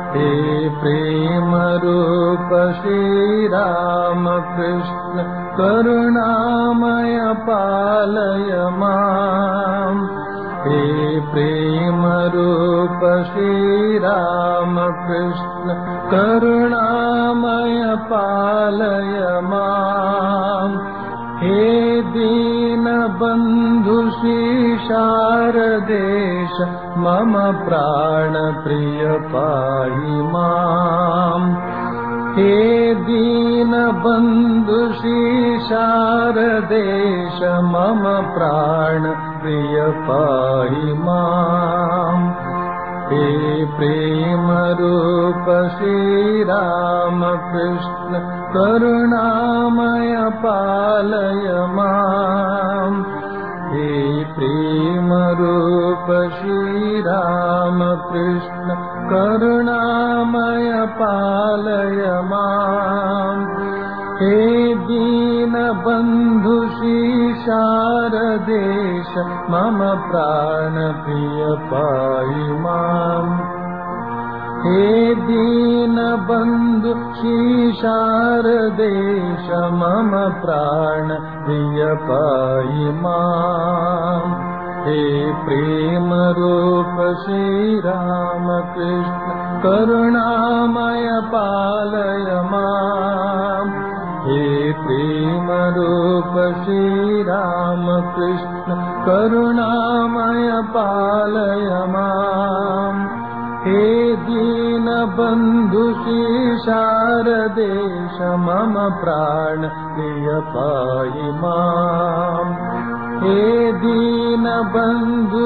हे प्रेम रूप श्रीराम कृष्ण करुणामय पालय माम् हे प्रेम रूप श्रीराम कृष्ण करुणामय पालय माम् हे दीनबन्धु शारदेश मम प्राणप्रिय पाहि माम् हे दीनबन्धु शारदेश मम प्राणप्रिय पाहि माम् हे प्रेमरूप श्रीरामकृष्ण करुणामय पालय माम् हे प्रेमरूप श्रीरामकृष्ण करुणामय पालय माम् हे दीनबन्धु शारदेश मम प्राणप्रिय पाहि माम् हे दीनबन्धु शारदेश मम प्राणप्रिय पाहि माम् हे प्रेमरूप श्रीरामकृष्ण करुणामय पालय माम् हे प्रेमरूप श्रीरामकृष्ण करुणामय पालय माम् हे दीनबन्धु शारदेश मम प्राण प्रिय पाहि माम् हे दीनबन्धु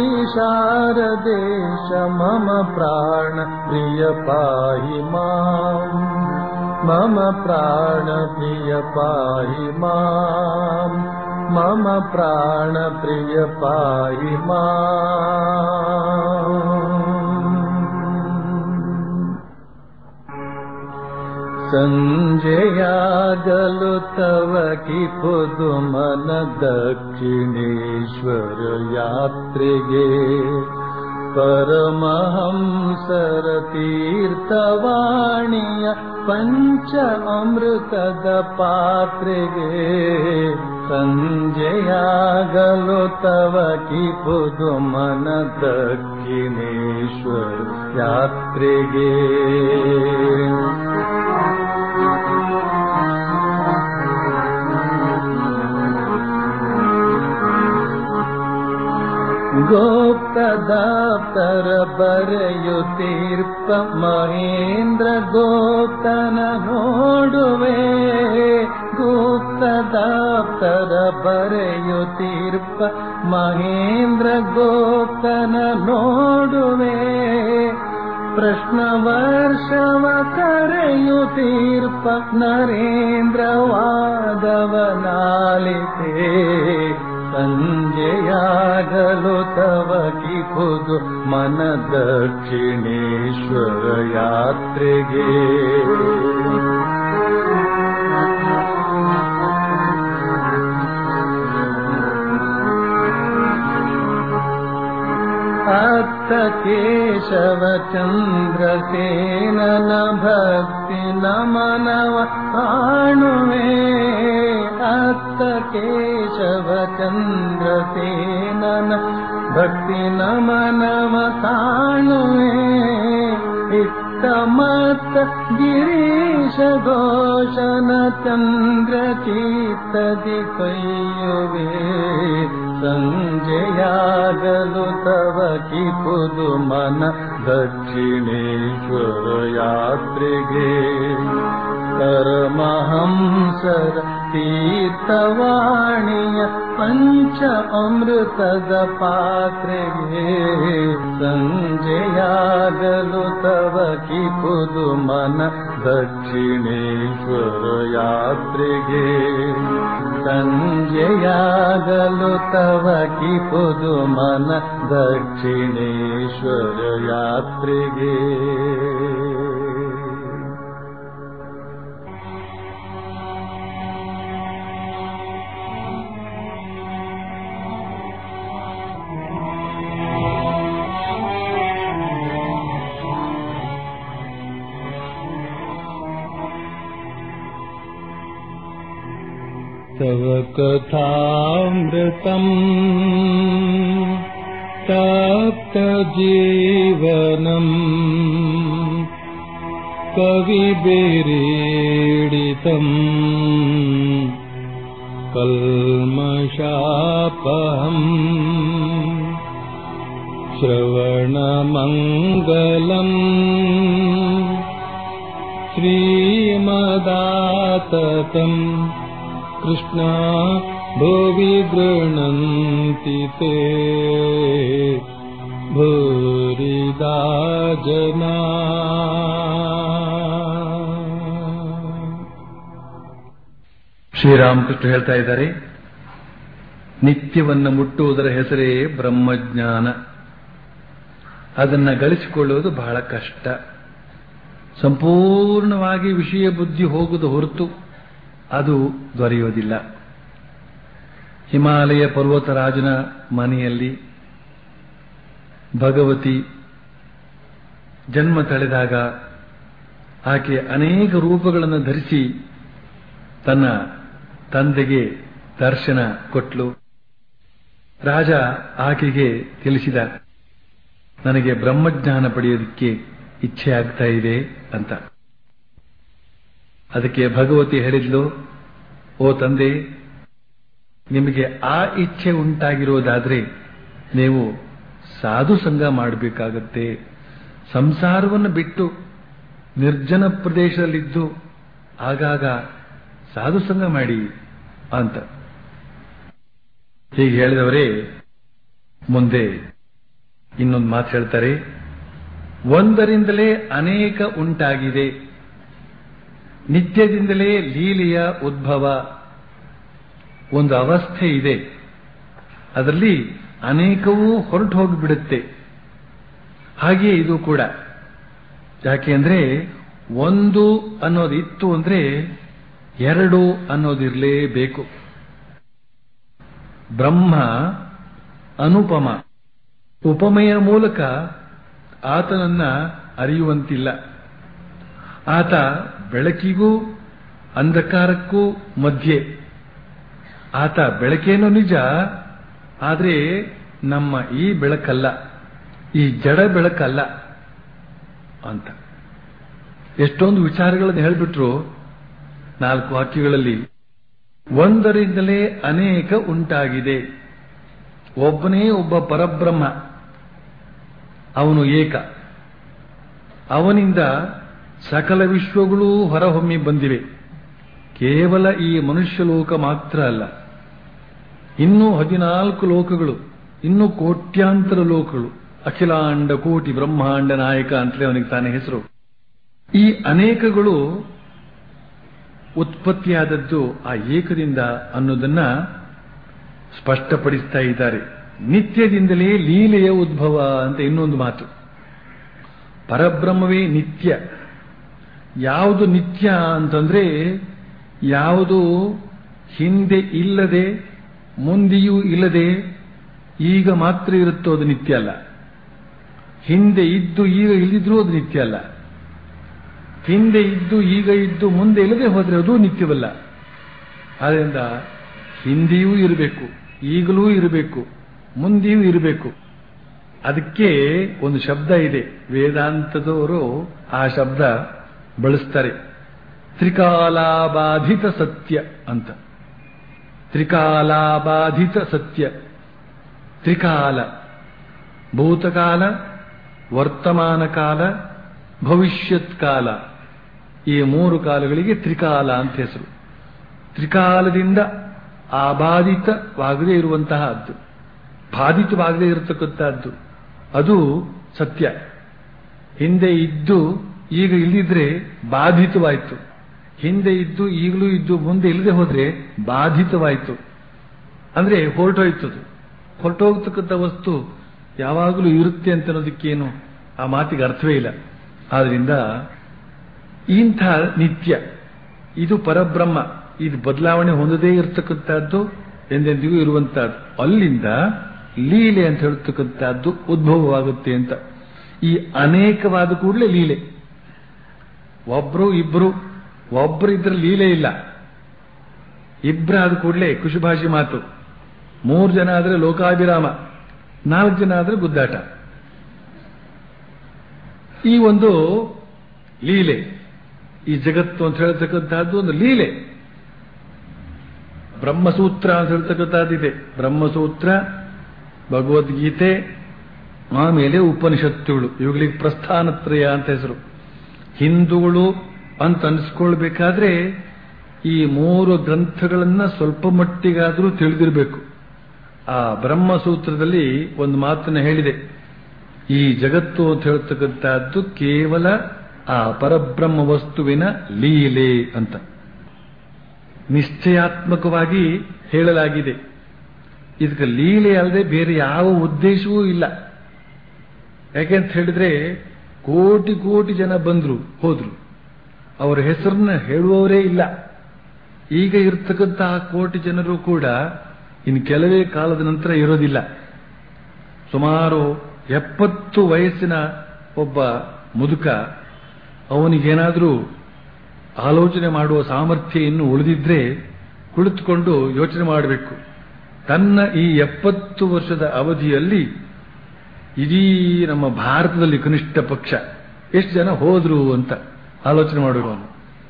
शारदेश मम प्राण प्रिय पाहि माम् मम प्राण प्रिय पाहि माम् मम प्राण प्रिय पाहि माम् ಸಂಜೆಯಾಗಲು ತವ ಕಿಪುದು ಮನ ದಕ್ಷಿಣೇಶ್ವರ ಯಾತ್ರೆಗೆ ಪರಮಹಂಸರ ತೀರ್ಥವಾಣಿಯ ಪಂಚ ಅಮೃತದ ಪಾತ್ರೆಗೆ ಸಂಜೆಯಾಗಲು ತವ ಕಿಪುದು ಮನ ದಕ್ಷಿಣೇಶ್ವರ ಯಾತ್ರೆಗೆ ಗೋಪ್ತದಾಪ್ತರ ಬರೆಯುತ್ತೀರ್ಪ ಮಹೇಂದ್ರ ಗೋಪ್ತನ ನೋಡುವೆ ಗುಪ್ತದಾಪ್ತರ ಬರೆಯುತ್ತೀರ್ಪ ಮಹೇಂದ್ರ ಗೋಪ್ತನ ನೋಡುವೆ ಪ್ರಶ್ನ ವರ್ಷವ ಕರೆಯುತ್ತೀರ್ಪ ನರೇಂದ್ರ ವಾದವನಾಲಿತೆ ಸಂಜೆಯಾಗಲು ತವ ಕಿಪುದು ಮನ ದಕ್ಷಿಣೇಶ್ವರ ಯಾತ್ರೆಗೆ ಅತ್ತ ಕೇಶವ ಚಂದ್ರಸೇನನ ಭಕ್ತಿ ನಮನವ ಕಾಣುವೆ ಅತ್ತ ಕೇಶವ ಚಂದ್ರಸೇನನ ಭಕ್ತಿ ನಮನವ ಕಾಣುವೆ ಇತ್ತ ಮತ್ತ ಗಿರೀಶ ಘೋಷನ ಚಂದ್ರ ಚೀತದಿ ಕೈಯುವೆ ಸಂಜೆಯಾಗಲು ತವ ಕಿಪುದು ಮನ ದಕ್ಷಿಣೇಶ್ವರ ಯಾತ್ರೆಗೆ ಪರಮಹಂಸರ ತೀರ್ಥವಾಣಿಯ ಪಂಚ ಅಮೃತದ ಪಾತ್ರೆಗೆ ಸಂಜೆಯಾಗಲು ತವ ಕಿಪುದು ಮನ ದಕ್ಷಿಣೇಶ್ವರ ಯಾತ್ರೆಗೆ ಸಂಜೆಯಾಗಲು ತವ ಕಿಪುದು ಮನ ದಕ್ಷಿಣೇಶ್ವರ ಯಾತ್ರೆಗೆ तव कथामृतम् तप्तजीवनम् कविभिरीडितम् कल्मषापहम् श्रवणमङ्गलम् श्रीमदाततम् कृष्णा भुवि गृह्णन्ति ते भूरिदा जना ಶ್ರೀರಾಮಕೃಷ್ಣ ಹೇಳ್ತಾ ಇದ್ದಾರೆ ನಿತ್ಯವನ್ನ ಮುಟ್ಟುವುದರ ಹೆಸರೇ ಬ್ರಹ್ಮಜ್ಞಾನ ಅದನ್ನ ಗಳಿಸಿಕೊಳ್ಳುವುದು ಬಹಳ ಕಷ್ಟ ಸಂಪೂರ್ಣವಾಗಿ ವಿಷಯ ಬುದ್ಧಿ ಹೋಗುವುದು ಹೊರತು ಅದು ದೊರೆಯುವುದಿಲ್ಲ ಹಿಮಾಲಯ ಪರ್ವತರಾಜನ ಮನೆಯಲ್ಲಿ ಭಗವತಿ ಜನ್ಮ ತಳೆದಾಗ ಆಕೆ ಅನೇಕ ರೂಪಗಳನ್ನು ಧರಿಸಿ ತನ್ನ ತಂದೆಗೆ ದರ್ಶನ ಕೊಟ್ಲು ರಾಜ ಆಕೆಗೆ ತಿಳಿಸಿದ ನನಗೆ ಬ್ರಹ್ಮಜ್ಞಾನ ಪಡೆಯೋದಕ್ಕೆ ಇಚ್ಛೆ ಆಗ್ತಾ ಇದೆ ಅಂತ ಅದಕ್ಕೆ ಭಗವತಿ ಹೇಳಿದ್ಲು ಓ ತಂದೆ ನಿಮಗೆ ಆ ಇಚ್ಛೆ ಉಂಟಾಗಿರೋದಾದ್ರೆ ನೀವು ಸಾಧು ಸಂಘ ಮಾಡಬೇಕಾಗತ್ತೆ ಸಂಸಾರವನ್ನು ಬಿಟ್ಟು ನಿರ್ಜನ ಪ್ರದೇಶದಲ್ಲಿದ್ದು ಆಗಾಗ ಸಾಧು ಸಂಘ ಮಾಡಿ ಅಂತ ಹೀಗೆ ಹೇಳಿದವರೇ ಮುಂದೆ ಇನ್ನೊಂದು ಮಾತು ಹೇಳ್ತಾರೆ ಒಂದರಿಂದಲೇ ಅನೇಕ ಉಂಟಾಗಿದೆ ನಿತ್ಯದಿಂದಲೇ ಲೀಲೆಯ ಉದ್ಭವ ಒಂದು ಅವಸ್ಥೆ ಇದೆ ಅದರಲ್ಲಿ ಅನೇಕವೂ ಹೊರಟು ಹೋಗಿಬಿಡುತ್ತೆ ಹಾಗೆಯೇ ಇದು ಕೂಡ ಯಾಕೆ ಅಂದ್ರೆ ಒಂದು ಅನ್ನೋದು ಇತ್ತು ಅಂದ್ರೆ ಎರಡು ಅನ್ನೋದಿರಲೇಬೇಕು ಬ್ರಹ್ಮ ಅನುಪಮ ಉಪಮೆಯ ಮೂಲಕ ಆತನನ್ನ ಅರಿಯುವಂತಿಲ್ಲ ಆತ ಬೆಳಕಿಗೂ ಅಂಧಕಾರಕ್ಕೂ ಮಧ್ಯೆ ಆತ ಬೆಳಕೇನೋ ನಿಜ ಆದರೆ ನಮ್ಮ ಈ ಬೆಳಕಲ್ಲ ಈ ಜಡ ಬೆಳಕಲ್ಲ ಅಂತ ಎಷ್ಟೊಂದು ವಿಚಾರಗಳನ್ನು ಹೇಳಿಬಿಟ್ರು ನಾಲ್ಕು ವಾಕ್ಯಗಳಲ್ಲಿ ಒಂದರಿಂದಲೇ ಅನೇಕ ಉಂಟಾಗಿದೆ ಒಬ್ಬನೇ ಒಬ್ಬ ಪರಬ್ರಹ್ಮ ಅವನು ಏಕ ಅವನಿಂದ ಸಕಲ ವಿಶ್ವಗಳೂ ಹೊರಹೊಮ್ಮಿ ಬಂದಿವೆ ಕೇವಲ ಈ ಮನುಷ್ಯ ಲೋಕ ಮಾತ್ರ ಅಲ್ಲ ಇನ್ನೂ ಹದಿನಾಲ್ಕು ಲೋಕಗಳು ಇನ್ನೂ ಕೋಟ್ಯಾಂತರ ಲೋಕಗಳು ಅಖಿಲಾಂಡ ಕೋಟಿ ಬ್ರಹ್ಮಾಂಡ ನಾಯಕ ಅಂತಲೇ ಅವನಿಗೆ ತಾನೇ ಹೆಸರು ಈ ಅನೇಕಗಳು ಉತ್ಪತ್ತಿಯಾದದ್ದು ಆ ಏಕದಿಂದ ಅನ್ನೋದನ್ನ ಸ್ಪಷ್ಟಪಡಿಸ್ತಾ ಇದ್ದಾರೆ ನಿತ್ಯದಿಂದಲೇ ಲೀಲೆಯ ಉದ್ಭವ ಅಂತ ಇನ್ನೊಂದು ಮಾತು ಪರಬ್ರಹ್ಮವೇ ನಿತ್ಯ ಯಾವುದು ನಿತ್ಯ ಅಂತಂದ್ರೆ ಯಾವುದು ಹಿಂದೆ ಇಲ್ಲದೆ ಮುಂದೆಯೂ ಇಲ್ಲದೆ ಈಗ ಮಾತ್ರ ಇರುತ್ತೋ ಅದು ನಿತ್ಯ ಅಲ್ಲ ಹಿಂದೆ ಇದ್ದು ಈಗ ಇಲ್ಲದಿದ್ರೂ ಅದು ನಿತ್ಯ ಅಲ್ಲ ಹಿಂದೆ ಇದ್ದು ಈಗ ಇದ್ದು ಮುಂದೆ ಇಲ್ಲದೆ ಹೋದ್ರೆ ಅದು ನಿತ್ಯವಲ್ಲ ಆದ್ದರಿಂದ ಹಿಂದೆಯೂ ಇರಬೇಕು ಈಗಲೂ ಇರಬೇಕು ಮುಂದೆಯೂ ಇರಬೇಕು ಅದಕ್ಕೆ ಒಂದು ಶಬ್ದ ಇದೆ ವೇದಾಂತದವರು ಆ ಶಬ್ದ ಬಳಸ್ತಾರೆ ತ್ರಿಕಾಲಾಬಾಧಿತ ಸತ್ಯ ಅಂತ ತ್ರಿಕಾಲಾಬಾಧಿತ ಸತ್ಯ ತ್ರಿಕಾಲ ಭೂತಕಾಲ ವರ್ತಮಾನ ಕಾಲ ಭವಿಷ್ಯತ್ ಕಾಲ ಈ ಮೂರು ಕಾಲಗಳಿಗೆ ತ್ರಿಕಾಲ ಅಂತ ಹೆಸರು ತ್ರಿಕಾಲದಿಂದ ಆಬಾಧಿತವಾಗದೇ ಇರುವಂತಹದ್ದು ಬಾಧಿತವಾಗದೇ ಇರತಕ್ಕಂತಹದ್ದು ಅದು ಸತ್ಯ ಹಿಂದೆ ಇದ್ದು ಈಗ ಇಲ್ಲಿದ್ರೆ ಬಾಧಿತವಾಯಿತು ಹಿಂದೆ ಇದ್ದು ಈಗಲೂ ಇದ್ದು ಮುಂದೆ ಇಲ್ಲದೆ ಹೋದ್ರೆ ಬಾಧಿತವಾಯಿತು ಅಂದ್ರೆ ಹೊರಟೋಯ್ತು ಅದು ಹೊರಟೋಗ್ತಕ್ಕಂಥ ವಸ್ತು ಯಾವಾಗಲೂ ಇರುತ್ತೆ ಅಂತ ಅನ್ನೋದಕ್ಕೇನು ಆ ಮಾತಿಗೆ ಅರ್ಥವೇ ಇಲ್ಲ ಆದ್ರಿಂದ ಇಂಥ ನಿತ್ಯ ಇದು ಪರಬ್ರಹ್ಮ ಇದು ಬದಲಾವಣೆ ಹೊಂದದೇ ಇರತಕ್ಕಂಥದ್ದು ಎಂದೆಂದಿಗೂ ಇರುವಂತಹದ್ದು ಅಲ್ಲಿಂದ ಲೀಲೆ ಅಂತ ಹೇಳ್ತಕ್ಕಂಥದ್ದು ಉದ್ಭವವಾಗುತ್ತೆ ಅಂತ ಈ ಅನೇಕವಾದ ಕೂಡಲೇ ಲೀಲೆ ಒಬ್ರು ಇಬ್ರು ಒಬ್ರು ಇದ್ರೆ ಲೀಲೆ ಇಲ್ಲ ಇಬ್ಬರಾದ ಕೂಡಲೇ ಕುಶುಭಾಷಿ ಮಾತು ಮೂರು ಜನ ಆದರೆ ಲೋಕಾಭಿರಾಮ ನಾಲ್ಕು ಜನ ಆದರೆ ಗುದ್ದಾಟ ಈ ಒಂದು ಲೀಲೆ ಈ ಜಗತ್ತು ಅಂತ ಹೇಳ್ತಕ್ಕಂತಹದ್ದು ಒಂದು ಲೀಲೆ ಬ್ರಹ್ಮಸೂತ್ರ ಅಂತ ಹೇಳ್ತಕ್ಕಂಥದ್ದಿದೆ ಬ್ರಹ್ಮಸೂತ್ರ ಭಗವದ್ಗೀತೆ ಆಮೇಲೆ ಉಪನಿಷತ್ತುಗಳು ಇವುಗಳಿಗೆ ಪ್ರಸ್ಥಾನತ್ರಯ ಅಂತ ಹೆಸರು ಹಿಂದೂಗಳು ಅಂತ ಅನಿಸ್ಕೊಳ್ಬೇಕಾದ್ರೆ ಈ ಮೂರು ಗ್ರಂಥಗಳನ್ನ ಸ್ವಲ್ಪ ಮಟ್ಟಿಗಾದರೂ ತಿಳಿದಿರಬೇಕು ಆ ಬ್ರಹ್ಮಸೂತ್ರದಲ್ಲಿ ಒಂದು ಮಾತನ್ನ ಹೇಳಿದೆ ಈ ಜಗತ್ತು ಅಂತ ಹೇಳ್ತಕ್ಕಂಥದ್ದು ಕೇವಲ ಆ ಪರಬ್ರಹ್ಮ ವಸ್ತುವಿನ ಲೀಲೆ ಅಂತ ನಿಶ್ಚಯಾತ್ಮಕವಾಗಿ ಹೇಳಲಾಗಿದೆ ಇದಕ್ಕೆ ಲೀಲೆ ಅಲ್ಲದೆ ಬೇರೆ ಯಾವ ಉದ್ದೇಶವೂ ಇಲ್ಲ ಯಾಕೆಂತ ಹೇಳಿದ್ರೆ ಕೋಟಿ ಕೋಟಿ ಜನ ಬಂದ್ರು ಹೋದ್ರು ಅವರ ಹೆಸರನ್ನ ಹೇಳುವವರೇ ಇಲ್ಲ ಈಗ ಇರ್ತಕ್ಕಂತಹ ಕೋಟಿ ಜನರು ಕೂಡ ಇನ್ನು ಕೆಲವೇ ಕಾಲದ ನಂತರ ಇರೋದಿಲ್ಲ ಸುಮಾರು ಎಪ್ಪತ್ತು ವಯಸ್ಸಿನ ಒಬ್ಬ ಮುದುಕ ಅವನಿಗೇನಾದರೂ ಆಲೋಚನೆ ಮಾಡುವ ಸಾಮರ್ಥ್ಯ ಇನ್ನು ಉಳಿದಿದ್ರೆ ಕುಳಿತುಕೊಂಡು ಯೋಚನೆ ಮಾಡಬೇಕು ತನ್ನ ಈ ಎಪ್ಪತ್ತು ವರ್ಷದ ಅವಧಿಯಲ್ಲಿ ಇಡೀ ನಮ್ಮ ಭಾರತದಲ್ಲಿ ಕನಿಷ್ಠ ಪಕ್ಷ ಎಷ್ಟು ಜನ ಹೋದ್ರು ಅಂತ ಆಲೋಚನೆ ಮಾಡಬೇಕು ಅವನು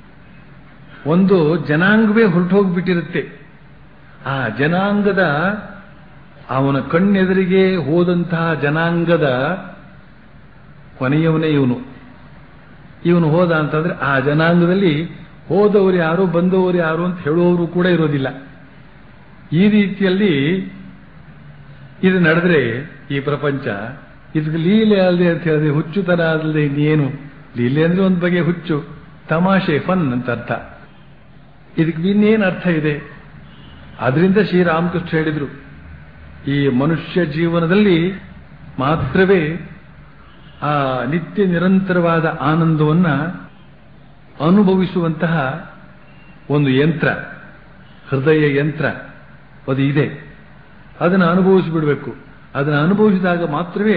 ಒಂದು ಜನಾಂಗವೇ ಹೊರಟು ಹೋಗ್ಬಿಟ್ಟಿರುತ್ತೆ ಆ ಜನಾಂಗದ ಅವನ ಕಣ್ಣೆದುರಿಗೆ ಹೋದಂತಹ ಜನಾಂಗದ ಕೊನೆಯವನೇ ಇವನು ಇವನು ಹೋದ ಅಂತಂದ್ರೆ ಆ ಜನಾಂಗದಲ್ಲಿ ಹೋದವರು ಯಾರು ಬಂದವರು ಯಾರು ಅಂತ ಹೇಳುವವರು ಕೂಡ ಇರೋದಿಲ್ಲ ಈ ರೀತಿಯಲ್ಲಿ ಇದು ನಡೆದ್ರೆ ಈ ಪ್ರಪಂಚ ಇದಕ್ಕೆ ಲೀಲೆ ಅಲ್ಲದೆ ಅಂತ ಹೇಳಿದ್ರೆ ಹುಚ್ಚುತನ ಅಲ್ಲದೆ ಇನ್ನೇನು ಲೀಲೆ ಅಂದ್ರೆ ಒಂದು ಬಗೆಯ ಹುಚ್ಚು ತಮಾಷೆ ಫನ್ ಅಂತ ಅರ್ಥ ಇದಕ್ಕೆ ಇನ್ನೇನು ಅರ್ಥ ಇದೆ ಅದರಿಂದ ಶ್ರೀರಾಮಕೃಷ್ಣ ಹೇಳಿದ್ರು ಈ ಮನುಷ್ಯ ಜೀವನದಲ್ಲಿ ಮಾತ್ರವೇ ಆ ನಿತ್ಯ ನಿರಂತರವಾದ ಆನಂದವನ್ನ ಅನುಭವಿಸುವಂತಹ ಒಂದು ಯಂತ್ರ ಹೃದಯ ಯಂತ್ರ ಅದು ಇದೆ ಅದನ್ನು ಅನುಭವಿಸಿಬಿಡಬೇಕು ಅದನ್ನು ಅನುಭವಿಸಿದಾಗ ಮಾತ್ರವೇ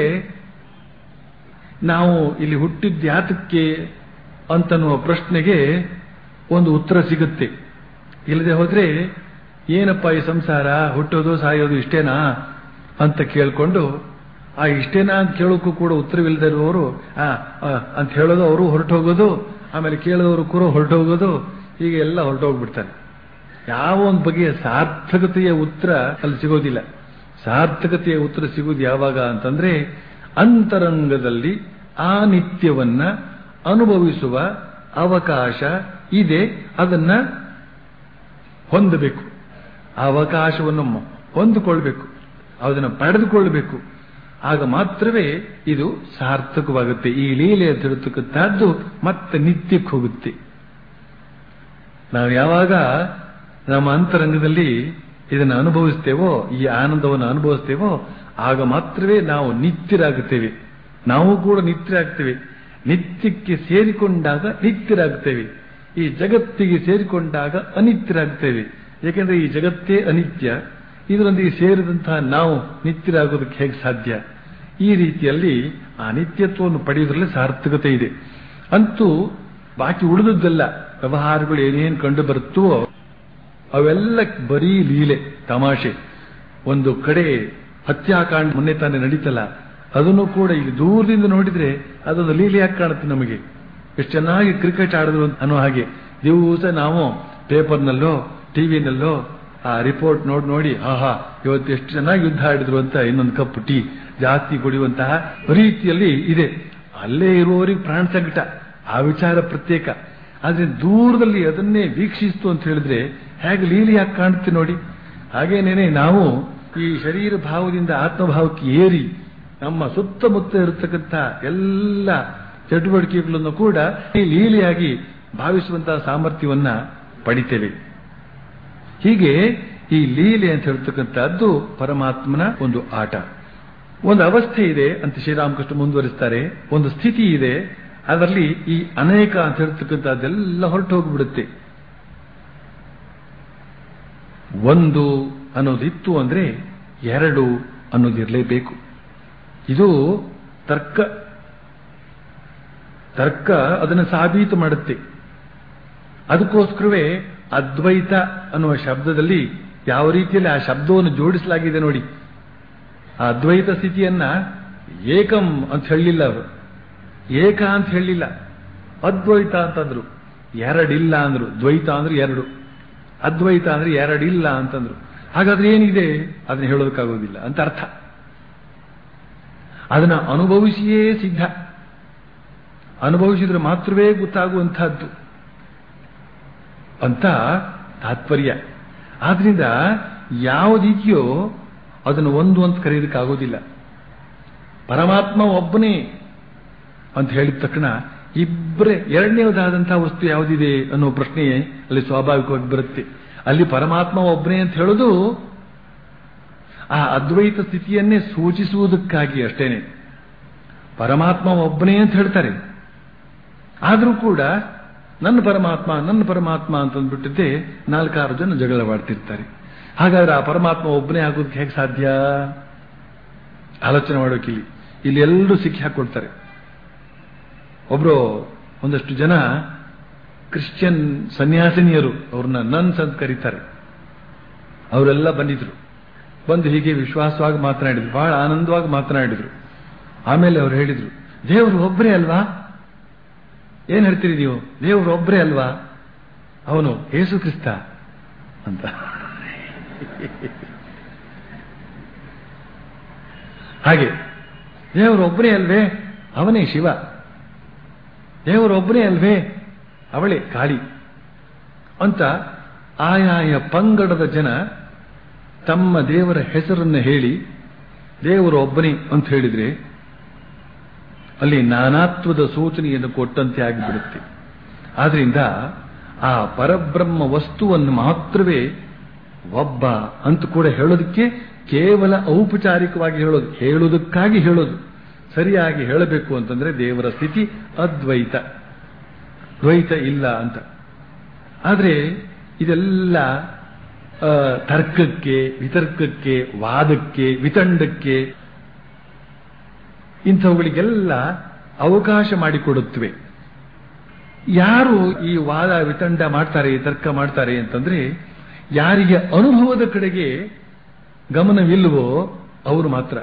ನಾವು ಇಲ್ಲಿ ಹುಟ್ಟಿದ್ದ ಯಾತಕ್ಕೆ ಅಂತನ್ನುವ ಪ್ರಶ್ನೆಗೆ ಒಂದು ಉತ್ತರ ಸಿಗುತ್ತೆ ಇಲ್ಲದೆ ಹೋದ್ರೆ ಏನಪ್ಪ ಈ ಸಂಸಾರ ಹುಟ್ಟೋದು ಸಾಯೋದು ಇಷ್ಟೇನಾ ಅಂತ ಕೇಳ್ಕೊಂಡು ಆ ಇಷ್ಟೇನಾ ಅಂತ ಕೇಳೋಕ್ಕೂ ಕೂಡ ಉತ್ತರವಿಲ್ಲದೆ ಇರುವವರು ಆ ಆ ಅಂತ ಹೇಳೋದು ಅವರು ಹೊರಟು ಹೋಗೋದು ಆಮೇಲೆ ಕೇಳೋರು ಕೂಡ ಹೊರಟು ಹೋಗೋದು ಹೀಗೆ ಎಲ್ಲ ಹೊರಟು ಹೋಗ್ಬಿಡ್ತಾರೆ ಯಾವ ಒಂದು ಬಗೆಯ ಸಾರ್ಥಕತೆಯ ಉತ್ತರ ಅಲ್ಲಿ ಸಿಗೋದಿಲ್ಲ ಸಾರ್ಥಕತೆಯ ಉತ್ತರ ಸಿಗೋದು ಯಾವಾಗ ಅಂತಂದ್ರೆ ಅಂತರಂಗದಲ್ಲಿ ಆ ನಿತ್ಯವನ್ನ ಅನುಭವಿಸುವ ಅವಕಾಶ ಇದೆ ಅದನ್ನ ಹೊಂದಬೇಕು ಆ ಅವಕಾಶವನ್ನು ಹೊಂದಿಕೊಳ್ಬೇಕು ಅದನ್ನು ಪಡೆದುಕೊಳ್ಬೇಕು ಆಗ ಮಾತ್ರವೇ ಇದು ಸಾರ್ಥಕವಾಗುತ್ತೆ ಈ ಲೀಲೆ ಅಂತ ಹೇಳ್ತಕ್ಕಂಥದ್ದು ಮತ್ತೆ ನಿತ್ಯಕ್ಕೆ ಹೋಗುತ್ತೆ ನಾವು ಯಾವಾಗ ನಮ್ಮ ಅಂತರಂಗದಲ್ಲಿ ಇದನ್ನು ಅನುಭವಿಸ್ತೇವೋ ಈ ಆನಂದವನ್ನು ಅನುಭವಿಸ್ತೇವೋ ಆಗ ಮಾತ್ರವೇ ನಾವು ನಿತ್ಯರಾಗುತ್ತೇವೆ ನಾವು ಕೂಡ ನಿತ್ಯರಾಗ್ತೇವೆ ನಿತ್ಯಕ್ಕೆ ಸೇರಿಕೊಂಡಾಗ ನಿತ್ಯರಾಗ್ತೇವೆ ಈ ಜಗತ್ತಿಗೆ ಸೇರಿಕೊಂಡಾಗ ಅನಿತ್ಯರಾಗ್ತೇವೆ ಏಕೆಂದ್ರೆ ಈ ಜಗತ್ತೇ ಅನಿತ್ಯ ಇದರೊಂದಿಗೆ ಸೇರಿದಂತಹ ನಾವು ನಿತ್ಯರಾಗೋದಕ್ಕೆ ಹೇಗೆ ಸಾಧ್ಯ ಈ ರೀತಿಯಲ್ಲಿ ಆ ನಿತ್ಯತ್ವವನ್ನು ಪಡೆಯುವುದರಲ್ಲಿ ಸಾರ್ಥಕತೆ ಇದೆ ಅಂತೂ ಬಾಕಿ ಉಳಿದದ್ದೆಲ್ಲ ವ್ಯವಹಾರಗಳು ಏನೇನು ಕಂಡು ಬರುತ್ತವೋ ಅವೆಲ್ಲ ಬರೀ ಲೀಲೆ ತಮಾಷೆ ಒಂದು ಕಡೆ ಹತ್ಯಾಕಾಂಡ ಮೊನ್ನೆ ತಾನೇ ನಡೀತಲ್ಲ ಅದನ್ನು ಕೂಡ ಈಗ ದೂರದಿಂದ ನೋಡಿದ್ರೆ ಅದೊಂದು ಲೀಲೆಯಾಗಿ ಕಾಣುತ್ತೆ ನಮಗೆ ಎಷ್ಟು ಚೆನ್ನಾಗಿ ಕ್ರಿಕೆಟ್ ಆಡಿದ್ರು ಅನ್ನೋ ಹಾಗೆ ದಿವಸ ನಾವು ಪೇಪರ್ನಲ್ಲೋ ಟಿವಿನಲ್ಲೋ ಆ ರಿಪೋರ್ಟ್ ನೋಡಿ ನೋಡಿ ಆಹಾ ಇವತ್ತು ಎಷ್ಟು ಚೆನ್ನಾಗಿ ಯುದ್ಧ ಆಡಿದ್ರು ಅಂತ ಇನ್ನೊಂದು ಕಪ್ ಟೀ ಜಾಸ್ತಿ ಕುಡಿಯುವಂತಹ ರೀತಿಯಲ್ಲಿ ಇದೆ ಅಲ್ಲೇ ಇರುವವರಿಗೆ ಪ್ರಾಣ ಸಂಕಟ ಆ ವಿಚಾರ ಪ್ರತ್ಯೇಕ ಆದ್ರೆ ದೂರದಲ್ಲಿ ಅದನ್ನೇ ವೀಕ್ಷಿಸ್ತು ಅಂತ ಹೇಳಿದ್ರೆ ಹೇಗೆ ಲೀಲಿಯಾಗಿ ಕಾಣುತ್ತೆ ನೋಡಿ ಹಾಗೇನೇನೆ ನಾವು ಈ ಶರೀರ ಭಾವದಿಂದ ಆತ್ಮಭಾವಕ್ಕೆ ಏರಿ ನಮ್ಮ ಸುತ್ತಮುತ್ತ ಇರತಕ್ಕಂಥ ಎಲ್ಲ ಚಟುವಟಿಕೆಗಳನ್ನು ಕೂಡ ಈ ಲೀಲೆಯಾಗಿ ಭಾವಿಸುವಂತಹ ಸಾಮರ್ಥ್ಯವನ್ನ ಪಡಿತೇವೆ ಹೀಗೆ ಈ ಲೀಲೆ ಅಂತ ಹೇಳ್ತಕ್ಕಂಥದ್ದು ಪರಮಾತ್ಮನ ಒಂದು ಆಟ ಒಂದು ಅವಸ್ಥೆ ಇದೆ ಅಂತ ಶ್ರೀರಾಮಕೃಷ್ಣ ಮುಂದುವರಿಸ್ತಾರೆ ಒಂದು ಸ್ಥಿತಿ ಇದೆ ಅದರಲ್ಲಿ ಈ ಅನೇಕ ಅಂತ ಹೇಳ್ತಕ್ಕಂಥದ್ದೆಲ್ಲ ಹೊರಟು ಹೋಗ್ಬಿಡುತ್ತೆ ಒಂದು ಅನ್ನೋದಿತ್ತು ಅಂದ್ರೆ ಎರಡು ಅನ್ನೋದಿರಲೇಬೇಕು ಇದು ತರ್ಕ ತರ್ಕ ಅದನ್ನು ಸಾಬೀತು ಮಾಡುತ್ತೆ ಅದಕ್ಕೋಸ್ಕರವೇ ಅದ್ವೈತ ಅನ್ನುವ ಶಬ್ದದಲ್ಲಿ ಯಾವ ರೀತಿಯಲ್ಲಿ ಆ ಶಬ್ದವನ್ನು ಜೋಡಿಸಲಾಗಿದೆ ನೋಡಿ ಆ ಅದ್ವೈತ ಸ್ಥಿತಿಯನ್ನ ಏಕಂ ಅಂತ ಹೇಳಲಿಲ್ಲ ಅವರು ಏಕ ಅಂತ ಹೇಳಲಿಲ್ಲ ಅದ್ವೈತ ಅಂತಂದ್ರು ಎರಡಿಲ್ಲ ಅಂದ್ರು ದ್ವೈತ ಅಂದ್ರೆ ಎರಡು ಅದ್ವೈತ ಅಂದ್ರೆ ಎರಡಿಲ್ಲ ಅಂತಂದ್ರು ಹಾಗಾದ್ರೆ ಏನಿದೆ ಅದನ್ನ ಹೇಳೋದಕ್ಕಾಗೋದಿಲ್ಲ ಅಂತ ಅರ್ಥ ಅದನ್ನ ಅನುಭವಿಸಿಯೇ ಸಿದ್ಧ ಅನುಭವಿಸಿದ್ರೆ ಮಾತ್ರವೇ ಗೊತ್ತಾಗುವಂತಹದ್ದು ಅಂತ ತಾತ್ಪರ್ಯ ಆದ್ರಿಂದ ಯಾವುದಿದೆಯೋ ಅದನ್ನು ಒಂದು ಅಂತ ಕರೆಯೋದಕ್ಕಾಗೋದಿಲ್ಲ ಪರಮಾತ್ಮ ಒಬ್ಬನೇ ಅಂತ ಹೇಳಿದ ತಕ್ಷಣ ಇಬ್ಬರೇ ಎರಡನೇದಾದಂತಹ ವಸ್ತು ಯಾವುದಿದೆ ಅನ್ನೋ ಪ್ರಶ್ನೆ ಅಲ್ಲಿ ಸ್ವಾಭಾವಿಕವಾಗಿ ಬರುತ್ತೆ ಅಲ್ಲಿ ಪರಮಾತ್ಮ ಒಬ್ಬನೇ ಅಂತ ಹೇಳೋದು ಆ ಅದ್ವೈತ ಸ್ಥಿತಿಯನ್ನೇ ಸೂಚಿಸುವುದಕ್ಕಾಗಿ ಅಷ್ಟೇನೆ ಪರಮಾತ್ಮ ಒಬ್ಬನೇ ಅಂತ ಹೇಳ್ತಾರೆ ಆದರೂ ಕೂಡ ನನ್ನ ಪರಮಾತ್ಮ ನನ್ನ ಪರಮಾತ್ಮ ಅಂತಂದ್ಬಿಟ್ಟಿದ್ದೆ ನಾಲ್ಕಾರು ಜನ ಜಗಳವಾಡ್ತಿರ್ತಾರೆ ಹಾಗಾದ್ರೆ ಆ ಪರಮಾತ್ಮ ಒಬ್ಬನೇ ಆಗೋದಕ್ಕೆ ಹೇಗೆ ಸಾಧ್ಯ ಆಲೋಚನೆ ಮಾಡೋಕಿಲ್ಲಿ ಇಲ್ಲಿ ಎಲ್ಲರೂ ಸಿಕ್ಕಿ ಹಾಕೊಳ್ತಾರೆ ಒಬ್ರು ಒಂದಷ್ಟು ಜನ ಕ್ರಿಶ್ಚಿಯನ್ ಸನ್ಯಾಸಿನಿಯರು ಅವ್ರನ್ನ ನನ್ಸ್ ಅಂತ ಕರೀತಾರೆ ಅವರೆಲ್ಲ ಬಂದಿದ್ರು ಬಂದು ಹೀಗೆ ವಿಶ್ವಾಸವಾಗಿ ಮಾತನಾಡಿದ್ರು ಬಹಳ ಆನಂದವಾಗಿ ಮಾತನಾಡಿದ್ರು ಆಮೇಲೆ ಅವ್ರು ಹೇಳಿದ್ರು ದೇವರು ಒಬ್ಬರೇ ಅಲ್ವಾ ಏನ್ ಹೇಳ್ತೀರಿ ನೀವು ದೇವರು ಒಬ್ಬರೇ ಅಲ್ವಾ ಅವನು ಏಸು ಕ್ರಿಸ್ತ ಅಂತ ಹಾಗೆ ದೇವರೊಬ್ಬನೇ ಅಲ್ವೇ ಅವನೇ ಶಿವ ದೇವರೊಬ್ಬನೇ ಅಲ್ವೇ ಅವಳೇ ಕಾಳಿ ಅಂತ ಆಯಾಯ ಪಂಗಡದ ಜನ ತಮ್ಮ ದೇವರ ಹೆಸರನ್ನು ಹೇಳಿ ದೇವರು ಒಬ್ಬನೇ ಅಂತ ಹೇಳಿದ್ರೆ ಅಲ್ಲಿ ನಾನಾತ್ವದ ಸೂಚನೆಯನ್ನು ಕೊಟ್ಟಂತೆ ಆಗಿಬಿಡುತ್ತೆ ಆದ್ರಿಂದ ಆ ಪರಬ್ರಹ್ಮ ವಸ್ತುವನ್ನು ಮಾತ್ರವೇ ಒಬ್ಬ ಅಂತ ಕೂಡ ಹೇಳೋದಕ್ಕೆ ಕೇವಲ ಔಪಚಾರಿಕವಾಗಿ ಹೇಳೋದು ಹೇಳುವುದಕ್ಕಾಗಿ ಹೇಳೋದು ಸರಿಯಾಗಿ ಹೇಳಬೇಕು ಅಂತಂದ್ರೆ ದೇವರ ಸ್ಥಿತಿ ಅದ್ವೈತ ದ್ವೈತ ಇಲ್ಲ ಅಂತ ಆದ್ರೆ ಇದೆಲ್ಲ ಆ, ತರ್ಕಕ್ಕೆ ವಿತರ್ಕಕ್ಕೆ ವಾದಕ್ಕೆ ವಿತಂಡಕ್ಕೆ ಇಂಥವುಗಳಿಗೆಲ್ಲ ಅವಕಾಶ ಮಾಡಿಕೊಡುತ್ತವೆ ಯಾರು ಈ ವಾದ ವಿತಂಡ ಮಾಡ್ತಾರೆ ತರ್ಕ ಮಾಡ್ತಾರೆ ಅಂತಂದ್ರೆ ಯಾರಿಗೆ ಅನುಭವದ ಕಡೆಗೆ ಗಮನವಿಲ್ವೋ ಅವರು ಮಾತ್ರ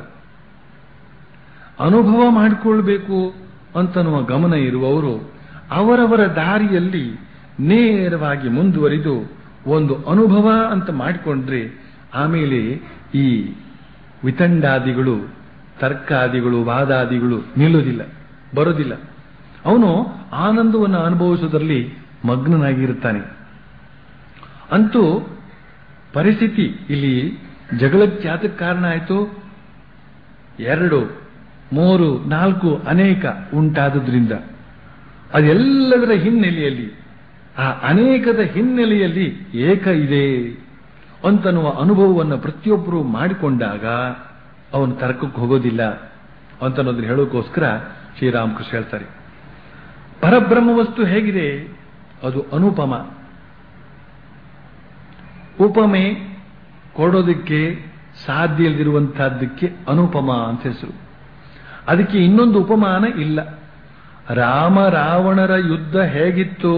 ಅನುಭವ ಮಾಡಿಕೊಳ್ಬೇಕು ಅಂತನ್ನುವ ಗಮನ ಇರುವವರು ಅವರವರ ದಾರಿಯಲ್ಲಿ ನೇರವಾಗಿ ಮುಂದುವರಿದು ಒಂದು ಅನುಭವ ಅಂತ ಮಾಡಿಕೊಂಡ್ರೆ ಆಮೇಲೆ ಈ ವಿತಂಡಾದಿಗಳು ತರ್ಕಾದಿಗಳು ವಾದಾದಿಗಳು ನಿಲ್ಲುವುದಿಲ್ಲ ಬರೋದಿಲ್ಲ ಅವನು ಆನಂದವನ್ನು ಅನುಭವಿಸುವುದರಲ್ಲಿ ಮಗ್ನನಾಗಿರುತ್ತಾನೆ ಅಂತೂ ಪರಿಸ್ಥಿತಿ ಇಲ್ಲಿ ಜಗಳಕ್ಕೆ ಯಾತಕ್ಕೆ ಕಾರಣ ಆಯಿತು ಎರಡು ಮೂರು ನಾಲ್ಕು ಅನೇಕ ಉಂಟಾದುದರಿಂದ ಅದೆಲ್ಲದರ ಹಿನ್ನೆಲೆಯಲ್ಲಿ ಆ ಅನೇಕದ ಹಿನ್ನೆಲೆಯಲ್ಲಿ ಏಕ ಇದೆ ಅಂತನ್ನುವ ಅನುಭವವನ್ನು ಪ್ರತಿಯೊಬ್ಬರು ಮಾಡಿಕೊಂಡಾಗ ಅವನು ತರ್ಕಕ್ಕೆ ಹೋಗೋದಿಲ್ಲ ಅಂತನ್ನೋದನ್ನ ಹೇಳೋಕ್ಕೋಸ್ಕರ ಶ್ರೀರಾಮಕೃಷ್ಣ ಹೇಳ್ತಾರೆ ಪರಬ್ರಹ್ಮ ವಸ್ತು ಹೇಗಿದೆ ಅದು ಅನುಪಮ ಉಪಮೆ ಕೊಡೋದಕ್ಕೆ ಸಾಧ್ಯ ಇಲ್ಲದಿರುವಂತಹದ್ದಕ್ಕೆ ಅನುಪಮ ಅಂತ ಹೆಸರು ಅದಕ್ಕೆ ಇನ್ನೊಂದು ಉಪಮಾನ ಇಲ್ಲ ರಾಮ ರಾವಣರ ಯುದ್ಧ ಹೇಗಿತ್ತು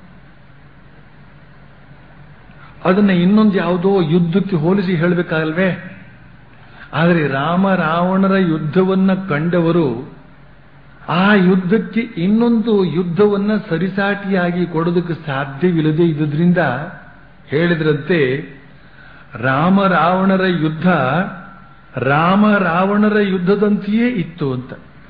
ಅದನ್ನ ಇನ್ನೊಂದು ಯಾವುದೋ ಯುದ್ಧಕ್ಕೆ ಹೋಲಿಸಿ ಹೇಳಬೇಕಾಗಲ್ವೇ ಆದರೆ ರಾಮ ರಾವಣರ ಯುದ್ಧವನ್ನ ಕಂಡವರು ಆ ಯುದ್ಧಕ್ಕೆ ಇನ್ನೊಂದು ಯುದ್ಧವನ್ನ ಸರಿಸಾಟಿಯಾಗಿ ಕೊಡೋದಕ್ಕೆ ಸಾಧ್ಯವಿಲ್ಲದೆ ಇದ್ದುದರಿಂದ ಹೇಳಿದ್ರಂತೆ ರಾಮ ರಾವಣರ ಯುದ್ಧ ರಾಮ ರಾವಣರ ಯುದ್ಧದಂತೆಯೇ ಇತ್ತು ಅಂತ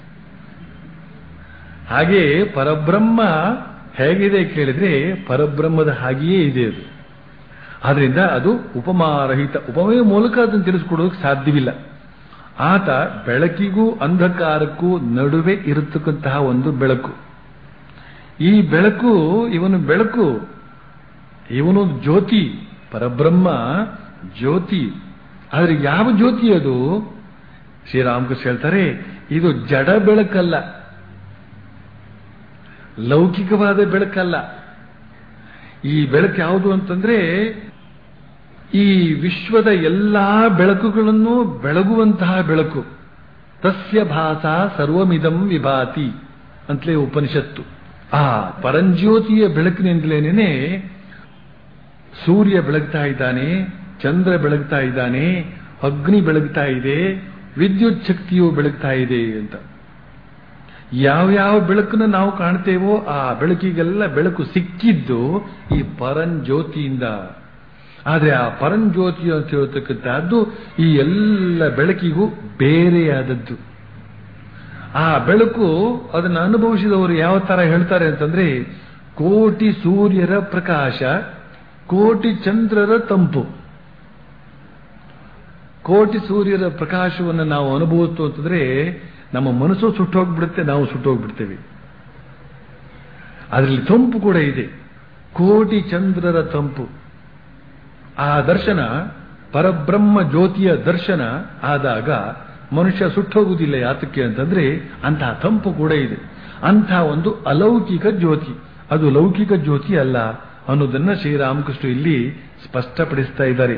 ಹಾಗೆ ಪರಬ್ರಹ್ಮ ಹೇಗಿದೆ ಕೇಳಿದ್ರೆ ಪರಬ್ರಹ್ಮದ ಹಾಗೆಯೇ ಇದೆ ಅದು ಆದ್ರಿಂದ ಅದು ಉಪಮಾರಹಿತ ಉಪಮೆಯ ಮೂಲಕ ಅದನ್ನು ತಿಳಿಸ್ಕೊಡೋದಕ್ಕೆ ಸಾಧ್ಯವಿಲ್ಲ ಆತ ಬೆಳಕಿಗೂ ಅಂಧಕಾರಕ್ಕೂ ನಡುವೆ ಇರತಕ್ಕಂತಹ ಒಂದು ಬೆಳಕು ಈ ಬೆಳಕು ಇವನು ಬೆಳಕು ಇವನು ಜ್ಯೋತಿ ಪರಬ್ರಹ್ಮ ಜ್ಯೋತಿ ಆದ್ರೆ ಯಾವ ಜ್ಯೋತಿ ಅದು ಶ್ರೀರಾಮಕೃಷ್ಣ ಹೇಳ್ತಾರೆ ಇದು ಜಡ ಬೆಳಕಲ್ಲ ಲೌಕಿಕವಾದ ಬೆಳಕಲ್ಲ ಈ ಬೆಳಕು ಯಾವುದು ಅಂತಂದ್ರೆ ಈ ವಿಶ್ವದ ಎಲ್ಲಾ ಬೆಳಕುಗಳನ್ನು ಬೆಳಗುವಂತಹ ಬೆಳಕು ತಸ್ಯ ಭಾಸ ಸರ್ವಮಿದಂ ವಿಭಾತಿ ಅಂತಲೇ ಉಪನಿಷತ್ತು ಆ ಪರಂಜ್ಯೋತಿಯ ಬೆಳಕಿನಿಂದಲೇನೆ ಸೂರ್ಯ ಬೆಳಗ್ತಾ ಇದ್ದಾನೆ ಚಂದ್ರ ಬೆಳಗ್ತಾ ಇದ್ದಾನೆ ಅಗ್ನಿ ಬೆಳಗ್ತಾ ಇದೆ ವಿದ್ಯುತ್ ಶಕ್ತಿಯು ಬೆಳಗ್ತಾ ಇದೆ ಅಂತ ಯಾವ್ಯಾವ ಬೆಳಕನ್ನು ನಾವು ಕಾಣ್ತೇವೋ ಆ ಬೆಳಕಿಗೆಲ್ಲ ಬೆಳಕು ಸಿಕ್ಕಿದ್ದು ಈ ಪರಂಜ್ಯೋತಿಯಿಂದ ಆದ್ರೆ ಆ ಪರಂಜ್ಯೋತಿ ಅಂತ ಹೇಳ್ತಕ್ಕಂಥದ್ದು ಈ ಎಲ್ಲ ಬೆಳಕಿಗೂ ಬೇರೆಯಾದದ್ದು ಆ ಬೆಳಕು ಅದನ್ನು ಅನುಭವಿಸಿದವರು ಯಾವ ತರ ಹೇಳ್ತಾರೆ ಅಂತಂದ್ರೆ ಕೋಟಿ ಸೂರ್ಯರ ಪ್ರಕಾಶ ಕೋಟಿ ಚಂದ್ರರ ತಂಪು ಕೋಟಿ ಸೂರ್ಯರ ಪ್ರಕಾಶವನ್ನು ನಾವು ಅನುಭವಿಸ್ತು ಅಂತಂದ್ರೆ ನಮ್ಮ ಮನಸ್ಸು ಸುಟ್ಟೋಗ್ಬಿಡುತ್ತೆ ನಾವು ಸುಟ್ಟೋಗ್ಬಿಡ್ತೇವೆ ಅದರಲ್ಲಿ ತಂಪು ಕೂಡ ಇದೆ ಕೋಟಿ ಚಂದ್ರರ ತಂಪು ಆ ದರ್ಶನ ಪರಬ್ರಹ್ಮ ಜ್ಯೋತಿಯ ದರ್ಶನ ಆದಾಗ ಮನುಷ್ಯ ಸುಟ್ಟೋಗುವುದಿಲ್ಲ ಯಾತಕ್ಕೆ ಅಂತಂದ್ರೆ ಅಂತಹ ತಂಪು ಕೂಡ ಇದೆ ಅಂತಹ ಒಂದು ಅಲೌಕಿಕ ಜ್ಯೋತಿ ಅದು ಲೌಕಿಕ ಜ್ಯೋತಿ ಅಲ್ಲ ಅನ್ನೋದನ್ನ ಶ್ರೀರಾಮಕೃಷ್ಣ ಇಲ್ಲಿ ಸ್ಪಷ್ಟಪಡಿಸ್ತಾ ಇದ್ದಾರೆ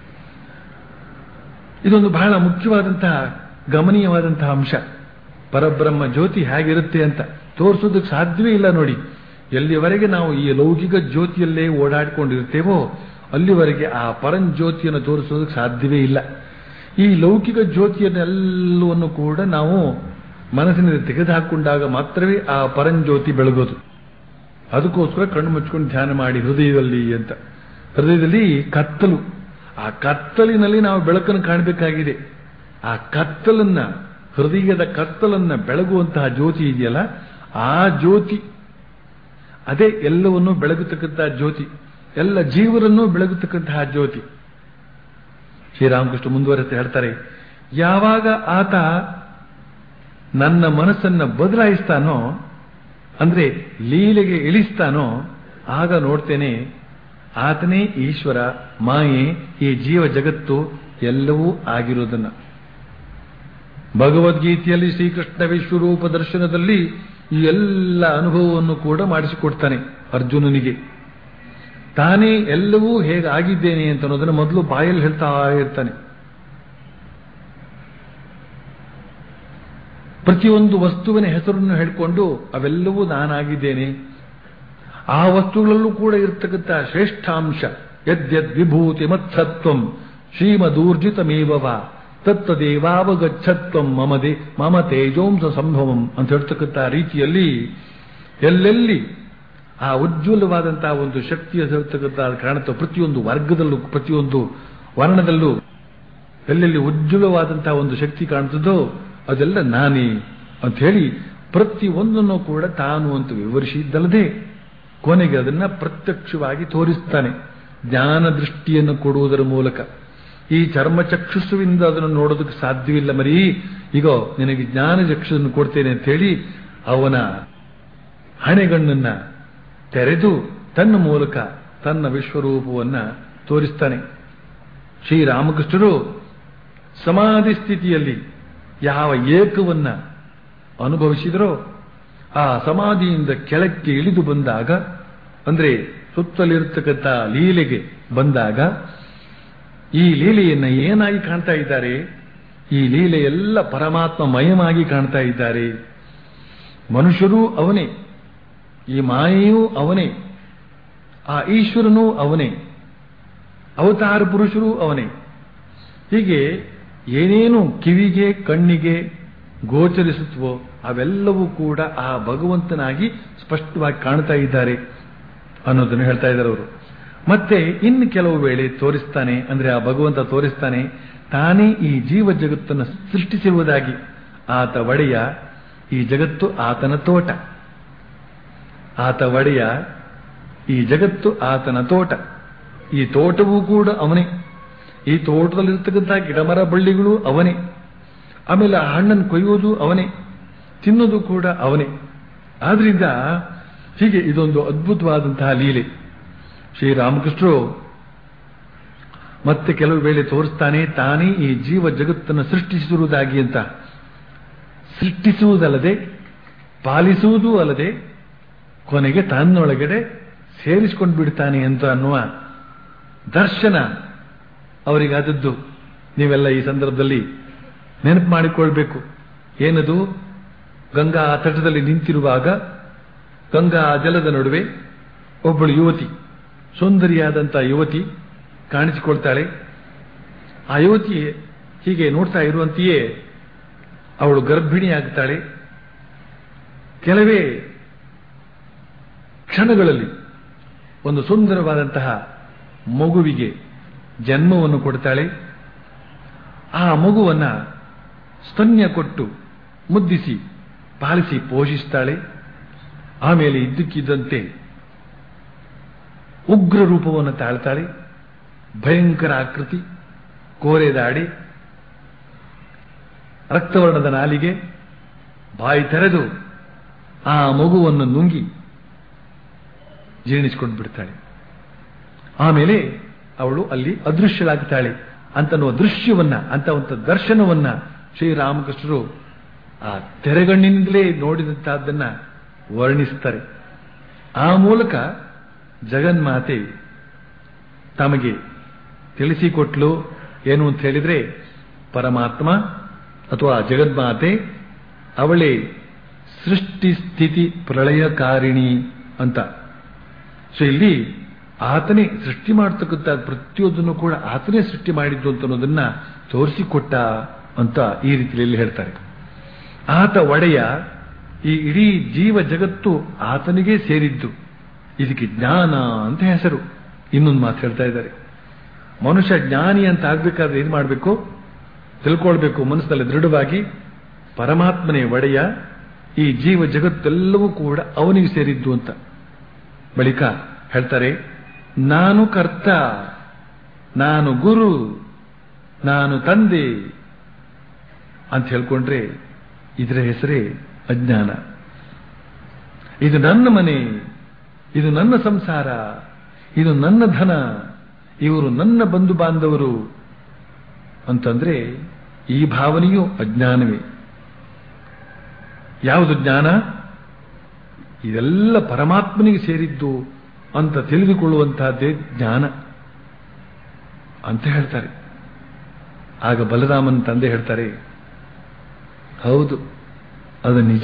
ಇದೊಂದು ಬಹಳ ಮುಖ್ಯವಾದಂತಹ ಗಮನೀಯವಾದಂತಹ ಅಂಶ ಪರಬ್ರಹ್ಮ ಜ್ಯೋತಿ ಹೇಗಿರುತ್ತೆ ಅಂತ ತೋರಿಸೋದಕ್ಕೆ ಸಾಧ್ಯವೇ ಇಲ್ಲ ನೋಡಿ ಎಲ್ಲಿವರೆಗೆ ನಾವು ಈ ಲೌಕಿಕ ಜ್ಯೋತಿಯಲ್ಲೇ ಓಡಾಡ್ಕೊಂಡಿರ್ತೇವೋ ಅಲ್ಲಿವರೆಗೆ ಆ ಪರಂ ಜ್ಯೋತಿಯನ್ನು ತೋರಿಸೋದಕ್ಕೆ ಸಾಧ್ಯವೇ ಇಲ್ಲ ಈ ಲೌಕಿಕ ಜ್ಯೋತಿಯನ್ನೆಲ್ಲವನ್ನು ಕೂಡ ನಾವು ಮನಸ್ಸಿನಲ್ಲಿ ತೆಗೆದುಹಾಕೊಂಡಾಗ ಮಾತ್ರವೇ ಆ ಪರಂಜ್ಯೋತಿ ಬೆಳಗೋದು ಅದಕ್ಕೋಸ್ಕರ ಕಣ್ಣು ಮುಚ್ಕೊಂಡು ಧ್ಯಾನ ಮಾಡಿ ಹೃದಯದಲ್ಲಿ ಅಂತ ಹೃದಯದಲ್ಲಿ ಕತ್ತಲು ಆ ಕತ್ತಲಿನಲ್ಲಿ ನಾವು ಬೆಳಕನ್ನು ಕಾಣಬೇಕಾಗಿದೆ ಆ ಕತ್ತಲನ್ನ ಹೃದಯದ ಕತ್ತಲನ್ನ ಬೆಳಗುವಂತಹ ಜ್ಯೋತಿ ಇದೆಯಲ್ಲ ಆ ಜ್ಯೋತಿ ಅದೇ ಎಲ್ಲವನ್ನೂ ಬೆಳಗತಕ್ಕಂತಹ ಜ್ಯೋತಿ ಎಲ್ಲ ಜೀವರನ್ನೂ ಬೆಳಗತಕ್ಕಂತಹ ಜ್ಯೋತಿ ಶ್ರೀರಾಮಕೃಷ್ಣ ಮುಂದುವರೆತ ಹೇಳ್ತಾರೆ ಯಾವಾಗ ಆತ ನನ್ನ ಮನಸ್ಸನ್ನ ಬದಲಾಯಿಸ್ತಾನೋ ಅಂದ್ರೆ ಲೀಲೆಗೆ ಇಳಿಸ್ತಾನೋ ಆಗ ನೋಡ್ತೇನೆ ಆತನೇ ಈಶ್ವರ ಮಾಯೆ ಈ ಜೀವ ಜಗತ್ತು ಎಲ್ಲವೂ ಆಗಿರೋದನ್ನ ಭಗವದ್ಗೀತೆಯಲ್ಲಿ ಶ್ರೀಕೃಷ್ಣ ವಿಶ್ವರೂಪ ದರ್ಶನದಲ್ಲಿ ಈ ಎಲ್ಲ ಅನುಭವವನ್ನು ಕೂಡ ಮಾಡಿಸಿಕೊಡ್ತಾನೆ ಅರ್ಜುನನಿಗೆ ತಾನೇ ಎಲ್ಲವೂ ಹೇಗೆ ಆಗಿದ್ದೇನೆ ಅಂತ ಅನ್ನೋದನ್ನು ಮೊದಲು ಬಾಯಲ್ಲಿ ಹೇಳ್ತಾ ಇರ್ತಾನೆ ಪ್ರತಿಯೊಂದು ವಸ್ತುವಿನ ಹೆಸರನ್ನು ಹೇಳಿಕೊಂಡು ಅವೆಲ್ಲವೂ ನಾನಾಗಿದ್ದೇನೆ ಆ ವಸ್ತುಗಳಲ್ಲೂ ಕೂಡ ಇರತಕ್ಕಂಥ ಶ್ರೇಷ್ಠಾಂಶ ಯದ್ಯದ್ ವಿಭೂತಿ ಮತ್ಸತ್ವಂ ಶ್ರೀಮದೂರ್ಜಿತಮೇವವ ತತ್ತದೇವಾವಗಚ್ಚತ್ವಂ ಮಮದೆ ಮಮ ತೇಜೋಂಸ ಸಂಭವಂ ಅಂತ ಹೇಳ್ತಕ್ಕಂಥ ರೀತಿಯಲ್ಲಿ ಎಲ್ಲೆಲ್ಲಿ ಆ ಉಜ್ವಲವಾದಂತಹ ಒಂದು ಶಕ್ತಿಯ ಹೇಳ್ತಕ್ಕಂಥ ಕಾಣುತ್ತ ಪ್ರತಿಯೊಂದು ವರ್ಗದಲ್ಲೂ ಪ್ರತಿಯೊಂದು ವರ್ಣದಲ್ಲೂ ಎಲ್ಲೆಲ್ಲಿ ಉಜ್ವಲವಾದಂತಹ ಒಂದು ಶಕ್ತಿ ಕಾಣುತ್ತದೋ ಅದೆಲ್ಲ ನಾನೇ ಅಂತ ಹೇಳಿ ಪ್ರತಿ ಒಂದನ್ನು ಕೂಡ ತಾನು ಅಂತ ವಿವರಿಸಿದ್ದಲ್ಲದೆ ಕೊನೆಗೆ ಅದನ್ನ ಪ್ರತ್ಯಕ್ಷವಾಗಿ ತೋರಿಸ್ತಾನೆ ಜ್ಞಾನ ದೃಷ್ಟಿಯನ್ನು ಕೊಡುವುದರ ಮೂಲಕ ಈ ಚರ್ಮಚಕ್ಷುಸ್ಸುವಿಂದ ಅದನ್ನು ನೋಡೋದಕ್ಕೆ ಸಾಧ್ಯವಿಲ್ಲ ಮರಿ ಈಗ ನಿನಗೆ ಜ್ಞಾನ ಚಕ್ಷುವನ್ನು ಕೊಡ್ತೇನೆ ಅಂತ ಹೇಳಿ ಅವನ ಹಣೆಗಣ್ಣನ್ನ ತೆರೆದು ತನ್ನ ಮೂಲಕ ತನ್ನ ವಿಶ್ವರೂಪವನ್ನ ತೋರಿಸ್ತಾನೆ ಶ್ರೀರಾಮಕೃಷ್ಣರು ಸಮಾಧಿ ಸ್ಥಿತಿಯಲ್ಲಿ ಯಾವ ಏಕವನ್ನ ಅನುಭವಿಸಿದರೋ ಆ ಸಮಾಧಿಯಿಂದ ಕೆಳಕ್ಕೆ ಇಳಿದು ಬಂದಾಗ ಅಂದ್ರೆ ಸುತ್ತಲಿರ್ತಕ್ಕಂಥ ಲೀಲೆಗೆ ಬಂದಾಗ ಈ ಲೀಲೆಯನ್ನ ಏನಾಗಿ ಕಾಣ್ತಾ ಇದ್ದಾರೆ ಈ ಲೀಲೆ ಎಲ್ಲ ಪರಮಾತ್ಮ ಮಯಮಾಗಿ ಕಾಣ್ತಾ ಇದ್ದಾರೆ ಮನುಷ್ಯರೂ ಅವನೇ ಈ ಮಾಯೆಯೂ ಅವನೇ ಆ ಈಶ್ವರನೂ ಅವನೇ ಅವತಾರ ಪುರುಷರೂ ಅವನೇ ಹೀಗೆ ಏನೇನು ಕಿವಿಗೆ ಕಣ್ಣಿಗೆ ಗೋಚರಿಸುತ್ತವೋ ಅವೆಲ್ಲವೂ ಕೂಡ ಆ ಭಗವಂತನಾಗಿ ಸ್ಪಷ್ಟವಾಗಿ ಕಾಣ್ತಾ ಇದ್ದಾರೆ ಅನ್ನೋದನ್ನು ಹೇಳ್ತಾ ಇದ್ದಾರೆ ಅವರು ಮತ್ತೆ ಇನ್ನು ಕೆಲವು ವೇಳೆ ತೋರಿಸ್ತಾನೆ ಅಂದ್ರೆ ಆ ಭಗವಂತ ತೋರಿಸ್ತಾನೆ ತಾನೇ ಈ ಜೀವ ಜಗತ್ತನ್ನು ಸೃಷ್ಟಿಸಿರುವುದಾಗಿ ಆತ ಒಡೆಯ ಈ ಜಗತ್ತು ಆತನ ತೋಟ ಆತ ಒಡೆಯ ಈ ಜಗತ್ತು ಆತನ ತೋಟ ಈ ತೋಟವೂ ಕೂಡ ಅವನೇ ಈ ತೋಟದಲ್ಲಿರ್ತಕ್ಕಂಥ ಗಿಡಮರ ಬಳ್ಳಿಗಳು ಅವನೇ ಆಮೇಲೆ ಆ ಹಣ್ಣನ್ನು ಕೊಯ್ಯೋದು ಅವನೇ ತಿನ್ನೋದು ಕೂಡ ಅವನೇ ಆದ್ರಿಂದ ಹೀಗೆ ಇದೊಂದು ಅದ್ಭುತವಾದಂತಹ ಲೀಲೆ ಶ್ರೀರಾಮಕೃಷ್ಣರು ಮತ್ತೆ ಕೆಲವು ವೇಳೆ ತೋರಿಸ್ತಾನೆ ತಾನೇ ಈ ಜೀವ ಜಗತ್ತನ್ನು ಸೃಷ್ಟಿಸಿರುವುದಾಗಿ ಅಂತ ಸೃಷ್ಟಿಸುವುದಲ್ಲದೆ ಪಾಲಿಸುವುದೂ ಅಲ್ಲದೆ ಕೊನೆಗೆ ತನ್ನೊಳಗಡೆ ಸೇರಿಸಿಕೊಂಡು ಬಿಡ್ತಾನೆ ಅಂತ ಅನ್ನುವ ದರ್ಶನ ಅವರಿಗಾದದ್ದು ನೀವೆಲ್ಲ ಈ ಸಂದರ್ಭದಲ್ಲಿ ನೆನಪು ಮಾಡಿಕೊಳ್ಬೇಕು ಏನದು ಗಂಗಾ ತಟದಲ್ಲಿ ನಿಂತಿರುವಾಗ ಗಂಗಾ ಜಲದ ನಡುವೆ ಒಬ್ಬಳು ಯುವತಿ ಸುಂದರಿಯಾದಂಥ ಯುವತಿ ಕಾಣಿಸಿಕೊಳ್ತಾಳೆ ಆ ಯುವತಿ ಹೀಗೆ ನೋಡ್ತಾ ಇರುವಂತೆಯೇ ಅವಳು ಗರ್ಭಿಣಿಯಾಗ್ತಾಳೆ ಕೆಲವೇ ಕ್ಷಣಗಳಲ್ಲಿ ಒಂದು ಸುಂದರವಾದಂತಹ ಮಗುವಿಗೆ ಜನ್ಮವನ್ನು ಕೊಡ್ತಾಳೆ ಆ ಮಗುವನ್ನ ಸ್ತನ್ಯ ಕೊಟ್ಟು ಮುದ್ದಿಸಿ ಪಾಲಿಸಿ ಪೋಷಿಸ್ತಾಳೆ ಆಮೇಲೆ ಇದ್ದಕ್ಕಿದ್ದಂತೆ ಉಗ್ರ ರೂಪವನ್ನು ತಾಳ್ತಾಳೆ ಭಯಂಕರ ಆಕೃತಿ ಕೋರೆ ದಾಡಿ ರಕ್ತವರ್ಣದ ನಾಲಿಗೆ ಬಾಯಿ ತೆರೆದು ಆ ಮಗುವನ್ನು ನುಂಗಿ ಜೀರ್ಣಿಸಿಕೊಂಡು ಬಿಡ್ತಾಳೆ ಆಮೇಲೆ ಅವಳು ಅಲ್ಲಿ ಅದೃಶ್ಯಳಾಗ್ತಾಳೆ ಅಂತನ್ನುವ ದೃಶ್ಯವನ್ನ ಅಂತ ಒಂದು ದರ್ಶನವನ್ನ ಶ್ರೀರಾಮಕೃಷ್ಣರು ಆ ತೆರೆಗಣ್ಣಿನಿಂದಲೇ ನೋಡಿದಂತಹದ್ದನ್ನ ವರ್ಣಿಸ್ತಾರೆ ಆ ಮೂಲಕ ಜಗನ್ಮಾತೆ ತಮಗೆ ತಿಳಿಸಿಕೊಟ್ಲು ಏನು ಅಂತ ಹೇಳಿದ್ರೆ ಪರಮಾತ್ಮ ಅಥವಾ ಜಗನ್ಮಾತೆ ಅವಳೇ ಸೃಷ್ಟಿ ಸ್ಥಿತಿ ಪ್ರಳಯಕಾರಿಣಿ ಅಂತ ಸೊ ಇಲ್ಲಿ ಆತನೇ ಸೃಷ್ಟಿ ಮಾಡತಕ್ಕಂಥ ಪ್ರತಿಯೊಂದನ್ನು ಕೂಡ ಆತನೇ ಸೃಷ್ಟಿ ಮಾಡಿದ್ದು ಅಂತ ಅನ್ನೋದನ್ನ ತೋರಿಸಿಕೊಟ್ಟ ಅಂತ ಈ ರೀತಿಯಲ್ಲಿ ಹೇಳ್ತಾರೆ ಆತ ಒಡೆಯ ಈ ಇಡೀ ಜೀವ ಜಗತ್ತು ಆತನಿಗೆ ಸೇರಿದ್ದು ಇದಕ್ಕೆ ಜ್ಞಾನ ಅಂತ ಹೆಸರು ಇನ್ನೊಂದು ಮಾತು ಹೇಳ್ತಾ ಇದ್ದಾರೆ ಮನುಷ್ಯ ಜ್ಞಾನಿ ಅಂತ ಆಗ್ಬೇಕಾದ್ರೆ ಏನ್ ಮಾಡಬೇಕು ತಿಳ್ಕೊಳ್ಬೇಕು ಮನಸ್ಸಿನಲ್ಲಿ ದೃಢವಾಗಿ ಪರಮಾತ್ಮನೇ ಒಡೆಯ ಈ ಜೀವ ಜಗತ್ತೆಲ್ಲವೂ ಕೂಡ ಅವನಿಗೆ ಸೇರಿದ್ದು ಅಂತ ಬಳಿಕ ಹೇಳ್ತಾರೆ ನಾನು ಕರ್ತ ನಾನು ಗುರು ನಾನು ತಂದೆ ಅಂತ ಹೇಳ್ಕೊಂಡ್ರೆ ಇದರ ಹೆಸರೇ ಅಜ್ಞಾನ ಇದು ನನ್ನ ಮನೆ ಇದು ನನ್ನ ಸಂಸಾರ ಇದು ನನ್ನ ಧನ ಇವರು ನನ್ನ ಬಂಧು ಬಾಂಧವರು ಅಂತಂದ್ರೆ ಈ ಭಾವನೆಯು ಅಜ್ಞಾನವೇ ಯಾವುದು ಜ್ಞಾನ ಇದೆಲ್ಲ ಪರಮಾತ್ಮನಿಗೆ ಸೇರಿದ್ದು ಅಂತ ತಿಳಿದುಕೊಳ್ಳುವಂತಹದ್ದೇ ಜ್ಞಾನ ಅಂತ ಹೇಳ್ತಾರೆ ಆಗ ಬಲರಾಮನ್ ತಂದೆ ಹೇಳ್ತಾರೆ ಹೌದು ಅದು ನಿಜ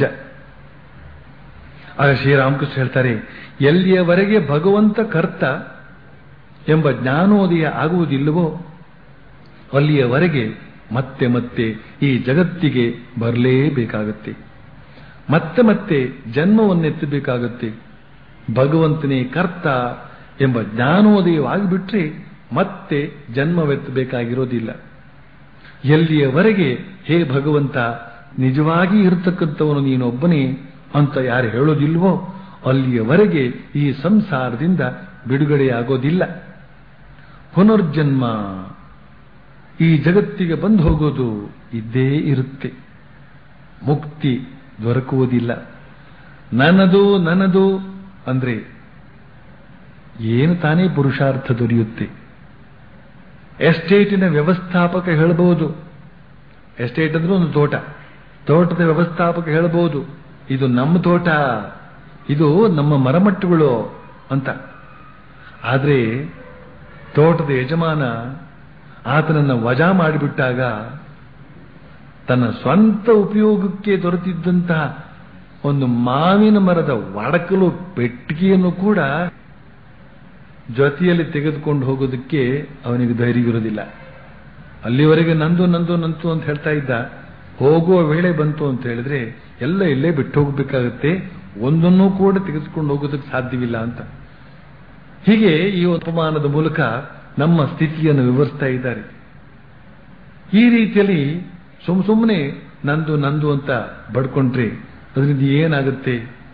ಆಗ ಶ್ರೀರಾಮಕೃಷ್ಣ ಹೇಳ್ತಾರೆ ಎಲ್ಲಿಯವರೆಗೆ ಭಗವಂತ ಕರ್ತ ಎಂಬ ಜ್ಞಾನೋದಯ ಆಗುವುದಿಲ್ಲವೋ ಅಲ್ಲಿಯವರೆಗೆ ಮತ್ತೆ ಮತ್ತೆ ಈ ಜಗತ್ತಿಗೆ ಬರಲೇಬೇಕಾಗತ್ತೆ ಮತ್ತೆ ಮತ್ತೆ ಜನ್ಮವನ್ನೆತ್ತಬೇಕಾಗತ್ತೆ ಭಗವಂತನೇ ಕರ್ತ ಎಂಬ ಜ್ಞಾನೋದಯವಾಗಿಬಿಟ್ರೆ ಮತ್ತೆ ಜನ್ಮವೆತ್ತಬೇಕಾಗಿರೋದಿಲ್ಲ ಎಲ್ಲಿಯವರೆಗೆ ಹೇ ಭಗವಂತ ನಿಜವಾಗಿ ಇರತಕ್ಕಂಥವನು ನೀನೊಬ್ಬನೇ ಅಂತ ಯಾರು ಹೇಳೋದಿಲ್ವೋ ಅಲ್ಲಿಯವರೆಗೆ ಈ ಸಂಸಾರದಿಂದ ಬಿಡುಗಡೆಯಾಗೋದಿಲ್ಲ ಪುನರ್ಜನ್ಮ ಈ ಜಗತ್ತಿಗೆ ಬಂದು ಹೋಗೋದು ಇದ್ದೇ ಇರುತ್ತೆ ಮುಕ್ತಿ ದೊರಕುವುದಿಲ್ಲ ನನ್ನದು ನನ್ನದು ಅಂದ್ರೆ ಏನು ತಾನೇ ಪುರುಷಾರ್ಥ ದೊರೆಯುತ್ತೆ ಎಸ್ಟೇಟಿನ ವ್ಯವಸ್ಥಾಪಕ ಹೇಳಬಹುದು ಎಸ್ಟೇಟ್ ಅಂದ್ರೆ ಒಂದು ತೋಟ ತೋಟದ ವ್ಯವಸ್ಥಾಪಕ ಹೇಳಬಹುದು ಇದು ನಮ್ಮ ತೋಟ ಇದು ನಮ್ಮ ಮರಮಟ್ಟುಗಳು ಅಂತ ಆದ್ರೆ ತೋಟದ ಯಜಮಾನ ಆತನನ್ನ ವಜಾ ಮಾಡಿಬಿಟ್ಟಾಗ ತನ್ನ ಸ್ವಂತ ಉಪಯೋಗಕ್ಕೆ ದೊರೆತಿದ್ದಂತಹ ಒಂದು ಮಾವಿನ ಮರದ ಒಡಕಲು ಪೆಟ್ಟಿಗೆಯನ್ನು ಕೂಡ ಜೊತೆಯಲ್ಲಿ ತೆಗೆದುಕೊಂಡು ಹೋಗೋದಕ್ಕೆ ಅವನಿಗೆ ಧೈರ್ಯ ಇರೋದಿಲ್ಲ ಅಲ್ಲಿವರೆಗೆ ನಂದು ನಂದು ನಂತು ಅಂತ ಹೇಳ್ತಾ ಇದ್ದ ಹೋಗುವ ವೇಳೆ ಬಂತು ಅಂತ ಹೇಳಿದ್ರೆ ಎಲ್ಲ ಇಲ್ಲೇ ಬಿಟ್ಟು ಹೋಗಬೇಕಾಗತ್ತೆ ಒಂದನ್ನೂ ಕೂಡ ತೆಗೆದುಕೊಂಡು ಹೋಗೋದಕ್ಕೆ ಸಾಧ್ಯವಿಲ್ಲ ಅಂತ ಹೀಗೆ ಈ ಉಪಮಾನದ ಮೂಲಕ ನಮ್ಮ ಸ್ಥಿತಿಯನ್ನು ವಿವರಿಸ್ತಾ ಇದ್ದಾರೆ ಈ ರೀತಿಯಲ್ಲಿ ಸುಮ್ ಸುಮ್ಮನೆ ನಂದು ನಂದು ಅಂತ ಬಡ್ಕೊಂಡ್ರೆ ಅದರಿಂದ ಏನಾಗುತ್ತೆ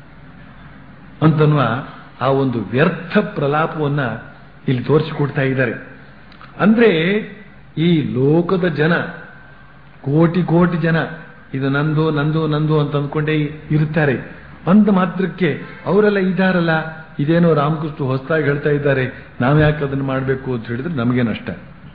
ಅಂತನ್ನುವ ಆ ಒಂದು ವ್ಯರ್ಥ ಪ್ರಲಾಪವನ್ನ ಇಲ್ಲಿ ತೋರಿಸಿಕೊಡ್ತಾ ಇದ್ದಾರೆ ಅಂದ್ರೆ ಈ ಲೋಕದ ಜನ ಕೋಟಿ ಕೋಟಿ ಜನ ಇದು ನಂದು ನಂದು ನಂದು ಅಂತ ಅಂದ್ಕೊಂಡೇ ಇರ್ತಾರೆ ಅಂದ ಮಾತ್ರಕ್ಕೆ ಅವರೆಲ್ಲ ಇದಾರಲ್ಲ ಇದೇನೋ ರಾಮಕೃಷ್ಣ ಹೊಸದಾಗಿ ಹೇಳ್ತಾ ಇದ್ದಾರೆ ನಾವು ಯಾಕೆ ಅದನ್ನು ಮಾಡಬೇಕು ಅಂತ ಹೇಳಿದ್ರೆ ನಮಗೆ ನಷ್ಟ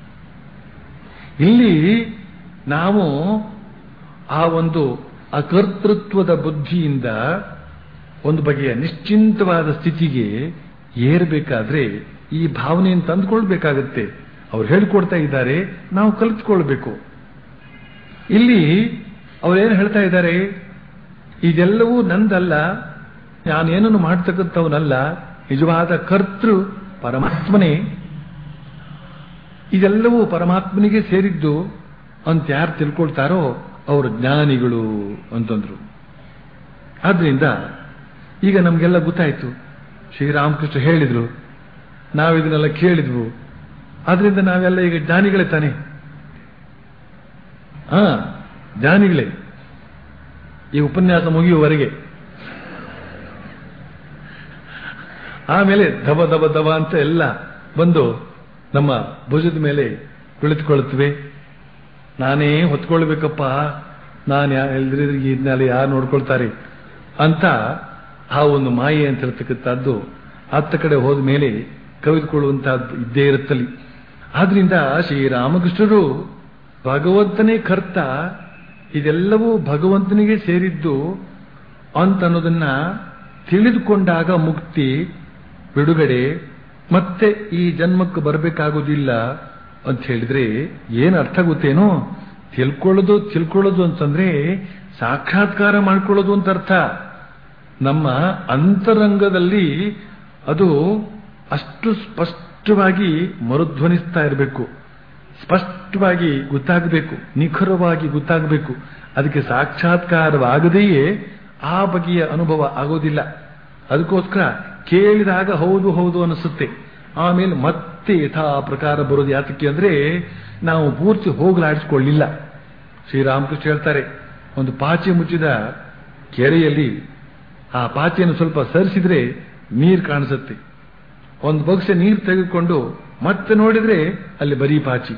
ಇಲ್ಲಿ ನಾವು ಆ ಒಂದು ಅಕರ್ತೃತ್ವದ ಬುದ್ಧಿಯಿಂದ ಒಂದು ಬಗೆಯ ನಿಶ್ಚಿಂತವಾದ ಸ್ಥಿತಿಗೆ ಏರಬೇಕಾದ್ರೆ ಈ ಭಾವನೆಯನ್ನು ತಂದುಕೊಳ್ಬೇಕಾಗತ್ತೆ ಅವ್ರು ಹೇಳ್ಕೊಡ್ತಾ ಇದ್ದಾರೆ ನಾವು ಕಲಿತ್ಕೊಳ್ಬೇಕು ಇಲ್ಲಿ ಅವರೇನು ಹೇಳ್ತಾ ಇದ್ದಾರೆ ಇದೆಲ್ಲವೂ ನಂದಲ್ಲ ನಾನೇನನ್ನು ಮಾಡ್ತಕ್ಕಂಥವನಲ್ಲ ನಿಜವಾದ ಕರ್ತೃ ಪರಮಾತ್ಮನೇ ಇದೆಲ್ಲವೂ ಪರಮಾತ್ಮನಿಗೆ ಸೇರಿದ್ದು ಅಂತ ಯಾರು ತಿಳ್ಕೊಳ್ತಾರೋ ಅವರು ಜ್ಞಾನಿಗಳು ಅಂತಂದ್ರು ಆದ್ರಿಂದ ಈಗ ನಮಗೆಲ್ಲ ಗೊತ್ತಾಯ್ತು ಶ್ರೀರಾಮಕೃಷ್ಣ ಹೇಳಿದ್ರು ನಾವು ಇದನ್ನೆಲ್ಲ ಕೇಳಿದ್ವು ಆದ್ರಿಂದ ನಾವೆಲ್ಲ ಈಗ ಜ್ಞಾನಿಗಳೇ ತಾನೆ ಹಾ ಜ್ಞಾನಿಗಳೇ ಈ ಉಪನ್ಯಾಸ ಮುಗಿಯುವವರೆಗೆ ಆಮೇಲೆ ದಬ ದಬ ದಬ ಅಂತ ಎಲ್ಲ ಬಂದು ನಮ್ಮ ಭುಜದ ಮೇಲೆ ಕುಳಿತುಕೊಳ್ಳುತ್ತವೆ ನಾನೇ ಹೊತ್ಕೊಳ್ಬೇಕಪ್ಪ ನಾನು ಎಲ್ದ್ರಿಗೆ ಇದನ್ನೆಲ್ಲ ಯಾರು ನೋಡ್ಕೊಳ್ತಾರೆ ಅಂತ ಆ ಒಂದು ಮಾಯೆ ಅಂತ ಹೇಳ್ತಕ್ಕಂಥದ್ದು ಅತ್ತ ಕಡೆ ಹೋದ ಮೇಲೆ ಕವಿದುಕೊಳ್ಳುವಂತಹದ್ದು ಇದ್ದೇ ಇರುತ್ತಲ್ಲಿ ಆದ್ರಿಂದ ಶ್ರೀರಾಮಕೃಷ್ಣರು ಭಗವಂತನೇ ಕರ್ತ ಇದೆಲ್ಲವೂ ಭಗವಂತನಿಗೆ ಸೇರಿದ್ದು ಅಂತ ಅನ್ನೋದನ್ನ ತಿಳಿದುಕೊಂಡಾಗ ಮುಕ್ತಿ ಬಿಡುಗಡೆ ಮತ್ತೆ ಈ ಜನ್ಮಕ್ಕೆ ಬರಬೇಕಾಗುವುದಿಲ್ಲ ಅಂತ ಹೇಳಿದ್ರೆ ಏನು ಅರ್ಥ ಗೊತ್ತೇನೋ ತಿಳ್ಕೊಳ್ಳೋದು ತಿಳ್ಕೊಳ್ಳೋದು ಅಂತಂದ್ರೆ ಸಾಕ್ಷಾತ್ಕಾರ ಮಾಡ್ಕೊಳ್ಳೋದು ಅಂತ ಅರ್ಥ ನಮ್ಮ ಅಂತರಂಗದಲ್ಲಿ ಅದು ಅಷ್ಟು ಸ್ಪಷ್ಟವಾಗಿ ಮರುಧ್ವನಿಸ್ತಾ ಇರಬೇಕು ಸ್ಪಷ್ಟವಾಗಿ ಗೊತ್ತಾಗಬೇಕು ನಿಖರವಾಗಿ ಗೊತ್ತಾಗಬೇಕು ಅದಕ್ಕೆ ಸಾಕ್ಷಾತ್ಕಾರವಾಗದೆಯೇ ಆ ಬಗೆಯ ಅನುಭವ ಆಗೋದಿಲ್ಲ ಅದಕ್ಕೋಸ್ಕರ ಕೇಳಿದಾಗ ಹೌದು ಹೌದು ಅನಿಸುತ್ತೆ ಆಮೇಲೆ ಮತ್ತೆ ಯಥಾ ಪ್ರಕಾರ ಬರೋದು ಯಾತಕ್ಕೆ ಅಂದ್ರೆ ನಾವು ಪೂರ್ತಿ ಹೋಗಲಾಡಿಸ್ಕೊಳ್ಳಿಲ್ಲ ಶ್ರೀರಾಮಕೃಷ್ಣ ಹೇಳ್ತಾರೆ ಒಂದು ಪಾಚಿ ಮುಚ್ಚಿದ ಕೆರೆಯಲ್ಲಿ ಆ ಪಾಚಿಯನ್ನು ಸ್ವಲ್ಪ ಸರಿಸಿದ್ರೆ ನೀರು ಕಾಣಿಸುತ್ತೆ ಒಂದು ಬಗ್ಸೆ ನೀರು ತೆಗೆದುಕೊಂಡು ಮತ್ತೆ ನೋಡಿದ್ರೆ ಅಲ್ಲಿ ಬರೀ ಪಾಚಿ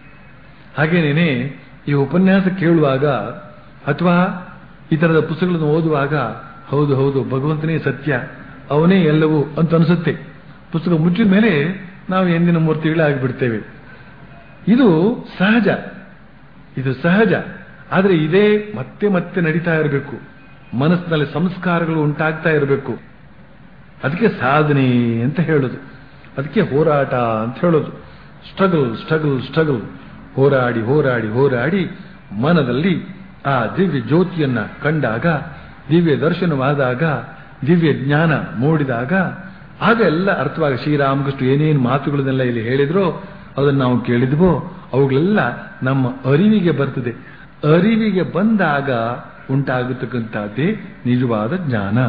ಹಾಗೇನೇನೆ ಈ ಉಪನ್ಯಾಸ ಕೇಳುವಾಗ ಅಥವಾ ಈ ತರದ ಪುಸ್ತಕಗಳನ್ನು ಓದುವಾಗ ಹೌದು ಹೌದು ಭಗವಂತನೇ ಸತ್ಯ ಅವನೇ ಎಲ್ಲವೂ ಅಂತ ಅನಿಸುತ್ತೆ ಪುಸ್ತಕ ಮುಚ್ಚಿದ ಮೇಲೆ ನಾವು ಎಂದಿನ ಮೂರ್ತಿಗಳಾಗಿಬಿಡ್ತೇವೆ ಇದು ಸಹಜ ಇದು ಸಹಜ ಆದರೆ ಇದೇ ಮತ್ತೆ ಮತ್ತೆ ನಡೀತಾ ಇರಬೇಕು ಮನಸ್ಸಿನಲ್ಲಿ ಸಂಸ್ಕಾರಗಳು ಉಂಟಾಗ್ತಾ ಇರಬೇಕು ಅದಕ್ಕೆ ಸಾಧನೆ ಅಂತ ಹೇಳೋದು ಅದಕ್ಕೆ ಹೋರಾಟ ಅಂತ ಹೇಳೋದು ಸ್ಟ್ರಗಲ್ ಸ್ಟ್ರಗಲ್ ಸ್ಟ್ರಗಲ್ ಹೋರಾಡಿ ಹೋರಾಡಿ ಹೋರಾಡಿ ಮನದಲ್ಲಿ ಆ ದಿವ್ಯ ಜ್ಯೋತಿಯನ್ನ ಕಂಡಾಗ ದಿವ್ಯ ದರ್ಶನವಾದಾಗ ದಿವ್ಯ ಜ್ಞಾನ ಮೂಡಿದಾಗ ಆಗ ಎಲ್ಲ ಅರ್ಥವಾಗ ಶ್ರೀರಾಮಕೃಷ್ಣ ಏನೇನು ಮಾತುಗಳನ್ನೆಲ್ಲ ಇಲ್ಲಿ ಹೇಳಿದ್ರೋ ಅದನ್ನು ನಾವು ಕೇಳಿದ್ವೋ ಅವುಗಳೆಲ್ಲ ನಮ್ಮ ಅರಿವಿಗೆ ಬರ್ತದೆ ಅರಿವಿಗೆ ಬಂದಾಗ ಉಂಟಾಗತಕ್ಕಂಥದ್ದೇ ನಿಜವಾದ ಜ್ಞಾನ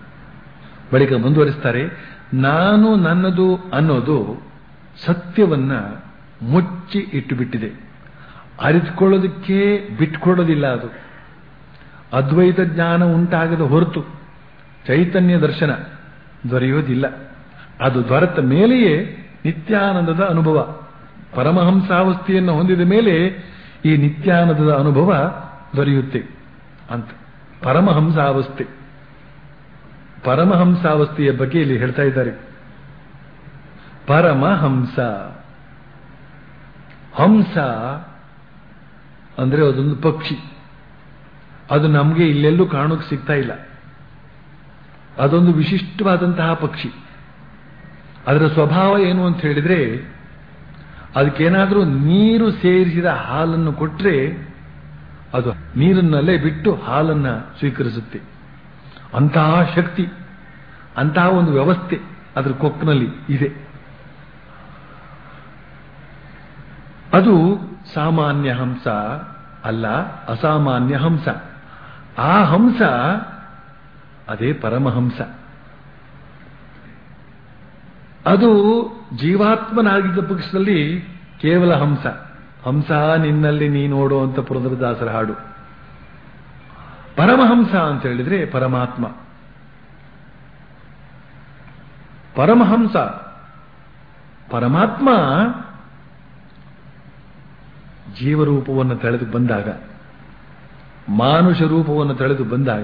ಬಳಿಕ ಮುಂದುವರಿಸ್ತಾರೆ ನಾನು ನನ್ನದು ಅನ್ನೋದು ಸತ್ಯವನ್ನ ಮುಚ್ಚಿ ಇಟ್ಟುಬಿಟ್ಟಿದೆ ಅರಿತುಕೊಳ್ಳೋದಕ್ಕೆ ಬಿಟ್ಕೊಳ್ಳೋದಿಲ್ಲ ಅದು ಅದ್ವೈತ ಜ್ಞಾನ ಉಂಟಾಗದ ಹೊರತು ಚೈತನ್ಯ ದರ್ಶನ ದೊರೆಯೋದಿಲ್ಲ ಅದು ದೊರೆತ ಮೇಲೆಯೇ ನಿತ್ಯಾನಂದದ ಅನುಭವ ಪರಮಹಂಸಾವಸ್ಥೆಯನ್ನು ಹೊಂದಿದ ಮೇಲೆ ಈ ನಿತ್ಯಾನಂದದ ಅನುಭವ ದೊರೆಯುತ್ತೆ ಅಂತ ಪರಮಹಂಸಾವಸ್ಥೆ ಪರಮಹಂಸಾವಸ್ಥೆಯ ಬಗ್ಗೆ ಇಲ್ಲಿ ಹೇಳ್ತಾ ಇದ್ದಾರೆ ಪರಮಹಂಸ ಹಂಸ ಅಂದ್ರೆ ಅದೊಂದು ಪಕ್ಷಿ ಅದು ನಮಗೆ ಇಲ್ಲೆಲ್ಲೂ ಕಾಣೋಕೆ ಸಿಗ್ತಾ ಇಲ್ಲ ಅದೊಂದು ವಿಶಿಷ್ಟವಾದಂತಹ ಪಕ್ಷಿ ಅದರ ಸ್ವಭಾವ ಏನು ಅಂತ ಹೇಳಿದ್ರೆ ಅದಕ್ಕೇನಾದರೂ ನೀರು ಸೇರಿಸಿದ ಹಾಲನ್ನು ಕೊಟ್ಟರೆ ಅದು ನೀರನ್ನಲ್ಲೇ ಬಿಟ್ಟು ಹಾಲನ್ನ ಸ್ವೀಕರಿಸುತ್ತೆ ಅಂತಹ ಶಕ್ತಿ ಅಂತಹ ಒಂದು ವ್ಯವಸ್ಥೆ ಅದರ ಕೊಕ್ಕಿನಲ್ಲಿ ಇದೆ ಅದು ಸಾಮಾನ್ಯ ಹಂಸ ಅಲ್ಲ ಅಸಾಮಾನ್ಯ ಹಂಸ ಆ ಹಂಸ ಅದೇ ಪರಮಹಂಸ ಅದು ಜೀವಾತ್ಮನಾಗಿದ್ದ ಪಕ್ಷದಲ್ಲಿ ಕೇವಲ ಹಂಸ ಹಂಸ ನಿನ್ನಲ್ಲಿ ನೀ ನೋಡು ಅಂತ ಪುರಂದರದಾಸರ ಹಾಡು ಪರಮಹಂಸ ಅಂತ ಹೇಳಿದ್ರೆ ಪರಮಾತ್ಮ ಪರಮಹಂಸ ಪರಮಾತ್ಮ ಜೀವರೂಪವನ್ನು ತಳೆದು ಬಂದಾಗ ಮಾನುಷ ರೂಪವನ್ನು ತಳೆದು ಬಂದಾಗ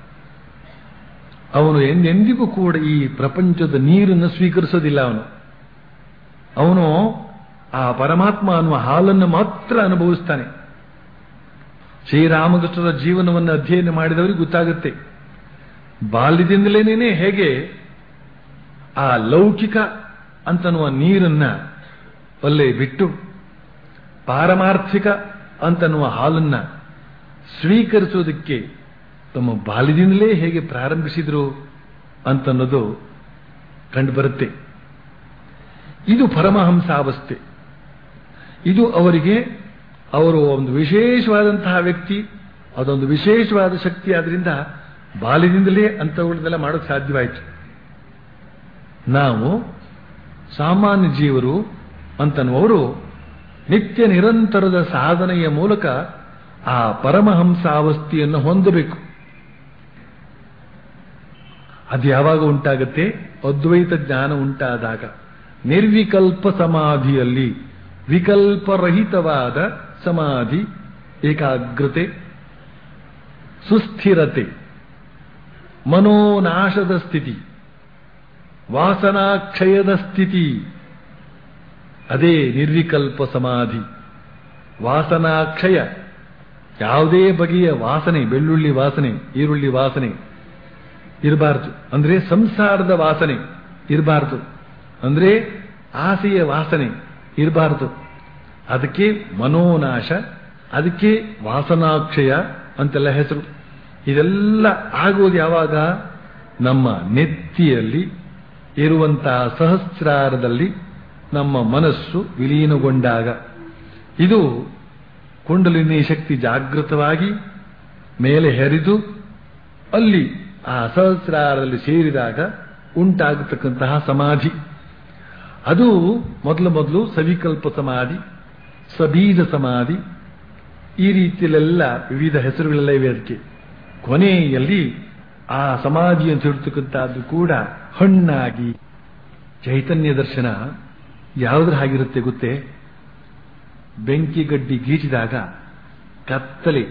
ಅವನು ಎಂದೆಂದಿಗೂ ಕೂಡ ಈ ಪ್ರಪಂಚದ ನೀರನ್ನು ಸ್ವೀಕರಿಸೋದಿಲ್ಲ ಅವನು ಅವನು ಆ ಪರಮಾತ್ಮ ಅನ್ನುವ ಹಾಲನ್ನು ಮಾತ್ರ ಅನುಭವಿಸ್ತಾನೆ ಶ್ರೀರಾಮಕೃಷ್ಣರ ಜೀವನವನ್ನು ಅಧ್ಯಯನ ಮಾಡಿದವರಿಗೆ ಗೊತ್ತಾಗುತ್ತೆ ಬಾಲ್ಯದಿಂದಲೇನೇ ಹೇಗೆ ಆ ಲೌಕಿಕ ಅಂತನ್ನುವ ನೀರನ್ನ ಅಲ್ಲೇ ಬಿಟ್ಟು ಪಾರಮಾರ್ಥಿಕ ಅಂತನ್ನುವ ಹಾಲನ್ನ ಸ್ವೀಕರಿಸೋದಕ್ಕೆ ತಮ್ಮ ಬಾಲ್ಯದಿಂದಲೇ ಹೇಗೆ ಪ್ರಾರಂಭಿಸಿದ್ರು ಅಂತನ್ನೋದು ಕಂಡುಬರುತ್ತೆ ಇದು ಪರಮಹಂಸಾವಸ್ಥೆ ಇದು ಅವರಿಗೆ ಅವರು ಒಂದು ವಿಶೇಷವಾದಂತಹ ವ್ಯಕ್ತಿ ಅದೊಂದು ವಿಶೇಷವಾದ ಶಕ್ತಿ ಆದ್ರಿಂದ ಬಾಲ್ಯದಿಂದಲೇ ಅಂಥವುಗಳನ್ನೆಲ್ಲ ಮಾಡೋಕ್ಕೆ ಸಾಧ್ಯವಾಯಿತು ನಾವು ಸಾಮಾನ್ಯ ಜೀವರು ಅಂತನ್ನುವರು ನಿತ್ಯ ನಿರಂತರದ ಸಾಧನೆಯ ಮೂಲಕ ಆ ಪರಮಹಂಸಾವಸ್ಥೆಯನ್ನು ಹೊಂದಬೇಕು ಅದು ಯಾವಾಗ ಉಂಟಾಗುತ್ತೆ ಅದ್ವೈತ ಜ್ಞಾನ ಉಂಟಾದಾಗ ನಿರ್ವಿಕಲ್ಪ ಸಮಾಧಿಯಲ್ಲಿ ವಿಕಲ್ಪರಹಿತವಾದ ಸಮಾಧಿ ಏಕಾಗ್ರತೆ ಸುಸ್ಥಿರತೆ ಮನೋನಾಶದ ಸ್ಥಿತಿ ವಾಸನಾಕ್ಷಯದ ಸ್ಥಿತಿ ಅದೇ ನಿರ್ವಿಕಲ್ಪ ಸಮಾಧಿ ವಾಸನಾಕ್ಷಯ ಯಾವುದೇ ಬಗೆಯ ವಾಸನೆ ಬೆಳ್ಳುಳ್ಳಿ ವಾಸನೆ ಈರುಳ್ಳಿ ವಾಸನೆ ಇರಬಾರದು ಅಂದ್ರೆ ಸಂಸಾರದ ವಾಸನೆ ಇರಬಾರದು ಅಂದ್ರೆ ಆಸೆಯ ವಾಸನೆ ಇರಬಾರದು ಅದಕ್ಕೆ ಮನೋನಾಶ ಅದಕ್ಕೆ ವಾಸನಾಕ್ಷಯ ಅಂತೆಲ್ಲ ಹೆಸರು ಇದೆಲ್ಲ ಆಗುವುದು ಯಾವಾಗ ನಮ್ಮ ನೆತ್ತಿಯಲ್ಲಿ ಇರುವಂತಹ ಸಹಸ್ರಾರದಲ್ಲಿ ನಮ್ಮ ಮನಸ್ಸು ವಿಲೀನಗೊಂಡಾಗ ಇದು ಕುಂಡಲಿನಿ ಶಕ್ತಿ ಜಾಗೃತವಾಗಿ ಮೇಲೆ ಹೆರಿದು ಅಲ್ಲಿ ಆ ಸಹಸ್ರಾರದಲ್ಲಿ ಸೇರಿದಾಗ ಉಂಟಾಗತಕ್ಕಂತಹ ಸಮಾಧಿ ಅದು ಮೊದಲು ಮೊದಲು ಸವಿಕಲ್ಪ ಸಮಾಧಿ ಸಬೀಜ ಸಮಾಧಿ ಈ ರೀತಿಯಲ್ಲೆಲ್ಲ ವಿವಿಧ ಹೆಸರುಗಳೆಲ್ಲ ಇವೆ ಅದಕ್ಕೆ ಕೊನೆಯಲ್ಲಿ ಆ ಸಮಾಧಿಯನ್ನು ಸೇರ್ತಕ್ಕಂಥದ್ದು ಕೂಡ ಹಣ್ಣಾಗಿ ಚೈತನ್ಯ ದರ್ಶನ ಯಾವುದ್ರ ಹಾಗಿರುತ್ತೆ ಗೊತ್ತೇ ಬೆಂಕಿ ಗಡ್ಡಿ ಗೀಚಿದಾಗ ಕತ್ತಲೆ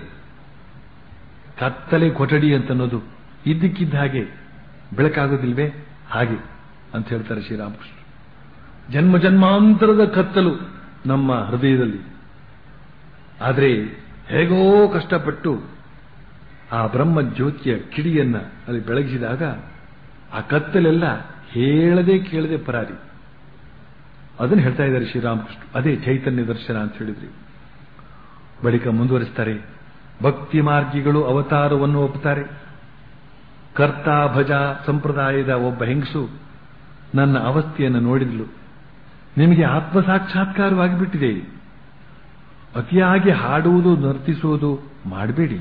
ಕತ್ತಲೆ ಕೊಠಡಿ ಅಂತನ್ನೋದು ಇದ್ದಕ್ಕಿದ್ದ ಹಾಗೆ ಬೆಳಕಾಗೋದಿಲ್ವೇ ಹಾಗೆ ಅಂತ ಹೇಳ್ತಾರೆ ಶ್ರೀರಾಮಕೃಷ್ಣ ಜನ್ಮ ಜನ್ಮಾಂತರದ ಕತ್ತಲು ನಮ್ಮ ಹೃದಯದಲ್ಲಿ ಆದರೆ ಹೇಗೋ ಕಷ್ಟಪಟ್ಟು ಆ ಬ್ರಹ್ಮ ಜ್ಯೋತಿಯ ಕಿಡಿಯನ್ನ ಅಲ್ಲಿ ಬೆಳಗಿಸಿದಾಗ ಆ ಕತ್ತಲೆಲ್ಲ ಹೇಳದೆ ಕೇಳದೆ ಪರಾರಿ ಅದನ್ನು ಹೇಳ್ತಾ ಇದ್ದಾರೆ ಶ್ರೀರಾಮಕೃಷ್ಣ ಅದೇ ಚೈತನ್ಯ ದರ್ಶನ ಅಂತ ಹೇಳಿದ್ರಿ ಬಳಿಕ ಮುಂದುವರಿಸ್ತಾರೆ ಭಕ್ತಿ ಮಾರ್ಗಿಗಳು ಅವತಾರವನ್ನು ಒಪ್ಪುತ್ತಾರೆ ಕರ್ತಾ ಭಜ ಸಂಪ್ರದಾಯದ ಒಬ್ಬ ಹೆಂಗಸು ನನ್ನ ಅವಸ್ಥೆಯನ್ನು ನೋಡಿದ್ಲು ನಿಮಗೆ ಆತ್ಮ ಸಾಕ್ಷಾತ್ಕಾರವಾಗಿ ಬಿಟ್ಟಿದೆ ಅತಿಯಾಗಿ ಹಾಡುವುದು ನರ್ತಿಸುವುದು ಮಾಡಬೇಡಿ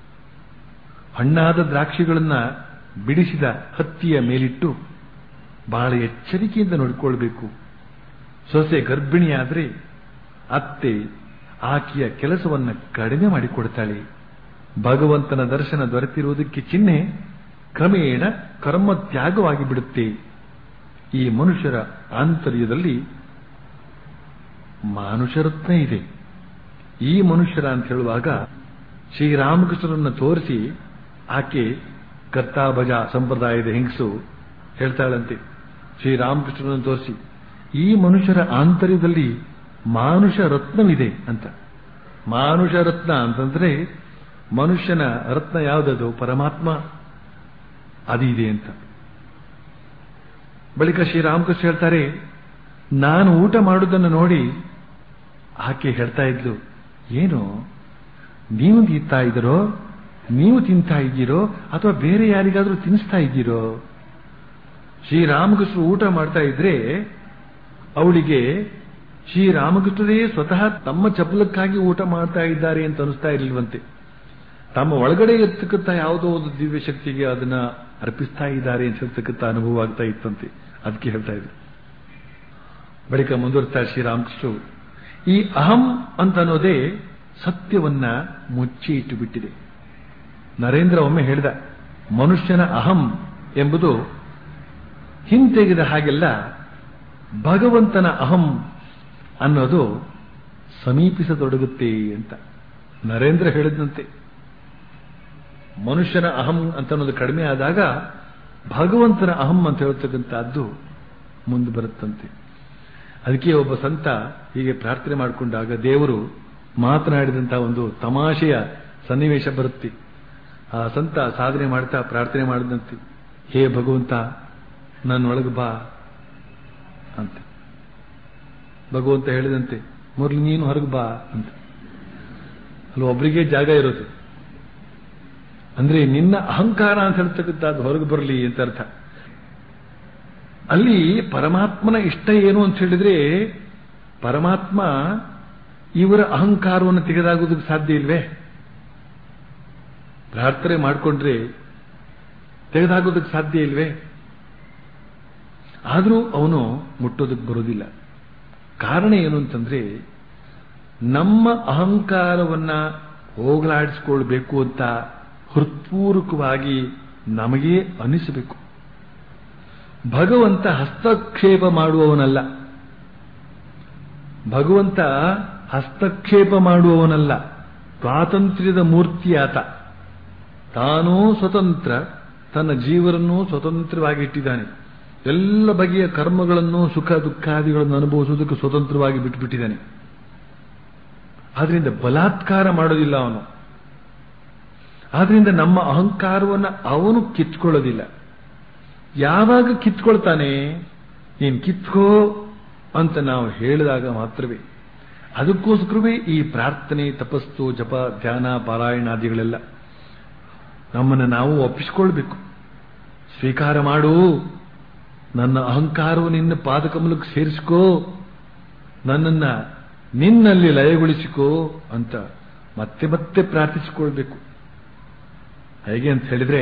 ಹಣ್ಣಾದ ದ್ರಾಕ್ಷಿಗಳನ್ನ ಬಿಡಿಸಿದ ಹತ್ತಿಯ ಮೇಲಿಟ್ಟು ಬಹಳ ಎಚ್ಚರಿಕೆಯಿಂದ ನೋಡಿಕೊಳ್ಬೇಕು ಸೊಸೆ ಗರ್ಭಿಣಿಯಾದರೆ ಅತ್ತೆ ಆಕೆಯ ಕೆಲಸವನ್ನ ಕಡಿಮೆ ಮಾಡಿಕೊಡ್ತಾಳೆ ಭಗವಂತನ ದರ್ಶನ ದೊರೆತಿರುವುದಕ್ಕೆ ಚಿಹ್ನೆ ಕ್ರಮೇಣ ಕರ್ಮ ತ್ಯಾಗವಾಗಿ ಬಿಡುತ್ತೆ ಈ ಮನುಷ್ಯರ ಆಂತರ್ಯದಲ್ಲಿ ಮಾನುಷರತ್ನ ಇದೆ ಈ ಮನುಷ್ಯರ ಅಂತ ಹೇಳುವಾಗ ಶ್ರೀರಾಮಕೃಷ್ಣರನ್ನ ತೋರಿಸಿ ಆಕೆ ಕರ್ತಾಭಜ ಸಂಪ್ರದಾಯದ ಹೆಂಗಸು ಹೇಳ್ತಾಳಂತೆ ಶ್ರೀರಾಮಕೃಷ್ಣರನ್ನು ತೋರಿಸಿ ಈ ಮನುಷ್ಯರ ಆಂತರ್ಯದಲ್ಲಿ ಮಾನುಷ ರತ್ನವಿದೆ ಅಂತ ಮಾನುಷ ರತ್ನ ಅಂತಂದ್ರೆ ಮನುಷ್ಯನ ರತ್ನ ಯಾವುದದು ಪರಮಾತ್ಮ ಅದಿದೆ ಅಂತ ಬಳಿಕ ಶ್ರೀರಾಮಕೃಷ್ಣ ಹೇಳ್ತಾರೆ ನಾನು ಊಟ ಮಾಡುವುದನ್ನು ನೋಡಿ ಆಕೆ ಹೇಳ್ತಾ ಇದ್ಲು ಏನು ನೀವು ತಿಂತಾ ಇದ್ದೀರೋ ನೀವು ತಿಂತಾ ಇದ್ದೀರೋ ಅಥವಾ ಬೇರೆ ಯಾರಿಗಾದ್ರೂ ತಿನ್ನಿಸ್ತಾ ಇದ್ದೀರೋ ಶ್ರೀರಾಮಕೃಷ್ಣ ಊಟ ಮಾಡ್ತಾ ಇದ್ರೆ ಅವಳಿಗೆ ಶ್ರೀರಾಮಕೃಷ್ಣರೇ ಸ್ವತಃ ತಮ್ಮ ಚಪಲಕ್ಕಾಗಿ ಊಟ ಮಾಡ್ತಾ ಇದ್ದಾರೆ ಅಂತ ಅನಿಸ್ತಾ ಇರಲಿಲ್ವಂತೆ ತಮ್ಮ ಒಳಗಡೆ ಇರ್ತಕ್ಕಂಥ ಯಾವುದೋ ಒಂದು ದಿವ್ಯ ಶಕ್ತಿಗೆ ಅದನ್ನ ಅರ್ಪಿಸ್ತಾ ಇದ್ದಾರೆ ಅಂತ ಹೇಳ್ತಕ್ಕಂಥ ಅನುಭವ ಆಗ್ತಾ ಇತ್ತಂತೆ ಅದಕ್ಕೆ ಹೇಳ್ತಾ ಇದ್ರು ಬಳಿಕ ಮುಂದುವರ್ತಾ ಶ್ರೀರಾಮಕೃಷ್ಣ ಈ ಅಹಂ ಅಂತ ಅನ್ನೋದೇ ಸತ್ಯವನ್ನ ಮುಚ್ಚಿ ಇಟ್ಟು ಬಿಟ್ಟಿದೆ ನರೇಂದ್ರ ಒಮ್ಮೆ ಹೇಳಿದ ಮನುಷ್ಯನ ಅಹಂ ಎಂಬುದು ಹಿಂತೆಗೆದ ಹಾಗೆಲ್ಲ ಭಗವಂತನ ಅಹಂ ಅನ್ನೋದು ಸಮೀಪಿಸತೊಡಗುತ್ತೆ ಅಂತ ನರೇಂದ್ರ ಹೇಳಿದಂತೆ ಮನುಷ್ಯನ ಅಹಂ ಅಂತ ಅನ್ನೋದು ಕಡಿಮೆ ಆದಾಗ ಭಗವಂತನ ಅಹಂ ಅಂತ ಹೇಳ್ತಕ್ಕಂಥದ್ದು ಮುಂದೆ ಬರುತ್ತಂತೆ ಅದಕ್ಕೆ ಒಬ್ಬ ಸಂತ ಹೀಗೆ ಪ್ರಾರ್ಥನೆ ಮಾಡಿಕೊಂಡಾಗ ದೇವರು ಮಾತನಾಡಿದಂತಹ ಒಂದು ತಮಾಷೆಯ ಸನ್ನಿವೇಶ ಬರುತ್ತೆ ಆ ಸಂತ ಸಾಧನೆ ಮಾಡ್ತಾ ಪ್ರಾರ್ಥನೆ ಮಾಡಿದಂತೆ ಹೇ ಭಗವಂತ ನನ್ನೊಳಗೆ ಬಾ ಅಂತ ಭಗವಂತ ಹೇಳಿದಂತೆ ಮೊದಲು ನೀನು ಹೊರಗೆ ಬಾ ಅಂತ ಅಲ್ಲಿ ಒಬ್ಬರಿಗೆ ಜಾಗ ಇರೋದು ಅಂದ್ರೆ ನಿನ್ನ ಅಹಂಕಾರ ಅಂತ ಹೇಳ್ತಕ್ಕಂಥದ್ದು ಹೊರಗೆ ಬರಲಿ ಅಂತ ಅರ್ಥ ಅಲ್ಲಿ ಪರಮಾತ್ಮನ ಇಷ್ಟ ಏನು ಅಂತ ಹೇಳಿದ್ರೆ ಪರಮಾತ್ಮ ಇವರ ಅಹಂಕಾರವನ್ನು ತೆಗೆದಾಗೋದಕ್ಕೆ ಸಾಧ್ಯ ಇಲ್ವೇ ಪ್ರಾರ್ಥನೆ ಮಾಡಿಕೊಂಡ್ರೆ ತೆಗೆದಾಗೋದಕ್ಕೆ ಸಾಧ್ಯ ಇಲ್ವೇ ಆದರೂ ಅವನು ಮುಟ್ಟೋದಕ್ಕೆ ಬರೋದಿಲ್ಲ ಕಾರಣ ಏನು ಅಂತಂದ್ರೆ ನಮ್ಮ ಅಹಂಕಾರವನ್ನ ಹೋಗಲಾಡಿಸ್ಕೊಳ್ಬೇಕು ಅಂತ ಹೃತ್ಪೂರ್ವಕವಾಗಿ ನಮಗೆ ಅನಿಸಬೇಕು ಭಗವಂತ ಹಸ್ತಕ್ಷೇಪ ಮಾಡುವವನಲ್ಲ ಭಗವಂತ ಹಸ್ತಕ್ಷೇಪ ಮಾಡುವವನಲ್ಲ ಸ್ವಾತಂತ್ರ್ಯದ ಮೂರ್ತಿಯಾತ ತಾನೂ ಸ್ವತಂತ್ರ ತನ್ನ ಜೀವರನ್ನೂ ಸ್ವತಂತ್ರವಾಗಿ ಇಟ್ಟಿದ್ದಾನೆ ಎಲ್ಲ ಬಗೆಯ ಕರ್ಮಗಳನ್ನು ಸುಖ ದುಃಖಾದಿಗಳನ್ನು ಅನುಭವಿಸುವುದಕ್ಕೆ ಸ್ವತಂತ್ರವಾಗಿ ಬಿಟ್ಟುಬಿಟ್ಟಿದ್ದಾನೆ ಆದ್ರಿಂದ ಬಲಾತ್ಕಾರ ಮಾಡೋದಿಲ್ಲ ಅವನು ಆದ್ರಿಂದ ನಮ್ಮ ಅಹಂಕಾರವನ್ನು ಅವನು ಕಿತ್ಕೊಳ್ಳೋದಿಲ್ಲ ಯಾವಾಗ ಕಿತ್ಕೊಳ್ತಾನೆ ನೀನ್ ಕಿತ್ಕೋ ಅಂತ ನಾವು ಹೇಳಿದಾಗ ಮಾತ್ರವೇ ಅದಕ್ಕೋಸ್ಕರವೇ ಈ ಪ್ರಾರ್ಥನೆ ತಪಸ್ಸು ಜಪ ಧ್ಯಾನ ಪಾರಾಯಣಾದಿಗಳೆಲ್ಲ ನಮ್ಮನ್ನು ನಾವು ಒಪ್ಪಿಸಿಕೊಳ್ಬೇಕು ಸ್ವೀಕಾರ ಮಾಡು ನನ್ನ ಅಹಂಕಾರವು ನಿನ್ನ ಪಾದಕಮಲಕ್ಕೆ ಸೇರಿಸ್ಕೋ ನನ್ನನ್ನ ನಿನ್ನಲ್ಲಿ ಲಯಗೊಳಿಸಿಕೋ ಅಂತ ಮತ್ತೆ ಮತ್ತೆ ಪ್ರಾರ್ಥಿಸಿಕೊಳ್ಬೇಕು ಹೇಗೆ ಅಂತ ಹೇಳಿದ್ರೆ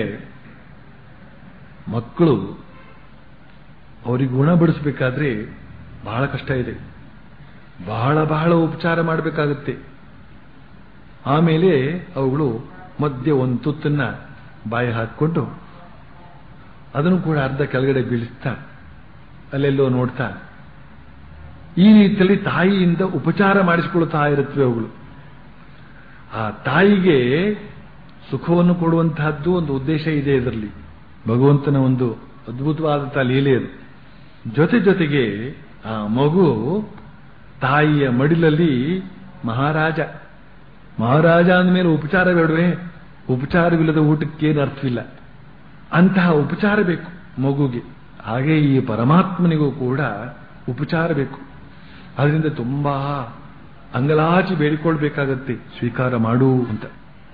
ಮಕ್ಕಳು ಅವರಿಗೆ ಗುಣಪಡಿಸಬೇಕಾದ್ರೆ ಬಹಳ ಕಷ್ಟ ಇದೆ ಬಹಳ ಬಹಳ ಉಪಚಾರ ಮಾಡಬೇಕಾಗುತ್ತೆ ಆಮೇಲೆ ಅವುಗಳು ಮಧ್ಯೆ ಒಂದು ತುತ್ತನ್ನ ಬಾಯಿ ಹಾಕಿಕೊಂಡು ಅದನ್ನು ಕೂಡ ಅರ್ಧ ಕೆಳಗಡೆ ಬೀಳಿಸ್ತಾ ಅಲ್ಲೆಲ್ಲೋ ನೋಡ್ತಾ ಈ ರೀತಿಯಲ್ಲಿ ತಾಯಿಯಿಂದ ಉಪಚಾರ ಮಾಡಿಸಿಕೊಳ್ತಾ ಇರುತ್ತವೆ ಅವುಗಳು ಆ ತಾಯಿಗೆ ಸುಖವನ್ನು ಕೊಡುವಂತಹದ್ದು ಒಂದು ಉದ್ದೇಶ ಇದೆ ಇದರಲ್ಲಿ ಭಗವಂತನ ಒಂದು ಅದ್ಭುತವಾದಂತಹ ಲೀಲೆ ಅದು ಜೊತೆ ಜೊತೆಗೆ ಆ ಮಗು ತಾಯಿಯ ಮಡಿಲಲ್ಲಿ ಮಹಾರಾಜ ಮಹಾರಾಜ ಅಂದಮೇಲೆ ಉಪಚಾರ ಬೇಡವೇ ಉಪಚಾರವಿಲ್ಲದ ಊಟಕ್ಕೇನು ಅರ್ಥವಿಲ್ಲ ಅಂತಹ ಉಪಚಾರ ಬೇಕು ಮಗುಗೆ ಹಾಗೆ ಈ ಪರಮಾತ್ಮನಿಗೂ ಕೂಡ ಉಪಚಾರ ಬೇಕು ಅದರಿಂದ ತುಂಬಾ ಅಂಗಲಾಚಿ ಬೇಡಿಕೊಳ್ಬೇಕಾಗತ್ತೆ ಸ್ವೀಕಾರ ಮಾಡು ಅಂತ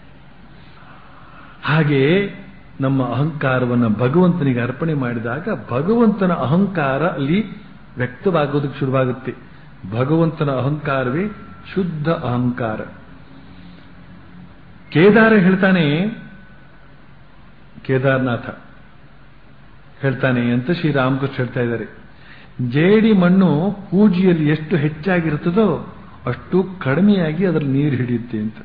ಹಾಗೆ ನಮ್ಮ ಅಹಂಕಾರವನ್ನು ಭಗವಂತನಿಗೆ ಅರ್ಪಣೆ ಮಾಡಿದಾಗ ಭಗವಂತನ ಅಹಂಕಾರ ಅಲ್ಲಿ ವ್ಯಕ್ತವಾಗೋದಕ್ಕೆ ಶುರುವಾಗುತ್ತೆ ಭಗವಂತನ ಅಹಂಕಾರವೇ ಶುದ್ಧ ಅಹಂಕಾರ ಕೇದಾರ ಹೇಳ್ತಾನೆ ಕೇದಾರನಾಥ ಹೇಳ್ತಾನೆ ಅಂತ ಶ್ರೀರಾಮಕೃಷ್ಣ ಹೇಳ್ತಾ ಇದ್ದಾರೆ ಜೇಡಿ ಮಣ್ಣು ಪೂಜಿಯಲ್ಲಿ ಎಷ್ಟು ಹೆಚ್ಚಾಗಿರುತ್ತದೋ ಅಷ್ಟು ಕಡಿಮೆಯಾಗಿ ಅದರ ನೀರು ಹಿಡಿಯುತ್ತೆ ಅಂತ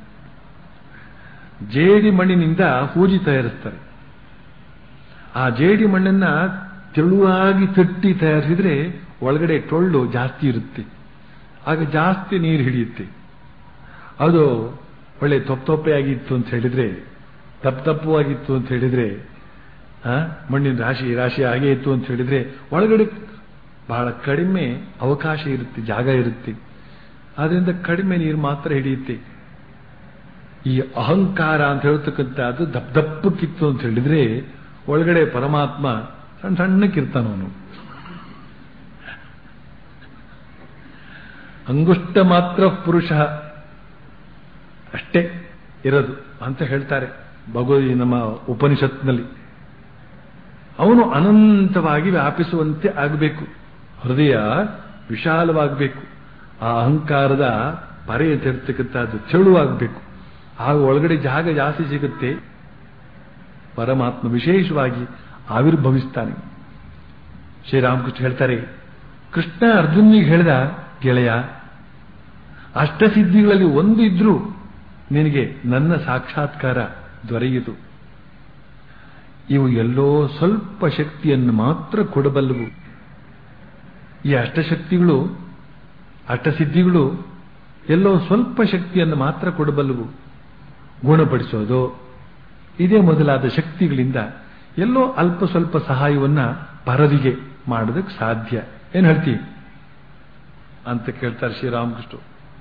ಜೇಡಿ ಮಣ್ಣಿನಿಂದ ಹೂಜಿ ತಯಾರಿಸ್ತಾರೆ ಆ ಜೇಡಿ ಮಣ್ಣನ್ನ ತೆಳುವಾಗಿ ತಟ್ಟಿ ತಯಾರಿಸಿದ್ರೆ ಒಳಗಡೆ ಟೊಳ್ಳು ಜಾಸ್ತಿ ಇರುತ್ತೆ ಆಗ ಜಾಸ್ತಿ ನೀರು ಹಿಡಿಯುತ್ತೆ ಅದು ಒಳ್ಳೆ ತೊಪ್ಪ ತೊಪ್ಪೆಯಾಗಿತ್ತು ಅಂತ ಹೇಳಿದ್ರೆ ತಪ್ಪು ತಪ್ಪವಾಗಿತ್ತು ಅಂತ ಹೇಳಿದ್ರೆ ಆ, ಮಣ್ಣಿನ ರಾಶಿ ರಾಶಿ ಹಾಗೆ ಇತ್ತು ಅಂತ ಹೇಳಿದ್ರೆ ಒಳಗಡೆ ಬಹಳ ಕಡಿಮೆ ಅವಕಾಶ ಇರುತ್ತೆ ಜಾಗ ಇರುತ್ತೆ ಆದ್ರಿಂದ ಕಡಿಮೆ ನೀರು ಮಾತ್ರ ಹಿಡಿಯುತ್ತೆ ಈ ಅಹಂಕಾರ ಅಂತ ಹೇಳ್ತಕ್ಕಂಥದ್ದು ದಪ್ಪ ದಪ್ಪಕ್ಕಿತ್ತು ಅಂತ ಹೇಳಿದ್ರೆ ಒಳಗಡೆ ಪರಮಾತ್ಮ ಸಣ್ಣ ಸಣ್ಣಕ್ಕಿರ್ತಾನವನು ಅಂಗುಷ್ಟ ಮಾತ್ರ ಪುರುಷ ಅಷ್ಟೇ ಇರೋದು ಅಂತ ಹೇಳ್ತಾರೆ ಭಗವದ್ ನಮ್ಮ ಉಪನಿಷತ್ನಲ್ಲಿ ಅವನು ಅನಂತವಾಗಿ ವ್ಯಾಪಿಸುವಂತೆ ಆಗಬೇಕು ಹೃದಯ ವಿಶಾಲವಾಗಬೇಕು ಆ ಅಹಂಕಾರದ ಪರೆ ಅಂತ ಇರ್ತಕ್ಕಂಥದ್ದು ತೆಳುವಾಗಬೇಕು ಆಗ ಒಳಗಡೆ ಜಾಗ ಜಾಸ್ತಿ ಸಿಗುತ್ತೆ ಪರಮಾತ್ಮ ವಿಶೇಷವಾಗಿ ಆವಿರ್ಭವಿಸ್ತಾನೆ ಶ್ರೀರಾಮಕೃಷ್ಣ ಹೇಳ್ತಾರೆ ಕೃಷ್ಣ ಅರ್ಜುನಿಗೆ ಹೇಳಿದ ಗೆಳೆಯ ಅಷ್ಟಸಿದ್ಧಿಗಳಲ್ಲಿ ಒಂದು ಇದ್ರೂ ನಿನಗೆ ನನ್ನ ಸಾಕ್ಷಾತ್ಕಾರ ದೊರೆಯಿತು ಇವು ಎಲ್ಲೋ ಸ್ವಲ್ಪ ಶಕ್ತಿಯನ್ನು ಮಾತ್ರ ಕೊಡಬಲ್ಲವು ಈ ಅಷ್ಟಶಕ್ತಿಗಳು ಅಷ್ಟಸಿದ್ಧಿಗಳು ಎಲ್ಲೋ ಸ್ವಲ್ಪ ಶಕ್ತಿಯನ್ನು ಮಾತ್ರ ಕೊಡಬಲ್ಲವು ಗುಣಪಡಿಸೋದು ಇದೇ ಮೊದಲಾದ ಶಕ್ತಿಗಳಿಂದ ಎಲ್ಲೋ ಅಲ್ಪ ಸ್ವಲ್ಪ ಸಹಾಯವನ್ನ ಪರದಿಗೆ ಮಾಡೋದಕ್ಕೆ ಸಾಧ್ಯ ಏನ್ ಹೇಳ್ತಿ ಅಂತ ಕೇಳ್ತಾರೆ ಶ್ರೀರಾಮಕೃಷ್ಣ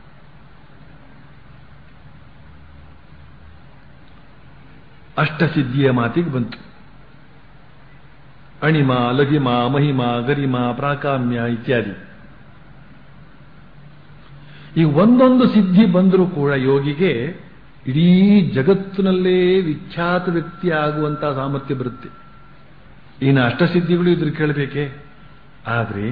ಅಷ್ಟಸಿದ್ಧಿಯ ಮಾತಿಗೆ ಬಂತು ಅಣಿಮ ಲಘಿಮ ಮಹಿಮ ಗರಿಮ ಪ್ರಾಕಾಮ್ಯ ಇತ್ಯಾದಿ ಈ ಒಂದೊಂದು ಸಿದ್ಧಿ ಬಂದರೂ ಕೂಡ ಯೋಗಿಗೆ ಇಡೀ ಜಗತ್ತಿನಲ್ಲೇ ವಿಖ್ಯಾತ ವ್ಯಕ್ತಿ ಆಗುವಂತಹ ಸಾಮರ್ಥ್ಯ ಬರುತ್ತೆ ಇನ್ನು ಅಷ್ಟಸಿದ್ಧಿಗಳು ಇದ್ರ ಕೇಳಬೇಕೆ ಆದರೆ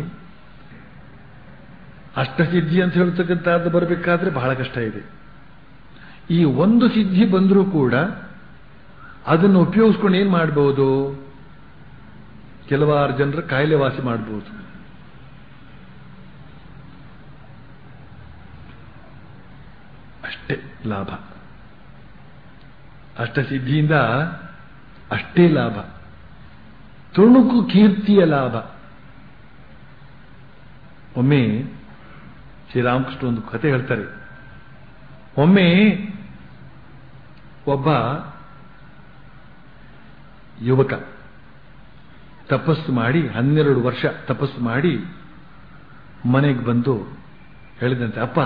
ಅಷ್ಟಸಿದ್ಧಿ ಅಂತ ಹೇಳ್ತಕ್ಕಂಥದ್ದು ಬರಬೇಕಾದ್ರೆ ಬಹಳ ಕಷ್ಟ ಇದೆ ಈ ಒಂದು ಸಿದ್ಧಿ ಬಂದರೂ ಕೂಡ ಅದನ್ನು ಉಪಯೋಗಿಸ್ಕೊಂಡು ಏನ್ ಮಾಡಬಹುದು ಕೆಲವಾರು ಜನರ ಕಾಯಿಲೆ ವಾಸಿ ಮಾಡಬಹುದು ಅಷ್ಟೇ ಲಾಭ ಅಷ್ಟಸಿದ್ಧಿಯಿಂದ ಅಷ್ಟೇ ಲಾಭ ತುಣುಕು ಕೀರ್ತಿಯ ಲಾಭ ಒಮ್ಮೆ ಶ್ರೀರಾಮಕೃಷ್ಣ ಒಂದು ಕಥೆ ಹೇಳ್ತಾರೆ ಒಮ್ಮೆ ಒಬ್ಬ ಯುವಕ ತಪಸ್ಸು ಮಾಡಿ ಹನ್ನೆರಡು ವರ್ಷ ತಪಸ್ಸು ಮಾಡಿ ಮನೆಗೆ ಬಂದು ಹೇಳಿದಂತೆ ಅಪ್ಪ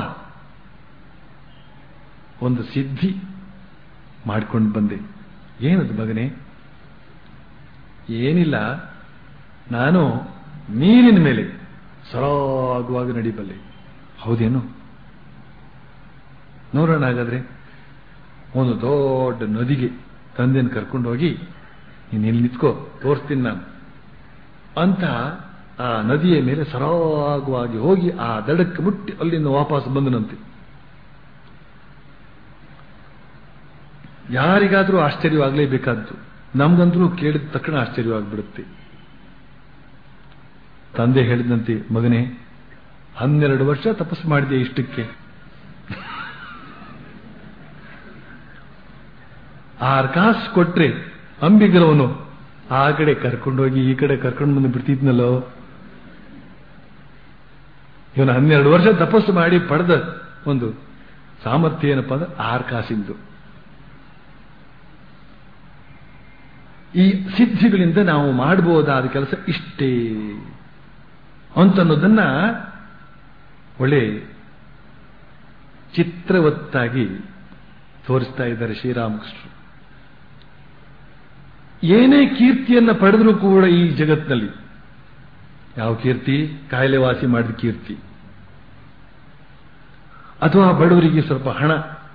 ಒಂದು ಸಿದ್ಧಿ ಮಾಡ್ಕೊಂಡು ಬಂದೆ ಏನದು ಮಗನೇ ಏನಿಲ್ಲ ನಾನು ನೀರಿನ ಮೇಲೆ ಸರಾಗವಾಗಿ ನಡಿಬಲ್ಲೆ ಹೌದೇನು ನೋಡೋಣ ಹಾಗಾದ್ರೆ ಒಂದು ದೊಡ್ಡ ನದಿಗೆ ತಂದೆಯನ್ನು ಕರ್ಕೊಂಡು ಹೋಗಿ ನೀನು ಇಲ್ಲಿ ನಿಂತ್ಕೋ ತೋರಿಸ್ತೀನಿ ನಾನು ಅಂತ ಆ ನದಿಯ ಮೇಲೆ ಸರಾಗವಾಗಿ ಹೋಗಿ ಆ ದಡಕ್ಕೆ ಮುಟ್ಟಿ ಅಲ್ಲಿಂದ ವಾಪಸ್ ಬಂದನಂತೆ ಯಾರಿಗಾದರೂ ಆಶ್ಚರ್ಯವಾಗಲೇಬೇಕಾದ್ದು ನಮ್ಗಂತರೂ ಕೇಳಿದ ತಕ್ಷಣ ಆಶ್ಚರ್ಯವಾಗ್ಬಿಡುತ್ತೆ ತಂದೆ ಹೇಳಿದಂತೆ ಮಗನೇ ಹನ್ನೆರಡು ವರ್ಷ ತಪಸ್ಸು ಮಾಡಿದೆ ಇಷ್ಟಕ್ಕೆ ಆರ್ ಕಾಸು ಕೊಟ್ರೆ ಅಂಬಿಗರವನು ಆ ಕಡೆ ಕರ್ಕೊಂಡೋಗಿ ಈ ಕಡೆ ಕರ್ಕೊಂಡು ಬಂದು ಬಿಡ್ತಿದ್ನಲ್ಲೋ ಇವನು ಹನ್ನೆರಡು ವರ್ಷ ತಪಸ್ಸು ಮಾಡಿ ಪಡೆದ ಒಂದು ಸಾಮರ್ಥ್ಯ ಏನಪ್ಪ ಅಂದ್ರೆ ಆರ್ ಕಾಸಿಂದು ಈ ಸಿದ್ಧಿಗಳಿಂದ ನಾವು ಮಾಡಬಹುದಾದ ಕೆಲಸ ಇಷ್ಟೇ ಅಂತನ್ನೋದನ್ನ ಒಳ್ಳೆ ಚಿತ್ರವತ್ತಾಗಿ ತೋರಿಸ್ತಾ ಇದ್ದಾರೆ ಶ್ರೀರಾಮಕೃಷ್ಣರು ಏನೇ ಕೀರ್ತಿಯನ್ನ ಪಡೆದರೂ ಕೂಡ ಈ ಜಗತ್ತಿನಲ್ಲಿ ಯಾವ ಕೀರ್ತಿ ಕಾಯಿಲೆ ವಾಸಿ ಮಾಡಿದ ಕೀರ್ತಿ ಅಥವಾ ಬಡವರಿಗೆ ಸ್ವಲ್ಪ ಹಣ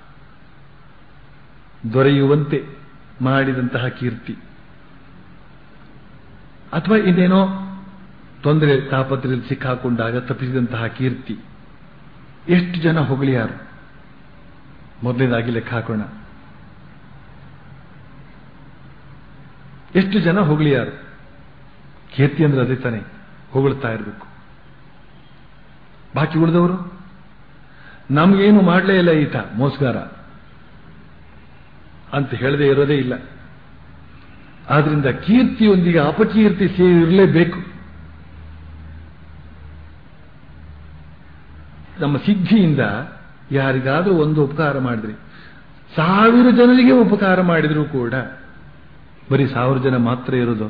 ದೊರೆಯುವಂತೆ ಮಾಡಿದಂತಹ ಕೀರ್ತಿ ಅಥವಾ ಇನ್ನೇನೋ ತೊಂದರೆ ತಾಪತ್ರದಲ್ಲಿ ಸಿಕ್ಕಾಕೊಂಡಾಗ ತಪ್ಪಿಸಿದಂತಹ ಕೀರ್ತಿ ಎಷ್ಟು ಜನ ಹೊಗಳಿಯಾರು ಮೊದಲನೇದಾಗಿ ಲೆಕ್ಕ ಹಾಕೋಣ ಎಷ್ಟು ಜನ ಹೊಗಳಿಯಾರು ಕೀರ್ತಿ ಅಂದ್ರೆ ಅದೇ ತಾನೆ ಹೊಗಳ್ತಾ ಇರಬೇಕು ಬಾಕಿ ಉಳಿದವರು ನಮಗೇನು ಮಾಡಲೇ ಇಲ್ಲ ಈತ ಮೋಸ್ಗಾರ ಅಂತ ಹೇಳದೆ ಇರೋದೇ ಇಲ್ಲ ಆದ್ರಿಂದ ಕೀರ್ತಿಯೊಂದಿಗೆ ಅಪಕೀರ್ತಿ ಸೇರಿರಲೇಬೇಕು ನಮ್ಮ ಸಿದ್ಧಿಯಿಂದ ಯಾರಿಗಾದರೂ ಒಂದು ಉಪಕಾರ ಮಾಡಿದ್ರಿ ಸಾವಿರ ಜನರಿಗೆ ಉಪಕಾರ ಮಾಡಿದರೂ ಕೂಡ ಬರೀ ಸಾವಿರ ಜನ ಮಾತ್ರ ಇರೋದು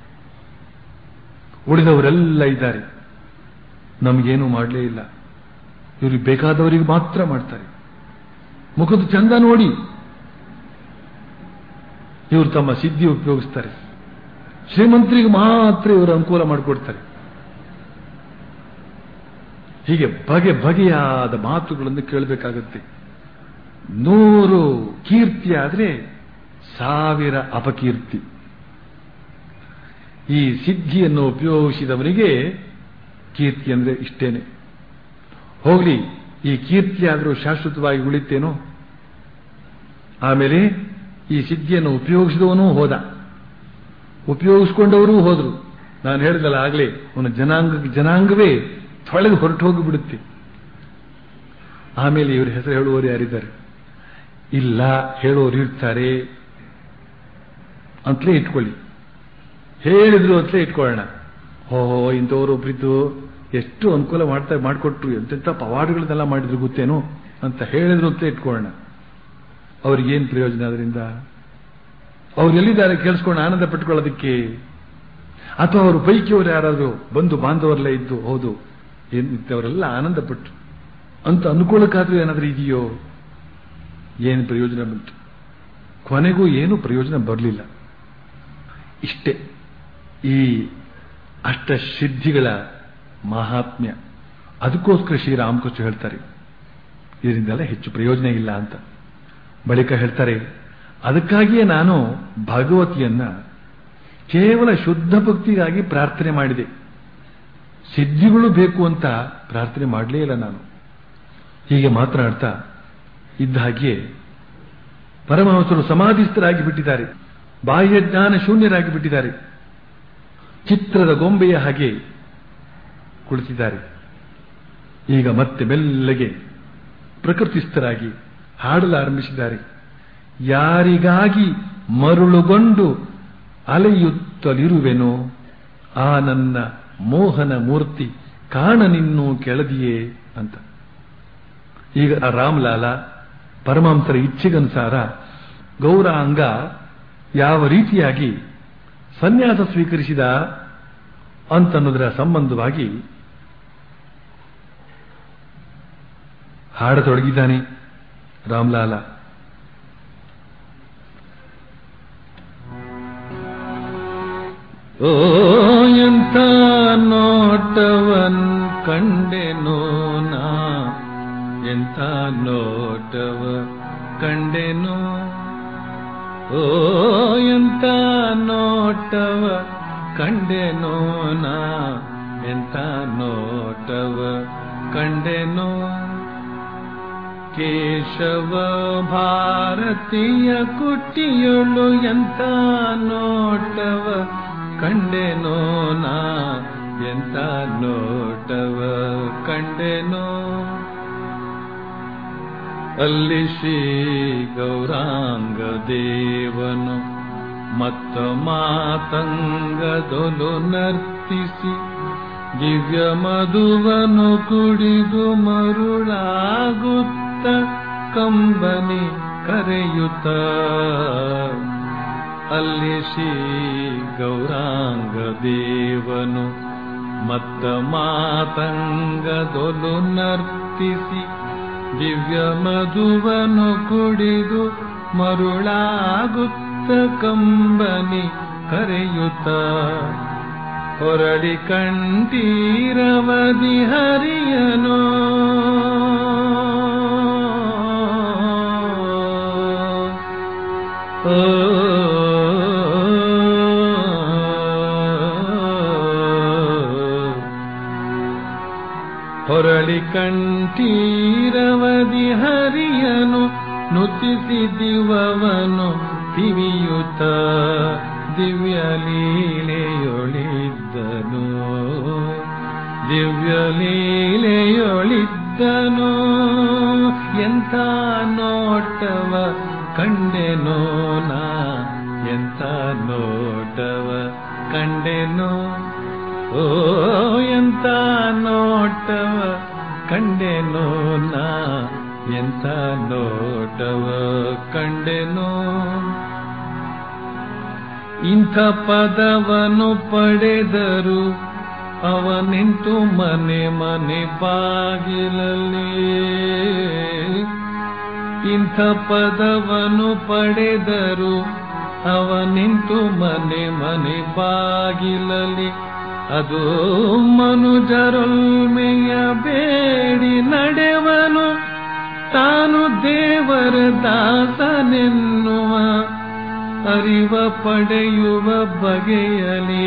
ಉಳಿದವರೆಲ್ಲ ಇದ್ದಾರೆ ನಮಗೇನು ಮಾಡಲೇ ಇಲ್ಲ ಇವ್ರಿಗೆ ಬೇಕಾದವರಿಗೆ ಮಾತ್ರ ಮಾಡ್ತಾರೆ ಮುಖದ ಚಂದ ನೋಡಿ ಇವರು ತಮ್ಮ ಸಿದ್ಧಿ ಉಪಯೋಗಿಸ್ತಾರೆ ಶ್ರೀಮಂತರಿಗೆ ಮಾತ್ರ ಇವರು ಅನುಕೂಲ ಮಾಡಿಕೊಡ್ತಾರೆ ಹೀಗೆ ಬಗೆ ಬಗೆಯಾದ ಮಾತುಗಳನ್ನು ಕೇಳಬೇಕಾಗುತ್ತೆ ನೂರು ಕೀರ್ತಿ ಆದ್ರೆ ಸಾವಿರ ಅಪಕೀರ್ತಿ ಈ ಸಿದ್ಧಿಯನ್ನು ಉಪಯೋಗಿಸಿದವನಿಗೆ ಕೀರ್ತಿ ಅಂದ್ರೆ ಇಷ್ಟೇನೆ ಹೋಗ್ಲಿ ಈ ಕೀರ್ತಿ ಆದರೂ ಶಾಶ್ವತವಾಗಿ ಉಳಿತೇನೋ ಆಮೇಲೆ ಈ ಸಿದ್ಧಿಯನ್ನು ಉಪಯೋಗಿಸಿದವನೂ ಹೋದ ಉಪಯೋಗಿಸ್ಕೊಂಡವರೂ ಹೋದ್ರು ನಾನು ಹೇಳಿದಲ್ಲ ಆಗ್ಲೇ ಅವನ ಜನಾಂಗ ಜನಾಂಗವೇ ತೊಳೆದು ಹೊರಟು ಹೋಗಿಬಿಡುತ್ತೆ ಆಮೇಲೆ ಇವ್ರ ಹೆಸರು ಹೇಳುವವರು ಯಾರಿದ್ದಾರೆ ಇಲ್ಲ ಹೇಳೋರು ಇರ್ತಾರೆ ಅಂತಲೇ ಇಟ್ಕೊಳ್ಳಿ ಹೇಳಿದ್ರು ಅಂತಲೇ ಇಟ್ಕೊಳ್ಳೋಣ ಓಹೋ ಇಂಥವ್ರು ಒಬ್ರಿದ್ದು ಎಷ್ಟು ಅನುಕೂಲ ಮಾಡ್ತಾ ಮಾಡಿಕೊಟ್ರು ಎಂತೆಂಥ ಪವಾಡಗಳನ್ನೆಲ್ಲ ಮಾಡಿದ್ರು ಗೊತ್ತೇನು ಅಂತ ಹೇಳಿದ್ರು ಅಂತಲೇ ಇಟ್ಕೊಳ್ಳೋಣ ಅವ್ರಿಗೇನು ಪ್ರಯೋಜನ ಅದರಿಂದ ಅವ್ರು ಎಲ್ಲಿದ್ದಾರೆ ಕೇಳಿಸ್ಕೊಂಡು ಆನಂದ ಪಟ್ಕೊಳ್ಳೋದಕ್ಕೆ ಅಥವಾ ಅವ್ರ ಪೈಕಿಯವರು ಯಾರಾದರೂ ಬಂದು ಬಾಂಧವರೆಲ್ಲ ಇದ್ದು ಹೌದು ಇಂಥವರೆಲ್ಲ ಆನಂದ ಪಟ್ಟರು ಅಂತ ಅನುಕೂಲಕ್ಕಾದ್ರೂ ಏನಾದ್ರೂ ಇದೆಯೋ ಏನು ಪ್ರಯೋಜನ ಬಂತು ಕೊನೆಗೂ ಏನು ಪ್ರಯೋಜನ ಬರಲಿಲ್ಲ ಇಷ್ಟೇ ಈ ಅಷ್ಟಸಿದ್ಧಿಗಳ ಮಹಾತ್ಮ್ಯ ಅದಕ್ಕೋಸ್ಕರ ಶ್ರೀರಾಮಕೃಷ್ಣ ಹೇಳ್ತಾರೆ ಇದರಿಂದೆಲ್ಲ ಹೆಚ್ಚು ಪ್ರಯೋಜನ ಇಲ್ಲ ಅಂತ ಬಳಿಕ ಹೇಳ್ತಾರೆ ಅದಕ್ಕಾಗಿಯೇ ನಾನು ಭಗವತಿಯನ್ನ ಕೇವಲ ಶುದ್ಧ ಭಕ್ತಿಗಾಗಿ ಪ್ರಾರ್ಥನೆ ಮಾಡಿದೆ ಸಿದ್ಧಿಗಳು ಬೇಕು ಅಂತ ಪ್ರಾರ್ಥನೆ ಮಾಡಲೇ ಇಲ್ಲ ನಾನು ಹೀಗೆ ಮಾತನಾಡ್ತಾ ಇದ್ದ ಹಾಗೆಯೇ ಪರಮಹಂಸರು ಸಮಾಧಿಸ್ಥರಾಗಿ ಬಿಟ್ಟಿದ್ದಾರೆ ಬಾಹ್ಯ ಜ್ಞಾನ ಶೂನ್ಯರಾಗಿ ಬಿಟ್ಟಿದ್ದಾರೆ ಚಿತ್ರದ ಗೊಂಬೆಯ ಹಾಗೆ ಕುಳಿತಿದ್ದಾರೆ ಈಗ ಮತ್ತೆ ಮೆಲ್ಲಗೆ ಪ್ರಕೃತಿಸ್ಥರಾಗಿ ಹಾಡಲಾರಂಭಿಸಿದ್ದಾರೆ ಯಾರಿಗಾಗಿ ಮರುಳುಗೊಂಡು ಅಲೆಯುತ್ತಲಿರುವೆನೋ ಆ ನನ್ನ ಮೋಹನ ಮೂರ್ತಿ ಕಾಣನಿನ್ನೂ ಕೆಳದಿಯೇ ಅಂತ ಈಗ ರಾಮ್ಲಾಲ ಪರಮಾಂಸರ ಇಚ್ಛೆಗನುಸಾರ ಗೌರಾಂಗ ಯಾವ ರೀತಿಯಾಗಿ ಸನ್ಯಾಸ ಸ್ವೀಕರಿಸಿದ ಅಂತನ್ನೋದರ ಸಂಬಂಧವಾಗಿ ಹಾಡತೊಡಗಿದ್ದಾನೆ ರಾಮ್ಲಾಲ ಓ ಎಂಥ ನೋಟವನ್ ಕಂಡೆನೋ ನಾ ಎಂಥ ನೋಟವ ಕಂಡೆನೋ ಓ ಎಂಥ ನೋಟವ ಕಂಡೆನೋ ನಾ ಎಂಥ ನೋಟವ ಕಂಡೆನೋ ಕೇಶವ ಭಾರತೀಯ ಕುಟ್ಟಿಯೊಳು ಎಂಥ ನೋಟವ ಕಂಡೆನೋ ನಾ ಎಂಥ ನೋಟವ ಕಂಡೆನೋ ಅಲ್ಲಿ ಶ್ರೀ ಗೌರಾಂಗ ದೇವನು ಮತ್ತ ಮಾತಂಗದೊಲು ನರ್ತಿಸಿ ದಿವ್ಯ ಮಧುವನು ಕುಡಿದು ಮರುಳಾಗುತ್ತ ಕಂಬನಿ ಕರೆಯುತ್ತ ಅಲ್ಲಿ ಶ್ರೀ ಗೌರಾಂಗ ದೇವನು ಮತ್ತ ಮಾತಂಗದೊಲು ನರ್ತಿಸಿ ದಿವ್ಯ ಮಧುವನು ಕುಡಿದು ಮರುಳಾಗುತ್ತ ಕಂಬನಿ ಕರೆಯುತ್ತ ಹೊರಳಿ ಕಂಠೀರವದಿ ಹರಿಯನೋ ಓ ಹೊರಳಿ ಕಂಠೀರವದಿ ಹರಿಯನು ನುತಿಸಿ ದಿವವನು ತಿವಿಯುತ್ತ ದಿವ್ಯ ಲೀಲೆಯೊಳಿದ್ದನು ದಿವ್ಯ ಲೀಲೆಯೊಳಿದ್ದನು ಎಂಥ ನೋಟವ ಕಂಡೆನೋ ನಾ ಎಂಥ ನೋಟವ ಕಂಡೆನೋ ಓ ಎಂಥ ನೋಟವ ಕಂಡೆನೋ ನಾ ಎಂಥ ನೋಟವ ಕಂಡೆನೋ ಇಂಥ ಪದವನು ಪಡೆದರು ಅವನಿಂತು ಮನೆ ಮನೆ ಬಾಗಿಲಲ್ಲಿ ಇಂಥ ಪದವನು ಪಡೆದರು ಅವನಿಂತು ಮನೆ ಮನೆ ಬಾಗಿಲಲ್ಲಿ ಅದು ಮನುಜರೊಲ್ಮೆಯ ಬೇಡಿ ನಡೆವನು ತಾನು ದೇವರ ದಾಸನೆನ್ನುವ ಅರಿವ ಪಡೆಯುವ ಬಗೆಯಲಿ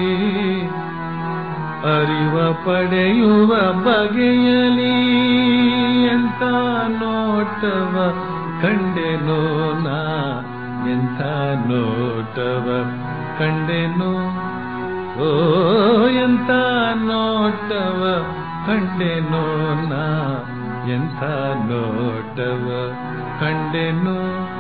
ಅರಿವ ಪಡೆಯುವ ಬಗೆಯಲಿ ಎಂತ ನೋಟವ ಕಂಡೆನೋ ನಾ ಎಂಥ ನೋಟವ ಕಂಡೆನೋ ಓ ಎಂಥ ನೋಟವ ಕಂಡೆನೋ ನಾ ಎಂಥ ನೋಟವ ಕಂಡೆನೋ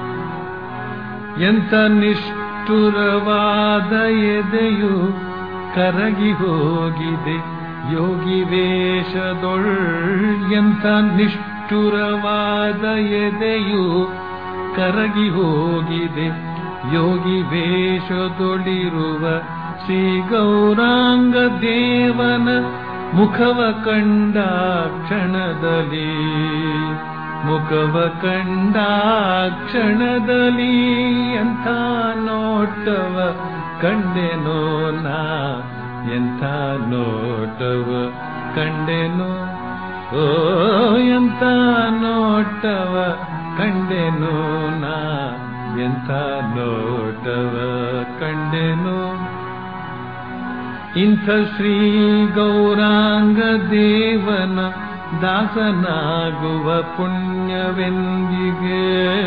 ಎಂಥ ನಿಷ್ಠುರವಾದ ಎದೆಯು ಕರಗಿ ಹೋಗಿದೆ ಯೋಗಿ ವೇಷದೊಳ್ ಎಂಥ ನಿಷ್ಠುರವಾದ ಎದೆಯು ಕರಗಿ ಹೋಗಿದೆ ಯೋಗಿ ವೇಷದೊಳಿರುವ ಶ್ರೀ ಗೌರಾಂಗ ದೇವನ ಮುಖವ ಕಂಡ ಕ್ಷಣದಲ್ಲಿ ಮುಖವ ಕಂಡ ಕ್ಷಣದಲ್ಲಿ ಎಂಥ ನೋಟವ ಕಂಡೆನೋ ನಾ ಎಂಥ ನೋಟವ ಕಂಡೆನೋ ಓ ಎಂಥ ನೋಟವ ಕಂಡೆನೋ ನಾ ಎಂಥ ನೋಟವ ಕಂಡೆನೋ ಇಂಥ ಶ್ರೀ ಗೌರಾಂಗ ದೇವನ ದಾಸನಾಗುವ ಪುಣ್ಯವೆಂದಿಗೆ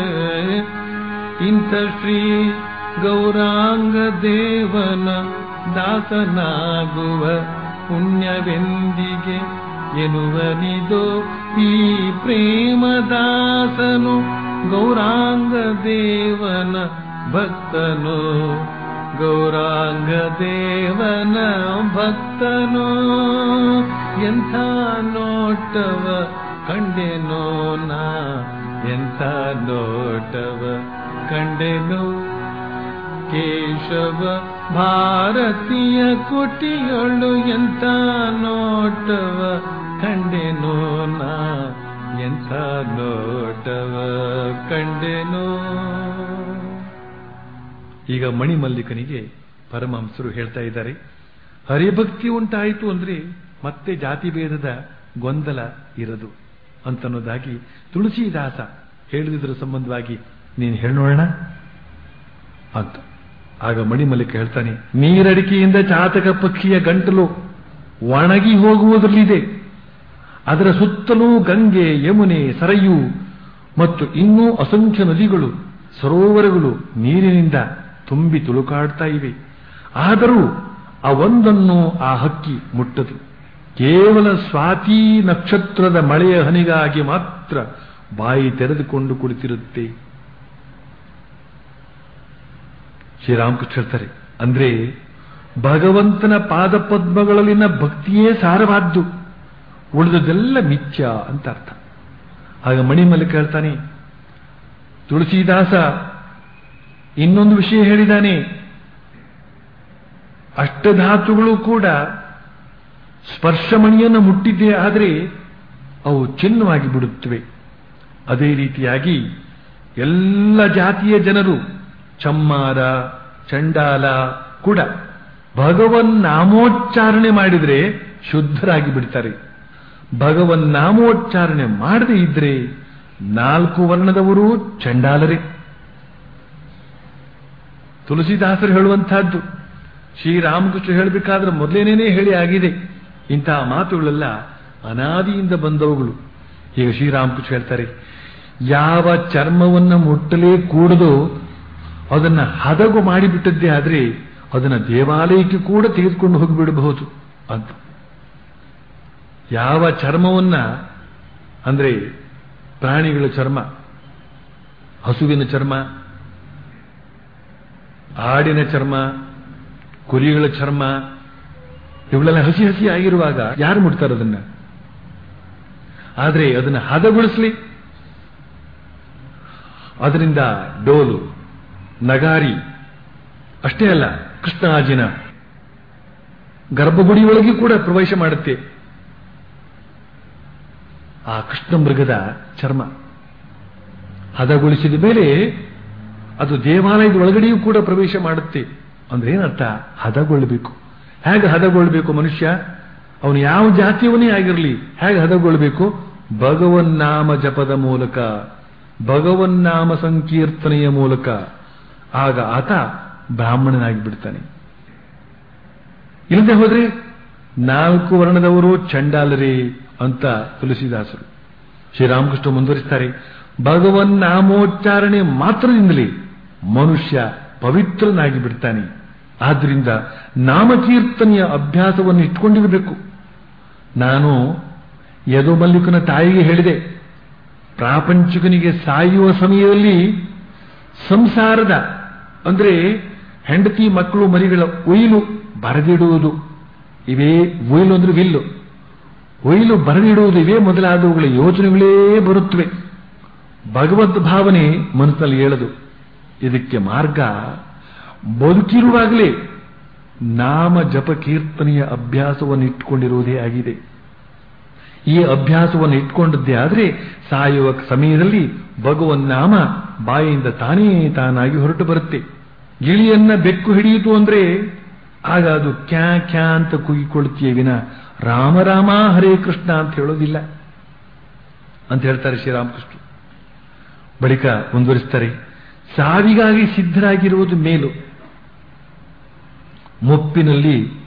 ಇಂಥ ಶ್ರೀ ಗೌರಾಂಗ ದೇವನ ದಾಸನಾಗುವ ಪುಣ್ಯವೆಂದಿಗೆ ಎನ್ನುವನಿದೋ ಈ ಪ್ರೇಮದಾಸನು ಗೌರಾಂಗ ದೇವನ ಭಕ್ತನು ಗೌರಾಂಗ ದೇವನ ಭಕ್ತನು ಎಂಥ ನೋಟವ ಕಂಡೆನೋ ನಾ ಎಂಥ ನೋಟವ ಕಂಡೆನು ಕೇಶವ ಭಾರತೀಯ ಕುಟಿಯೊಳು ಎಂಥ ನೋಟವ ಕಂಡೆನೋ ನಾ ಎಂಥ ನೋಟವ ಕಂಡೆನೋ ಈಗ ಮಣಿಮಲ್ಲಿಕನಿಗೆ ಪರಮಹಂಸರು ಹೇಳ್ತಾ ಇದ್ದಾರೆ ಹರಿಭಕ್ತಿ ಉಂಟಾಯಿತು ಅಂದ್ರೆ ಮತ್ತೆ ಜಾತಿ ಭೇದದ ಗೊಂದಲ ಇರದು ಅಂತನ್ನೋದಾಗಿ ತುಳಸಿದಾಸ ಹೇಳಿದ್ರ ಸಂಬಂಧವಾಗಿ ನೀನು ಹೇಳೋಣ ಅಂತ ಆಗ ಮಣಿಮಲ್ಲಿಕ ಹೇಳ್ತಾನೆ ನೀರಡಿಕೆಯಿಂದ ಚಾತಕ ಪಕ್ಷಿಯ ಗಂಟಲು ಒಣಗಿ ಹೋಗುವುದರಲ್ಲಿದೆ ಅದರ ಸುತ್ತಲೂ ಗಂಗೆ ಯಮುನೆ ಸರಯು ಮತ್ತು ಇನ್ನೂ ಅಸಂಖ್ಯ ನದಿಗಳು ಸರೋವರಗಳು ನೀರಿನಿಂದ ತುಂಬಿ ತುಳುಕಾಡ್ತಾ ಇವೆ ಆದರೂ ಆ ಒಂದನ್ನು ಆ ಹಕ್ಕಿ ಮುಟ್ಟದು ಕೇವಲ ಸ್ವಾತಿ ನಕ್ಷತ್ರದ ಮಳೆಯ ಹನಿಗಾಗಿ ಮಾತ್ರ ಬಾಯಿ ತೆರೆದುಕೊಂಡು ಕುಳಿತಿರುತ್ತೆ ಶ್ರೀರಾಮಕೃಷ್ಣ ಹೇಳ್ತಾರೆ ಅಂದ್ರೆ ಭಗವಂತನ ಪಾದಪದ್ಮಗಳಲ್ಲಿನ ಭಕ್ತಿಯೇ ಸಾರವಾದ್ದು ಉಳಿದದೆಲ್ಲ ಮಿಥ್ಯ ಅಂತ ಅರ್ಥ ಆಗ ಮಣಿಮಲ್ಲಿಕ ಹೇಳ್ತಾನೆ ತುಳಸಿದಾಸ ಇನ್ನೊಂದು ವಿಷಯ ಹೇಳಿದಾನೆ ಅಷ್ಟಧಾತುಗಳು ಕೂಡ ಸ್ಪರ್ಶಮಣಿಯನ್ನು ಮುಟ್ಟಿದ್ದೇ ಆದರೆ ಅವು ಚಿನ್ನವಾಗಿ ಬಿಡುತ್ತವೆ ಅದೇ ರೀತಿಯಾಗಿ ಎಲ್ಲ ಜಾತಿಯ ಜನರು ಚಮ್ಮಾರ ಚಂಡಾಲ ಕೂಡ ಭಗವನ್ ನಾಮೋಚ್ಚಾರಣೆ ಮಾಡಿದರೆ ಶುದ್ಧರಾಗಿ ಬಿಡ್ತಾರೆ ಭಗವನ್ ನಾಮೋಚ್ಚಾರಣೆ ಮಾಡದೇ ಇದ್ರೆ ನಾಲ್ಕು ವರ್ಣದವರು ಚಂಡಾಲರೇ ತುಳಸಿದಾಸರು ಹೇಳುವಂತಹದ್ದು ಶ್ರೀರಾಮಕೃಷ್ಣ ಹೇಳಬೇಕಾದ್ರೆ ಮೊದಲೇನೇನೇ ಹೇಳಿ ಆಗಿದೆ ಇಂತಹ ಮಾತುಗಳೆಲ್ಲ ಅನಾದಿಯಿಂದ ಬಂದವುಗಳು ಈಗ ಶ್ರೀರಾಮಕೃಷ್ಣ ಹೇಳ್ತಾರೆ ಯಾವ ಚರ್ಮವನ್ನು ಮುಟ್ಟಲೇ ಕೂಡದೋ ಅದನ್ನ ಹದಗು ಮಾಡಿಬಿಟ್ಟದ್ದೇ ಆದ್ರೆ ಅದನ್ನ ದೇವಾಲಯಕ್ಕೆ ಕೂಡ ತೆಗೆದುಕೊಂಡು ಹೋಗಿಬಿಡಬಹುದು ಅಂತ ಯಾವ ಚರ್ಮವನ್ನ ಅಂದ್ರೆ ಪ್ರಾಣಿಗಳ ಚರ್ಮ ಹಸುವಿನ ಚರ್ಮ ಆಡಿನ ಚರ್ಮ ಕುರಿಗಳ ಚರ್ಮ ಇವುಗಳೆಲ್ಲ ಹಸಿ ಹಸಿ ಆಗಿರುವಾಗ ಯಾರು ಮುಡ್ತಾರೆ ಅದನ್ನ ಆದರೆ ಅದನ್ನ ಹದಗೊಳಿಸಲಿ ಅದರಿಂದ ಡೋಲು ನಗಾರಿ ಅಷ್ಟೇ ಅಲ್ಲ ಕೃಷ್ಣಾಜಿನ ಗರ್ಭಗುಡಿಯೊಳಗೆ ಕೂಡ ಪ್ರವೇಶ ಮಾಡುತ್ತೆ ಆ ಕೃಷ್ಣ ಮೃಗದ ಚರ್ಮ ಹದಗೊಳಿಸಿದ ಮೇಲೆ ಅದು ದೇವಾಲಯದ ಒಳಗಡೆಯೂ ಕೂಡ ಪ್ರವೇಶ ಮಾಡುತ್ತೆ ಅಂದ್ರೆ ಏನರ್ಥ ಹದಗೊಳ್ಳಬೇಕು ಹೇಗೆ ಹದಗೊಳ್ಳಬೇಕು ಮನುಷ್ಯ ಅವನು ಯಾವ ಜಾತಿಯವನೇ ಆಗಿರಲಿ ಹೇಗೆ ಹದಗೊಳ್ಳಬೇಕು ಭಗವನ್ನಾಮ ಜಪದ ಮೂಲಕ ಭಗವನ್ನಾಮ ಸಂಕೀರ್ತನೆಯ ಮೂಲಕ ಆಗ ಆತ ಬ್ರಾಹ್ಮಣನಾಗಿ ಬಿಡ್ತಾನೆ ಇಲ್ಲದೆ ಹೋದ್ರೆ ನಾಲ್ಕು ವರ್ಣದವರು ಚಂಡಾಲರೇ ಅಂತ ತುಳಸಿದಾಸರು ಶ್ರೀರಾಮಕೃಷ್ಣ ಮುಂದುವರಿಸ್ತಾರೆ ಭಗವನ್ ನಾಮೋಚ್ಚಾರಣೆ ಮಾತ್ರದಿಂದಲೇ ಮನುಷ್ಯ ಪವಿತ್ರನಾಗಿ ಬಿಡ್ತಾನೆ ಆದ್ರಿಂದ ನಾಮಕೀರ್ತನೆಯ ಅಭ್ಯಾಸವನ್ನು ಇಟ್ಕೊಂಡಿರಬೇಕು ನಾನು ಯದು ಮಲ್ಲಿಕನ ತಾಯಿಗೆ ಹೇಳಿದೆ ಪ್ರಾಪಂಚಿಕನಿಗೆ ಸಾಯುವ ಸಮಯದಲ್ಲಿ ಸಂಸಾರದ ಅಂದ್ರೆ ಹೆಂಡತಿ ಮಕ್ಕಳು ಮರಿಗಳ ಒಯ್ಲು ಬರೆದಿಡುವುದು ಇವೇ ಒಯ್ಲು ಅಂದ್ರೆ ವಿಲ್ಲು ಒಯ್ಲು ಬರೆದಿಡುವುದು ಇವೇ ಮೊದಲಾದವುಗಳ ಯೋಚನೆಗಳೇ ಬರುತ್ತವೆ ಭಗವದ್ ಭಾವನೆ ಮನಸ್ಸಿನಲ್ಲಿ ಹೇಳದು ಇದಕ್ಕೆ ಮಾರ್ಗ ಬದುಕಿರುವಾಗಲೇ ನಾಮ ಜಪ ಕೀರ್ತನೆಯ ಅಭ್ಯಾಸವನ್ನು ಇಟ್ಟುಕೊಂಡಿರುವುದೇ ಆಗಿದೆ ಈ ಅಭ್ಯಾಸವನ್ನು ಇಟ್ಕೊಂಡದ್ದೇ ಆದರೆ ಸಾಯುವ ಸಮಯದಲ್ಲಿ ಭಗವನ್ ನಾಮ ಬಾಯಿಯಿಂದ ತಾನೇ ತಾನಾಗಿ ಹೊರಟು ಬರುತ್ತೆ ಗಿಳಿಯನ್ನ ಬೆಕ್ಕು ಹಿಡಿಯಿತು ಅಂದ್ರೆ ಆಗ ಅದು ಕ್ಯಾ ಕ್ಯಾ ಅಂತ ಕೂಗಿಕೊಳ್ಳುತ್ತೀಯ ವಿನ ರಾಮ ರಾಮ ಹರೇ ಕೃಷ್ಣ ಅಂತ ಹೇಳೋದಿಲ್ಲ ಅಂತ ಹೇಳ್ತಾರೆ ಶ್ರೀರಾಮಕೃಷ್ಣ ಬಳಿಕ ಮುಂದುವರಿಸ್ತಾರೆ ಸಾವಿಗಾಗಿ ಸಿದ್ಧರಾಗಿರುವುದು ಮೇಲು ಮುಪ್ಪಿನಲ್ಲಿ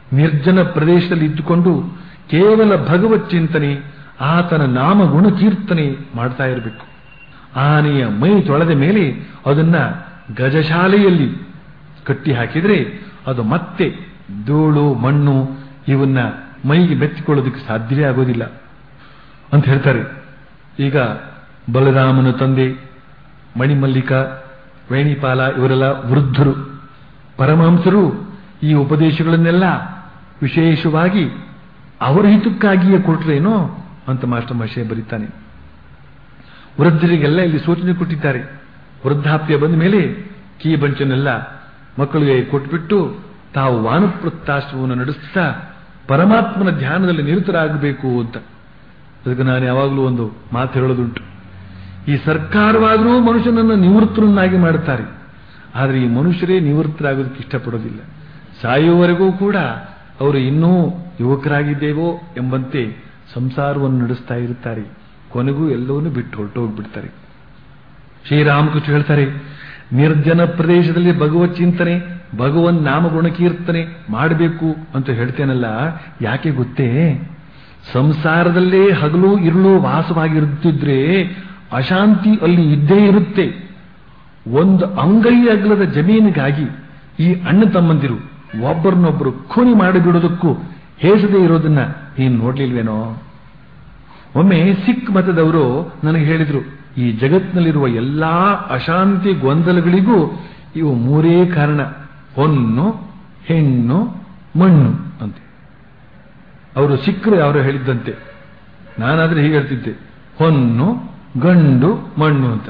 ನಿರ್ಜನ ಪ್ರದೇಶದಲ್ಲಿ ಇದ್ದುಕೊಂಡು ಕೇವಲ ಭಗವತ್ ಚಿಂತನೆ ಆತನ ನಾಮ ಗುಣ ಕೀರ್ತನೆ ಮಾಡ್ತಾ ಇರಬೇಕು ಆನೆಯ ಮೈ ತೊಳೆದ ಮೇಲೆ ಅದನ್ನ ಗಜಶಾಲೆಯಲ್ಲಿ ಕಟ್ಟಿ ಹಾಕಿದ್ರೆ ಅದು ಮತ್ತೆ ಧೂಳು ಮಣ್ಣು ಇವನ್ನ ಮೈಗೆ ಬೆತ್ತಿಕೊಳ್ಳೋದಕ್ಕೆ ಸಾಧ್ಯವೇ ಆಗೋದಿಲ್ಲ ಅಂತ ಹೇಳ್ತಾರೆ ಈಗ ಬಲರಾಮನ ತಂದೆ ಮಣಿಮಲ್ಲಿಕ ವೇಣಿಪಾಲ ಇವರೆಲ್ಲ ವೃದ್ಧರು ಪರಮಹಂಸರು ಈ ಉಪದೇಶಗಳನ್ನೆಲ್ಲ ವಿಶೇಷವಾಗಿ ಅವರ ಹಿತಕ್ಕಾಗಿಯೇ ಕೊಟ್ರೇನೋ ಅಂತ ಮಾಸ್ಟರ್ ಮಹೇಶ ಬರೀತಾನೆ ವೃದ್ಧರಿಗೆಲ್ಲ ಇಲ್ಲಿ ಸೂಚನೆ ಕೊಟ್ಟಿದ್ದಾರೆ ವೃದ್ಧಾಪ್ಯ ಬಂದ ಮೇಲೆ ಕೀ ಬಂಚನ್ನೆಲ್ಲ ಮಕ್ಕಳಿಗೆ ಕೊಟ್ಬಿಟ್ಟು ತಾವು ವಾನಪ್ರಸ್ಥಾಶ್ರಮವನ್ನು ನಡೆಸ್ತಾ ಪರಮಾತ್ಮನ ಧ್ಯಾನದಲ್ಲಿ ನಿರತರಾಗಬೇಕು ಅಂತ ಅದಕ್ಕೆ ನಾನು ಯಾವಾಗಲೂ ಒಂದು ಮಾತು ಹೇಳೋದುಂಟು ಈ ಸರ್ಕಾರವಾದರೂ ಮನುಷ್ಯನನ್ನು ನಿವೃತ್ತರನ್ನಾಗಿ ಮಾಡುತ್ತಾರೆ ಆದರೆ ಈ ಮನುಷ್ಯರೇ ನಿವೃತ್ತರಾಗೋದಕ್ಕೆ ಇಷ್ಟಪಡೋದಿಲ್ಲ ಸಾಯುವವರೆಗೂ ಕೂಡ ಅವರು ಇನ್ನೂ ಯುವಕರಾಗಿದ್ದೇವೋ ಎಂಬಂತೆ ಸಂಸಾರವನ್ನು ನಡೆಸ್ತಾ ಇರುತ್ತಾರೆ ಕೊನೆಗೂ ಎಲ್ಲವನ್ನೂ ಬಿಟ್ಟು ಹೊರಟೋಗ್ಬಿಡ್ತಾರೆ ಶ್ರೀರಾಮಕೃಷ್ಣ ಹೇಳ್ತಾರೆ ನಿರ್ಜನ ಪ್ರದೇಶದಲ್ಲಿ ಭಗವತ್ ಚಿಂತನೆ ಭಗವನ್ ನಾಮಗುಣ ಕೀರ್ತನೆ ಮಾಡಬೇಕು ಅಂತ ಹೇಳ್ತೇನಲ್ಲ ಯಾಕೆ ಗೊತ್ತೇ ಸಂಸಾರದಲ್ಲೇ ಹಗಲು ಇರುಳು ವಾಸವಾಗಿರುತ್ತಿದ್ರೆ ಅಶಾಂತಿ ಅಲ್ಲಿ ಇದ್ದೇ ಇರುತ್ತೆ ಒಂದು ಅಂಗೈ ಅಗಲದ ಜಮೀನಿಗಾಗಿ ಈ ಅಣ್ಣ ತಮ್ಮಂದಿರು ಒಬ್ಬರನ್ನೊಬ್ಬರು ಖೂನಿ ಮಾಡಿಬಿಡೋದಕ್ಕೂ ಹೇಸದೇ ಇರೋದನ್ನ ನೀನು ನೋಡ್ಲಿಲ್ವೇನೋ ಒಮ್ಮೆ ಸಿಖ್ ಮತದವರು ನನಗೆ ಹೇಳಿದ್ರು ಈ ಜಗತ್ತಿನಲ್ಲಿರುವ ಎಲ್ಲಾ ಅಶಾಂತಿ ಗೊಂದಲಗಳಿಗೂ ಇವು ಮೂರೇ ಕಾರಣ ಹೊನ್ನು ಹೆಣ್ಣು ಮಣ್ಣು ಅಂತ ಅವರು ಸಿಕ್ಕರು ಅವರು ಹೇಳಿದ್ದಂತೆ ನಾನಾದ್ರೆ ಹೀಗೆ ಹೇಳ್ತಿದ್ದೆ ಹೊನ್ನು ಗಂಡು ಮಣ್ಣು ಅಂತ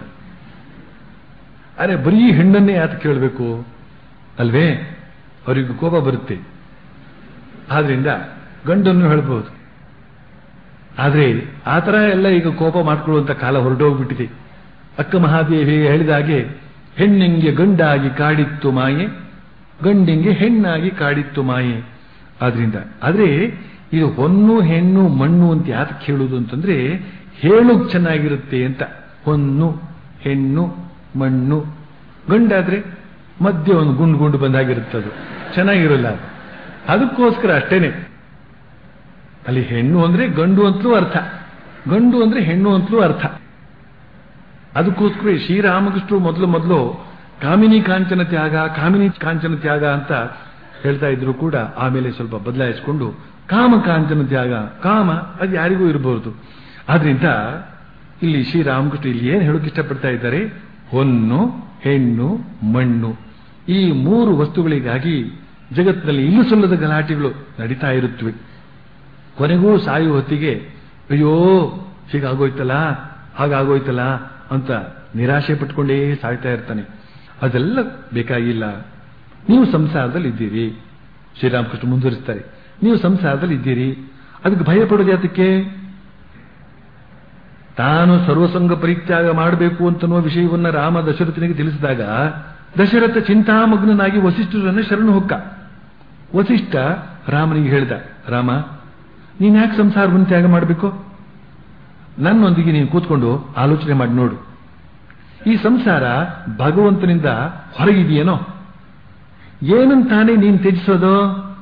ಅರೆ ಬರೀ ಹೆಣ್ಣನ್ನೇ ಯಾತ ಕೇಳಬೇಕು ಅಲ್ವೇ ಅವರಿಗೆ ಕೋಪ ಬರುತ್ತೆ ಆದ್ರಿಂದ ಗಂಡನ್ನು ಹೇಳ್ಬೋದು ಆದ್ರೆ ಆ ಥರ ಎಲ್ಲ ಈಗ ಕೋಪ ಮಾಡ್ಕೊಳ್ಳುವಂತ ಕಾಲ ಹೊರಟೋಗ್ಬಿಟ್ಟಿದೆ ಅಕ್ಕ ಮಹಾದೇವಿ ಹೇಳಿದ ಹಾಗೆ ಹೆಣ್ಣಿಂಗೆ ಗಂಡಾಗಿ ಕಾಡಿತ್ತು ಮಾಯೆ ಗಂಡಿಂಗೆ ಹೆಣ್ಣಾಗಿ ಕಾಡಿತ್ತು ಮಾಯೆ ಆದ್ರಿಂದ ಆದ್ರೆ ಇದು ಹೊನ್ನು ಹೆಣ್ಣು ಮಣ್ಣು ಅಂತ ಯಾತಕ್ಕೆ ಹೇಳುವುದು ಅಂತಂದ್ರೆ ಹೇಳೋಕ್ ಚೆನ್ನಾಗಿರುತ್ತೆ ಅಂತ ಹೊನ್ನು ಹೆಣ್ಣು ಮಣ್ಣು ಗಂಡಾದ್ರೆ ಮಧ್ಯೆ ಒಂದು ಗುಂಡು ಗುಂಡು ಬಂದಾಗಿರುತ್ತೆ ಅದು ಚೆನ್ನಾಗಿರಲ್ಲ ಅದು ಅದಕ್ಕೋಸ್ಕರ ಅಷ್ಟೇನೆ ಅಲ್ಲಿ ಹೆಣ್ಣು ಅಂದ್ರೆ ಗಂಡು ಅಂತಲೂ ಅರ್ಥ ಗಂಡು ಅಂದ್ರೆ ಹೆಣ್ಣು ಅಂತಲೂ ಅರ್ಥ ಅದಕ್ಕೋಸ್ಕರ ಶ್ರೀರಾಮಕೃಷ್ಣರು ಮೊದಲು ಮೊದಲು ಕಾಮಿನಿ ಕಾಂಚನ ತ್ಯಾಗ ಕಾಮಿನಿ ಕಾಂಚನ ತ್ಯಾಗ ಅಂತ ಹೇಳ್ತಾ ಇದ್ರು ಕೂಡ ಆಮೇಲೆ ಸ್ವಲ್ಪ ಬದಲಾಯಿಸಿಕೊಂಡು ಕಾಮ ಕಾಂಚನ ತ್ಯಾಗ ಕಾಮ ಅದು ಯಾರಿಗೂ ಇರಬಹುದು ಆದ್ರಿಂದ ಇಲ್ಲಿ ಶ್ರೀರಾಮಕೃಷ್ಣ ಇಲ್ಲಿ ಏನು ಹೇಳೋಕೆ ಇಷ್ಟಪಡ್ತಾ ಇದ್ದಾರೆ ಹೊನ್ನು ಹೆಣ್ಣು ಮಣ್ಣು ಈ ಮೂರು ವಸ್ತುಗಳಿಗಾಗಿ ಜಗತ್ತಿನಲ್ಲಿ ಇಲ್ಲೂ ಸಲ್ಲದ ಗಲಾಟೆಗಳು ನಡೀತಾ ಇರುತ್ತವೆ ಕೊನೆಗೂ ಸಾಯುವ ಹೊತ್ತಿಗೆ ಅಯ್ಯೋ ಹೀಗಾಗೋಯ್ತಲ್ಲ ಹಾಗಾಗೋಯ್ತಲ್ಲ ಅಂತ ನಿರಾಶೆ ಪಟ್ಕೊಂಡೇ ಸಾಯ್ತಾ ಇರ್ತಾನೆ ಅದೆಲ್ಲ ಬೇಕಾಗಿಲ್ಲ ನೀವು ಸಂಸಾರದಲ್ಲಿ ಇದ್ದೀರಿ ಶ್ರೀರಾಮಕೃಷ್ಣ ಮುಂದುವರಿಸ್ತಾರೆ ನೀವು ಸಂಸಾರದಲ್ಲಿ ಇದ್ದೀರಿ ಅದಕ್ಕೆ ಭಯ ಪಡೋದು ಯಾತಕ್ಕೆ ತಾನು ಸರ್ವಸಂಗ ಪರಿತ್ಯಾಗ ಮಾಡಬೇಕು ಅಂತನ್ನುವ ವಿಷಯವನ್ನ ರಾಮ ದಶರಥನಿಗೆ ತಿಳಿಸಿದಾಗ ದಶರಥ ಚಿಂತಾಮಗ್ನನಾಗಿ ವಸಿಷ್ಠರನ್ನ ಶರಣು ಹೊಕ್ಕ ವಸಿಷ್ಠ ರಾಮನಿಗೆ ಹೇಳಿದ ರಾಮ ನೀನ್ ಯಾಕೆ ಸಂಸಾರವನ್ನು ತ್ಯಾಗ ಮಾಡಬೇಕು ನನ್ನೊಂದಿಗೆ ನೀನು ಕೂತ್ಕೊಂಡು ಆಲೋಚನೆ ಮಾಡಿ ನೋಡು ಈ ಸಂಸಾರ ಭಗವಂತನಿಂದ ಹೊರಗಿದೆಯೇನೋ ಏನಂತಾನೆ ನೀನು ತ್ಯಜಿಸೋದು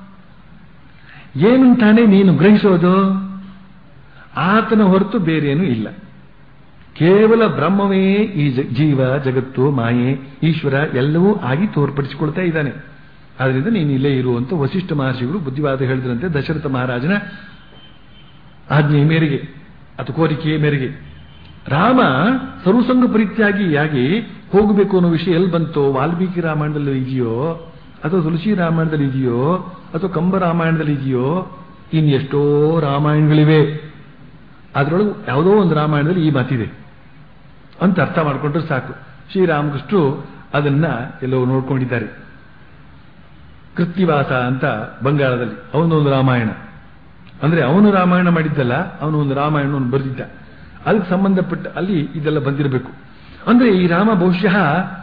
ಏನಂತಾನೆ ನೀನು ಗ್ರಹಿಸೋದು ಆತನ ಹೊರತು ಬೇರೇನೂ ಇಲ್ಲ ಕೇವಲ ಬ್ರಹ್ಮವೇ ಈ ಜೀವ ಜಗತ್ತು ಮಾಯೆ ಈಶ್ವರ ಎಲ್ಲವೂ ಆಗಿ ತೋರ್ಪಡಿಸಿಕೊಳ್ತಾ ಇದ್ದಾನೆ ಆದ್ರಿಂದ ನೀನು ಇಲ್ಲೇ ಇರುವಂತ ವಸಿಷ್ಠ ಮಹರ್ಷಿಗಳು ಬುದ್ಧಿವಾದ ಹೇಳಿದ್ರಂತೆ ದಶರಥ ಮಹಾರಾಜನ ಆಜ್ಞೆಯ ಮೇರೆಗೆ ಅಥವಾ ಕೋರಿಕೆಯ ಮೇರೆಗೆ ರಾಮ ಸರ್ವಸಂಗ ಪರಿತ್ಯಾಗಿಯಾಗಿ ಹೋಗಬೇಕು ಅನ್ನೋ ವಿಷಯ ಎಲ್ಲಿ ಬಂತೋ ವಾಲ್ಮೀಕಿ ರಾಮಾಯಣದಲ್ಲಿ ಇದೆಯೋ ಅಥವಾ ತುಳಸಿ ರಾಮಾಯಣದಲ್ಲಿ ಇದೆಯೋ ಅಥವಾ ಕಂಬ ರಾಮಾಯಣದಲ್ಲಿ ಇದೆಯೋ ಇನ್ನೆಷ್ಟೋ ರಾಮಾಯಣಗಳಿವೆ ಅದರೊಳಗೆ ಯಾವುದೋ ಒಂದು ರಾಮಾಯಣದಲ್ಲಿ ಈ ಮಾತಿದೆ ಅಂತ ಅರ್ಥ ಮಾಡಿಕೊಂಡ್ರೆ ಸಾಕು ಶ್ರೀರಾಮಕೃಷ್ಣರು ಅದನ್ನ ಎಲ್ಲೋ ನೋಡ್ಕೊಂಡಿದ್ದಾರೆ ಕೃತ್ತಿವಾಸ ಅಂತ ಬಂಗಾಳದಲ್ಲಿ ಅವನೊಂದು ರಾಮಾಯಣ ಅಂದ್ರೆ ಅವನು ರಾಮಾಯಣ ಮಾಡಿದ್ದಲ್ಲ ಅವನು ಒಂದು ರಾಮಾಯಣವನ್ನು ಬರೆದಿದ್ದ ಅದಕ್ಕೆ ಸಂಬಂಧಪಟ್ಟ ಅಲ್ಲಿ ಇದೆಲ್ಲ ಬಂದಿರಬೇಕು ಅಂದ್ರೆ ಈ ರಾಮ ಬಹುಶಃ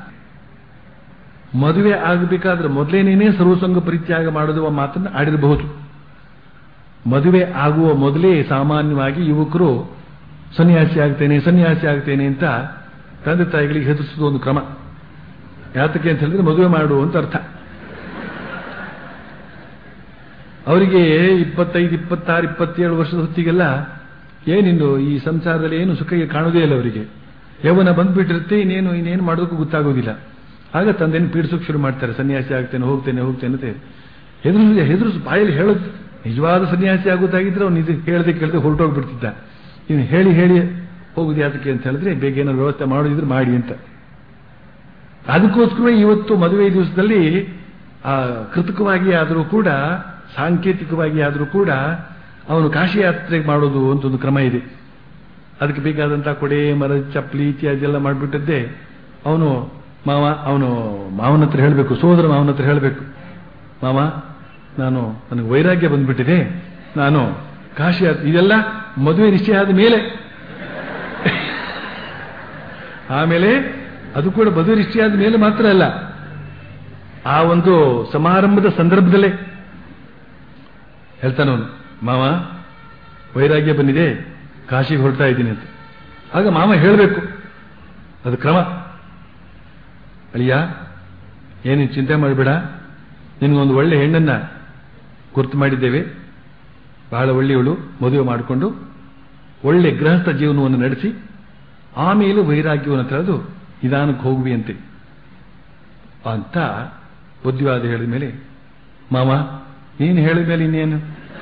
ಮದುವೆ ಆಗಬೇಕಾದ್ರೆ ಮೊದಲೇನೇನೆ ಸರ್ವಸಂಗ ಪರಿತ್ಯಾಗ ಮಾಡುವ ಮಾತನ್ನು ಆಡಿರಬಹುದು ಮದುವೆ ಆಗುವ ಮೊದಲೇ ಸಾಮಾನ್ಯವಾಗಿ ಯುವಕರು ಸನ್ಯಾಸಿ ಆಗ್ತೇನೆ ಸನ್ಯಾಸಿ ಆಗ್ತೇನೆ ಅಂತ ತಂದೆ ತಾಯಿಗಳಿಗೆ ಹೆದರಿಸುವ ಒಂದು ಕ್ರಮ ಯಾತಕ್ಕೆ ಅಂತ ಹೇಳಿದ್ರೆ ಮದುವೆ ಮಾಡು ಅಂತ ಅರ್ಥ ಅವರಿಗೆ ಇಪ್ಪತ್ತೈದು ಇಪ್ಪತ್ತಾರು ಇಪ್ಪತ್ತೇಳು ವರ್ಷದ ಹೊತ್ತಿಗೆಲ್ಲ ಏನಿನ್ನು ಈ ಸಂಸಾರದಲ್ಲಿ ಏನು ಸುಖಕ್ಕೆ ಕಾಣುವುದೇ ಇಲ್ಲ ಅವರಿಗೆ ಯೌವನ ಬಂದ್ಬಿಟ್ಟಿರುತ್ತೆ ಇನ್ನೇನು ಇನ್ನೇನು ಮಾಡೋದಕ್ಕೂ ಗೊತ್ತಾಗೋದಿಲ್ಲ ಆಗ ತಂದೆನ ಪೀಡಿಸೋಕೆ ಶುರು ಮಾಡ್ತಾರೆ ಸನ್ಯಾಸಿ ಆಗ್ತೇನೆ ಹೋಗ್ತೇನೆ ಹೋಗ್ತೇನೆ ಅಂತ ಹೆದರು ಹೆದರು ಬಾಯಲ್ಲಿ ಹೇಳೋದು ನಿಜವಾದ ಸನ್ಯಾಸಿ ಆಗೋದಾಗಿದ್ರೆ ಅವ್ನು ಇದು ಹೇಳದೆ ಕೇಳದೆ ಹೊರಟೋಗ್ಬಿಡ್ತಿದ್ದ ಇನ್ನು ಹೇಳಿ ಹೇಳಿ ಹೋಗುದು ಯಾತಕ್ಕೆ ಅಂತ ಹೇಳಿದ್ರೆ ಬೇಗ ಏನಾದ್ರು ವ್ಯವಸ್ಥೆ ಮಾಡೋದಿದ್ರೆ ಮಾಡಿ ಅಂತ ಅದಕ್ಕೋಸ್ಕರ ಇವತ್ತು ಮದುವೆ ದಿವಸದಲ್ಲಿ ಆ ಕೃತಕವಾಗಿ ಆದರೂ ಕೂಡ ಸಾಂಕೇತಿಕವಾಗಿ ಆದರೂ ಕೂಡ ಅವನು ಕಾಶಿ ಯಾತ್ರೆ ಮಾಡೋದು ಅಂತ ಒಂದು ಕ್ರಮ ಇದೆ ಅದಕ್ಕೆ ಬೇಕಾದಂತಹ ಕೊಡೆ ಮರ ಚಪ್ಪಲಿ ಇತ್ಯಾದಿ ಎಲ್ಲ ಮಾಡಿಬಿಟ್ಟದ್ದೇ ಅವನು ಮಾವ ಅವನು ಮಾವನ ಹತ್ರ ಹೇಳಬೇಕು ಸೋದರ ಮಾವನ ಹತ್ರ ಹೇಳಬೇಕು ಮಾವ ನಾನು ನನಗೆ ವೈರಾಗ್ಯ ಬಂದ್ಬಿಟ್ಟಿದೆ ನಾನು ಕಾಶಿ ಯಾತ್ರೆ ಇದೆಲ್ಲ ಮದುವೆ ನಿಶ್ಚಯ ಆದ ಮೇಲೆ ಆಮೇಲೆ ಅದು ಕೂಡ ಮದುವೆ ನಿಶ್ಚಯ ಆದ ಮೇಲೆ ಮಾತ್ರ ಅಲ್ಲ ಆ ಒಂದು ಸಮಾರಂಭದ ಸಂದರ್ಭದಲ್ಲೇ ಹೇಳ್ತಾನವನು ಮಾವ ವೈರಾಗ್ಯ ಬಂದಿದೆ ಕಾಶಿಗೆ ಹೊರಡ್ತಾ ಇದ್ದೀನಿ ಅಂತ ಆಗ ಮಾವ ಹೇಳಬೇಕು ಅದು ಕ್ರಮ ಅಳಿಯ ಏನು ಚಿಂತೆ ಮಾಡಬೇಡ ನಿನಗೊಂದು ಒಳ್ಳೆ ಹೆಣ್ಣನ್ನ ಗುರ್ತು ಮಾಡಿದ್ದೇವೆ ಬಹಳ ಒಳ್ಳೆಯವಳು ಮದುವೆ ಮಾಡಿಕೊಂಡು ಒಳ್ಳೆ ಗೃಹಸ್ಥ ಜೀವನವನ್ನು ನಡೆಸಿ ಆಮೇಲೆ ವೈರಾಗ್ಯವನ್ನು ತಿಳಿದು ನಿಧಾನಕ್ಕೆ ಹೋಗುವಿ ಅಂತೆ ಅಂತ ಬುದ್ಧಿವಾದ ಹೇಳಿದ ಮೇಲೆ ಮಾವ ನೀನು ಹೇಳಿದ ಮೇಲೆ ಇನ್ನೇನು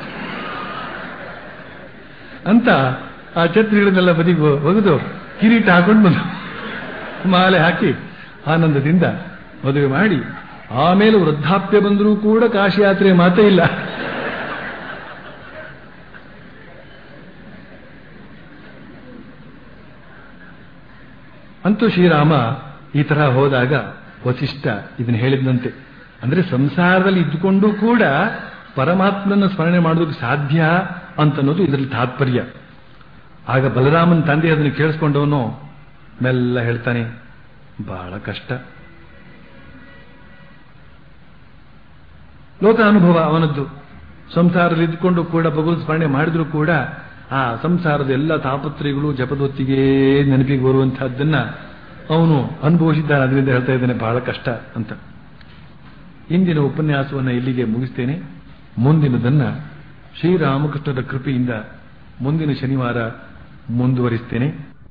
ಅಂತ ಆ ಛತ್ರಿಗಳನ್ನೆಲ್ಲ ಬದಿಗೆ ಒಗೆದು ಕಿರೀಟ ಹಾಕೊಂಡು ಬಂದು ಮಾಲೆ ಹಾಕಿ ಆನಂದದಿಂದ ಮದುವೆ ಮಾಡಿ ಆಮೇಲೆ ವೃದ್ಧಾಪ್ಯ ಬಂದರೂ ಕೂಡ ಕಾಶಿ ಯಾತ್ರೆ ಮಾತೇ ಇಲ್ಲ ಅಂತೂ ಶ್ರೀರಾಮ ಈ ತರ ಹೋದಾಗ ವಸಿಷ್ಠ ಇದನ್ನ ಹೇಳಿದಂತೆ ಅಂದ್ರೆ ಸಂಸಾರದಲ್ಲಿ ಇದ್ದುಕೊಂಡು ಕೂಡ ಪರಮಾತ್ಮನ ಸ್ಮರಣೆ ಮಾಡೋದಕ್ಕೆ ಸಾಧ್ಯ ಅಂತನ್ನೋದು ಇದರಲ್ಲಿ ತಾತ್ಪರ್ಯ ಆಗ ಬಲರಾಮನ್ ತಂದೆ ಅದನ್ನು ಕೇಳಿಸ್ಕೊಂಡವನು ಮೆಲ್ಲ ಹೇಳ್ತಾನೆ ಬಹಳ ಕಷ್ಟ ಲೋಕ ಅನುಭವ ಅವನದ್ದು ಸಂಸಾರದಲ್ಲಿ ಇದ್ದುಕೊಂಡು ಕೂಡ ಭಗವತ್ ಸ್ಮರಣೆ ಮಾಡಿದ್ರು ಕೂಡ ಆ ಸಂಸಾರದ ಎಲ್ಲ ತಾಪತ್ರಯಗಳು ಜಪದೊತ್ತಿಗೆ ನೆನಪಿಗೆ ಬರುವಂತಹದ್ದನ್ನ ಅವನು ಅನುಭವಿಸಿದ್ದಾನೆ ಅದರಿಂದ ಹೇಳ್ತಾ ಇದ್ದಾನೆ ಬಹಳ ಕಷ್ಟ ಅಂತ ಇಂದಿನ ಉಪನ್ಯಾಸವನ್ನು ಇಲ್ಲಿಗೆ ಮುಗಿಸ್ತೇನೆ ಮುಂದಿನದನ್ನ ಶ್ರೀರಾಮಕೃಷ್ಣರ ಕೃಪೆಯಿಂದ ಮುಂದಿನ ಶನಿವಾರ ಮುಂದುವರಿಸ್ತೇನೆ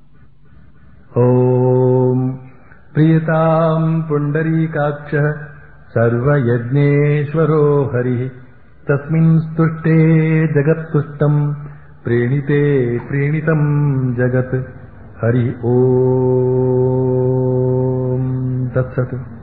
ॐ प्रियताम् पुण्डरीकाक्षः सर्वयज्ञेश्वरो हरिः तस्मिन् स्तुष्टे जगत्तुष्टम् प्रीणिते प्रीणितम् जगत् हरि ॐ तत्सत्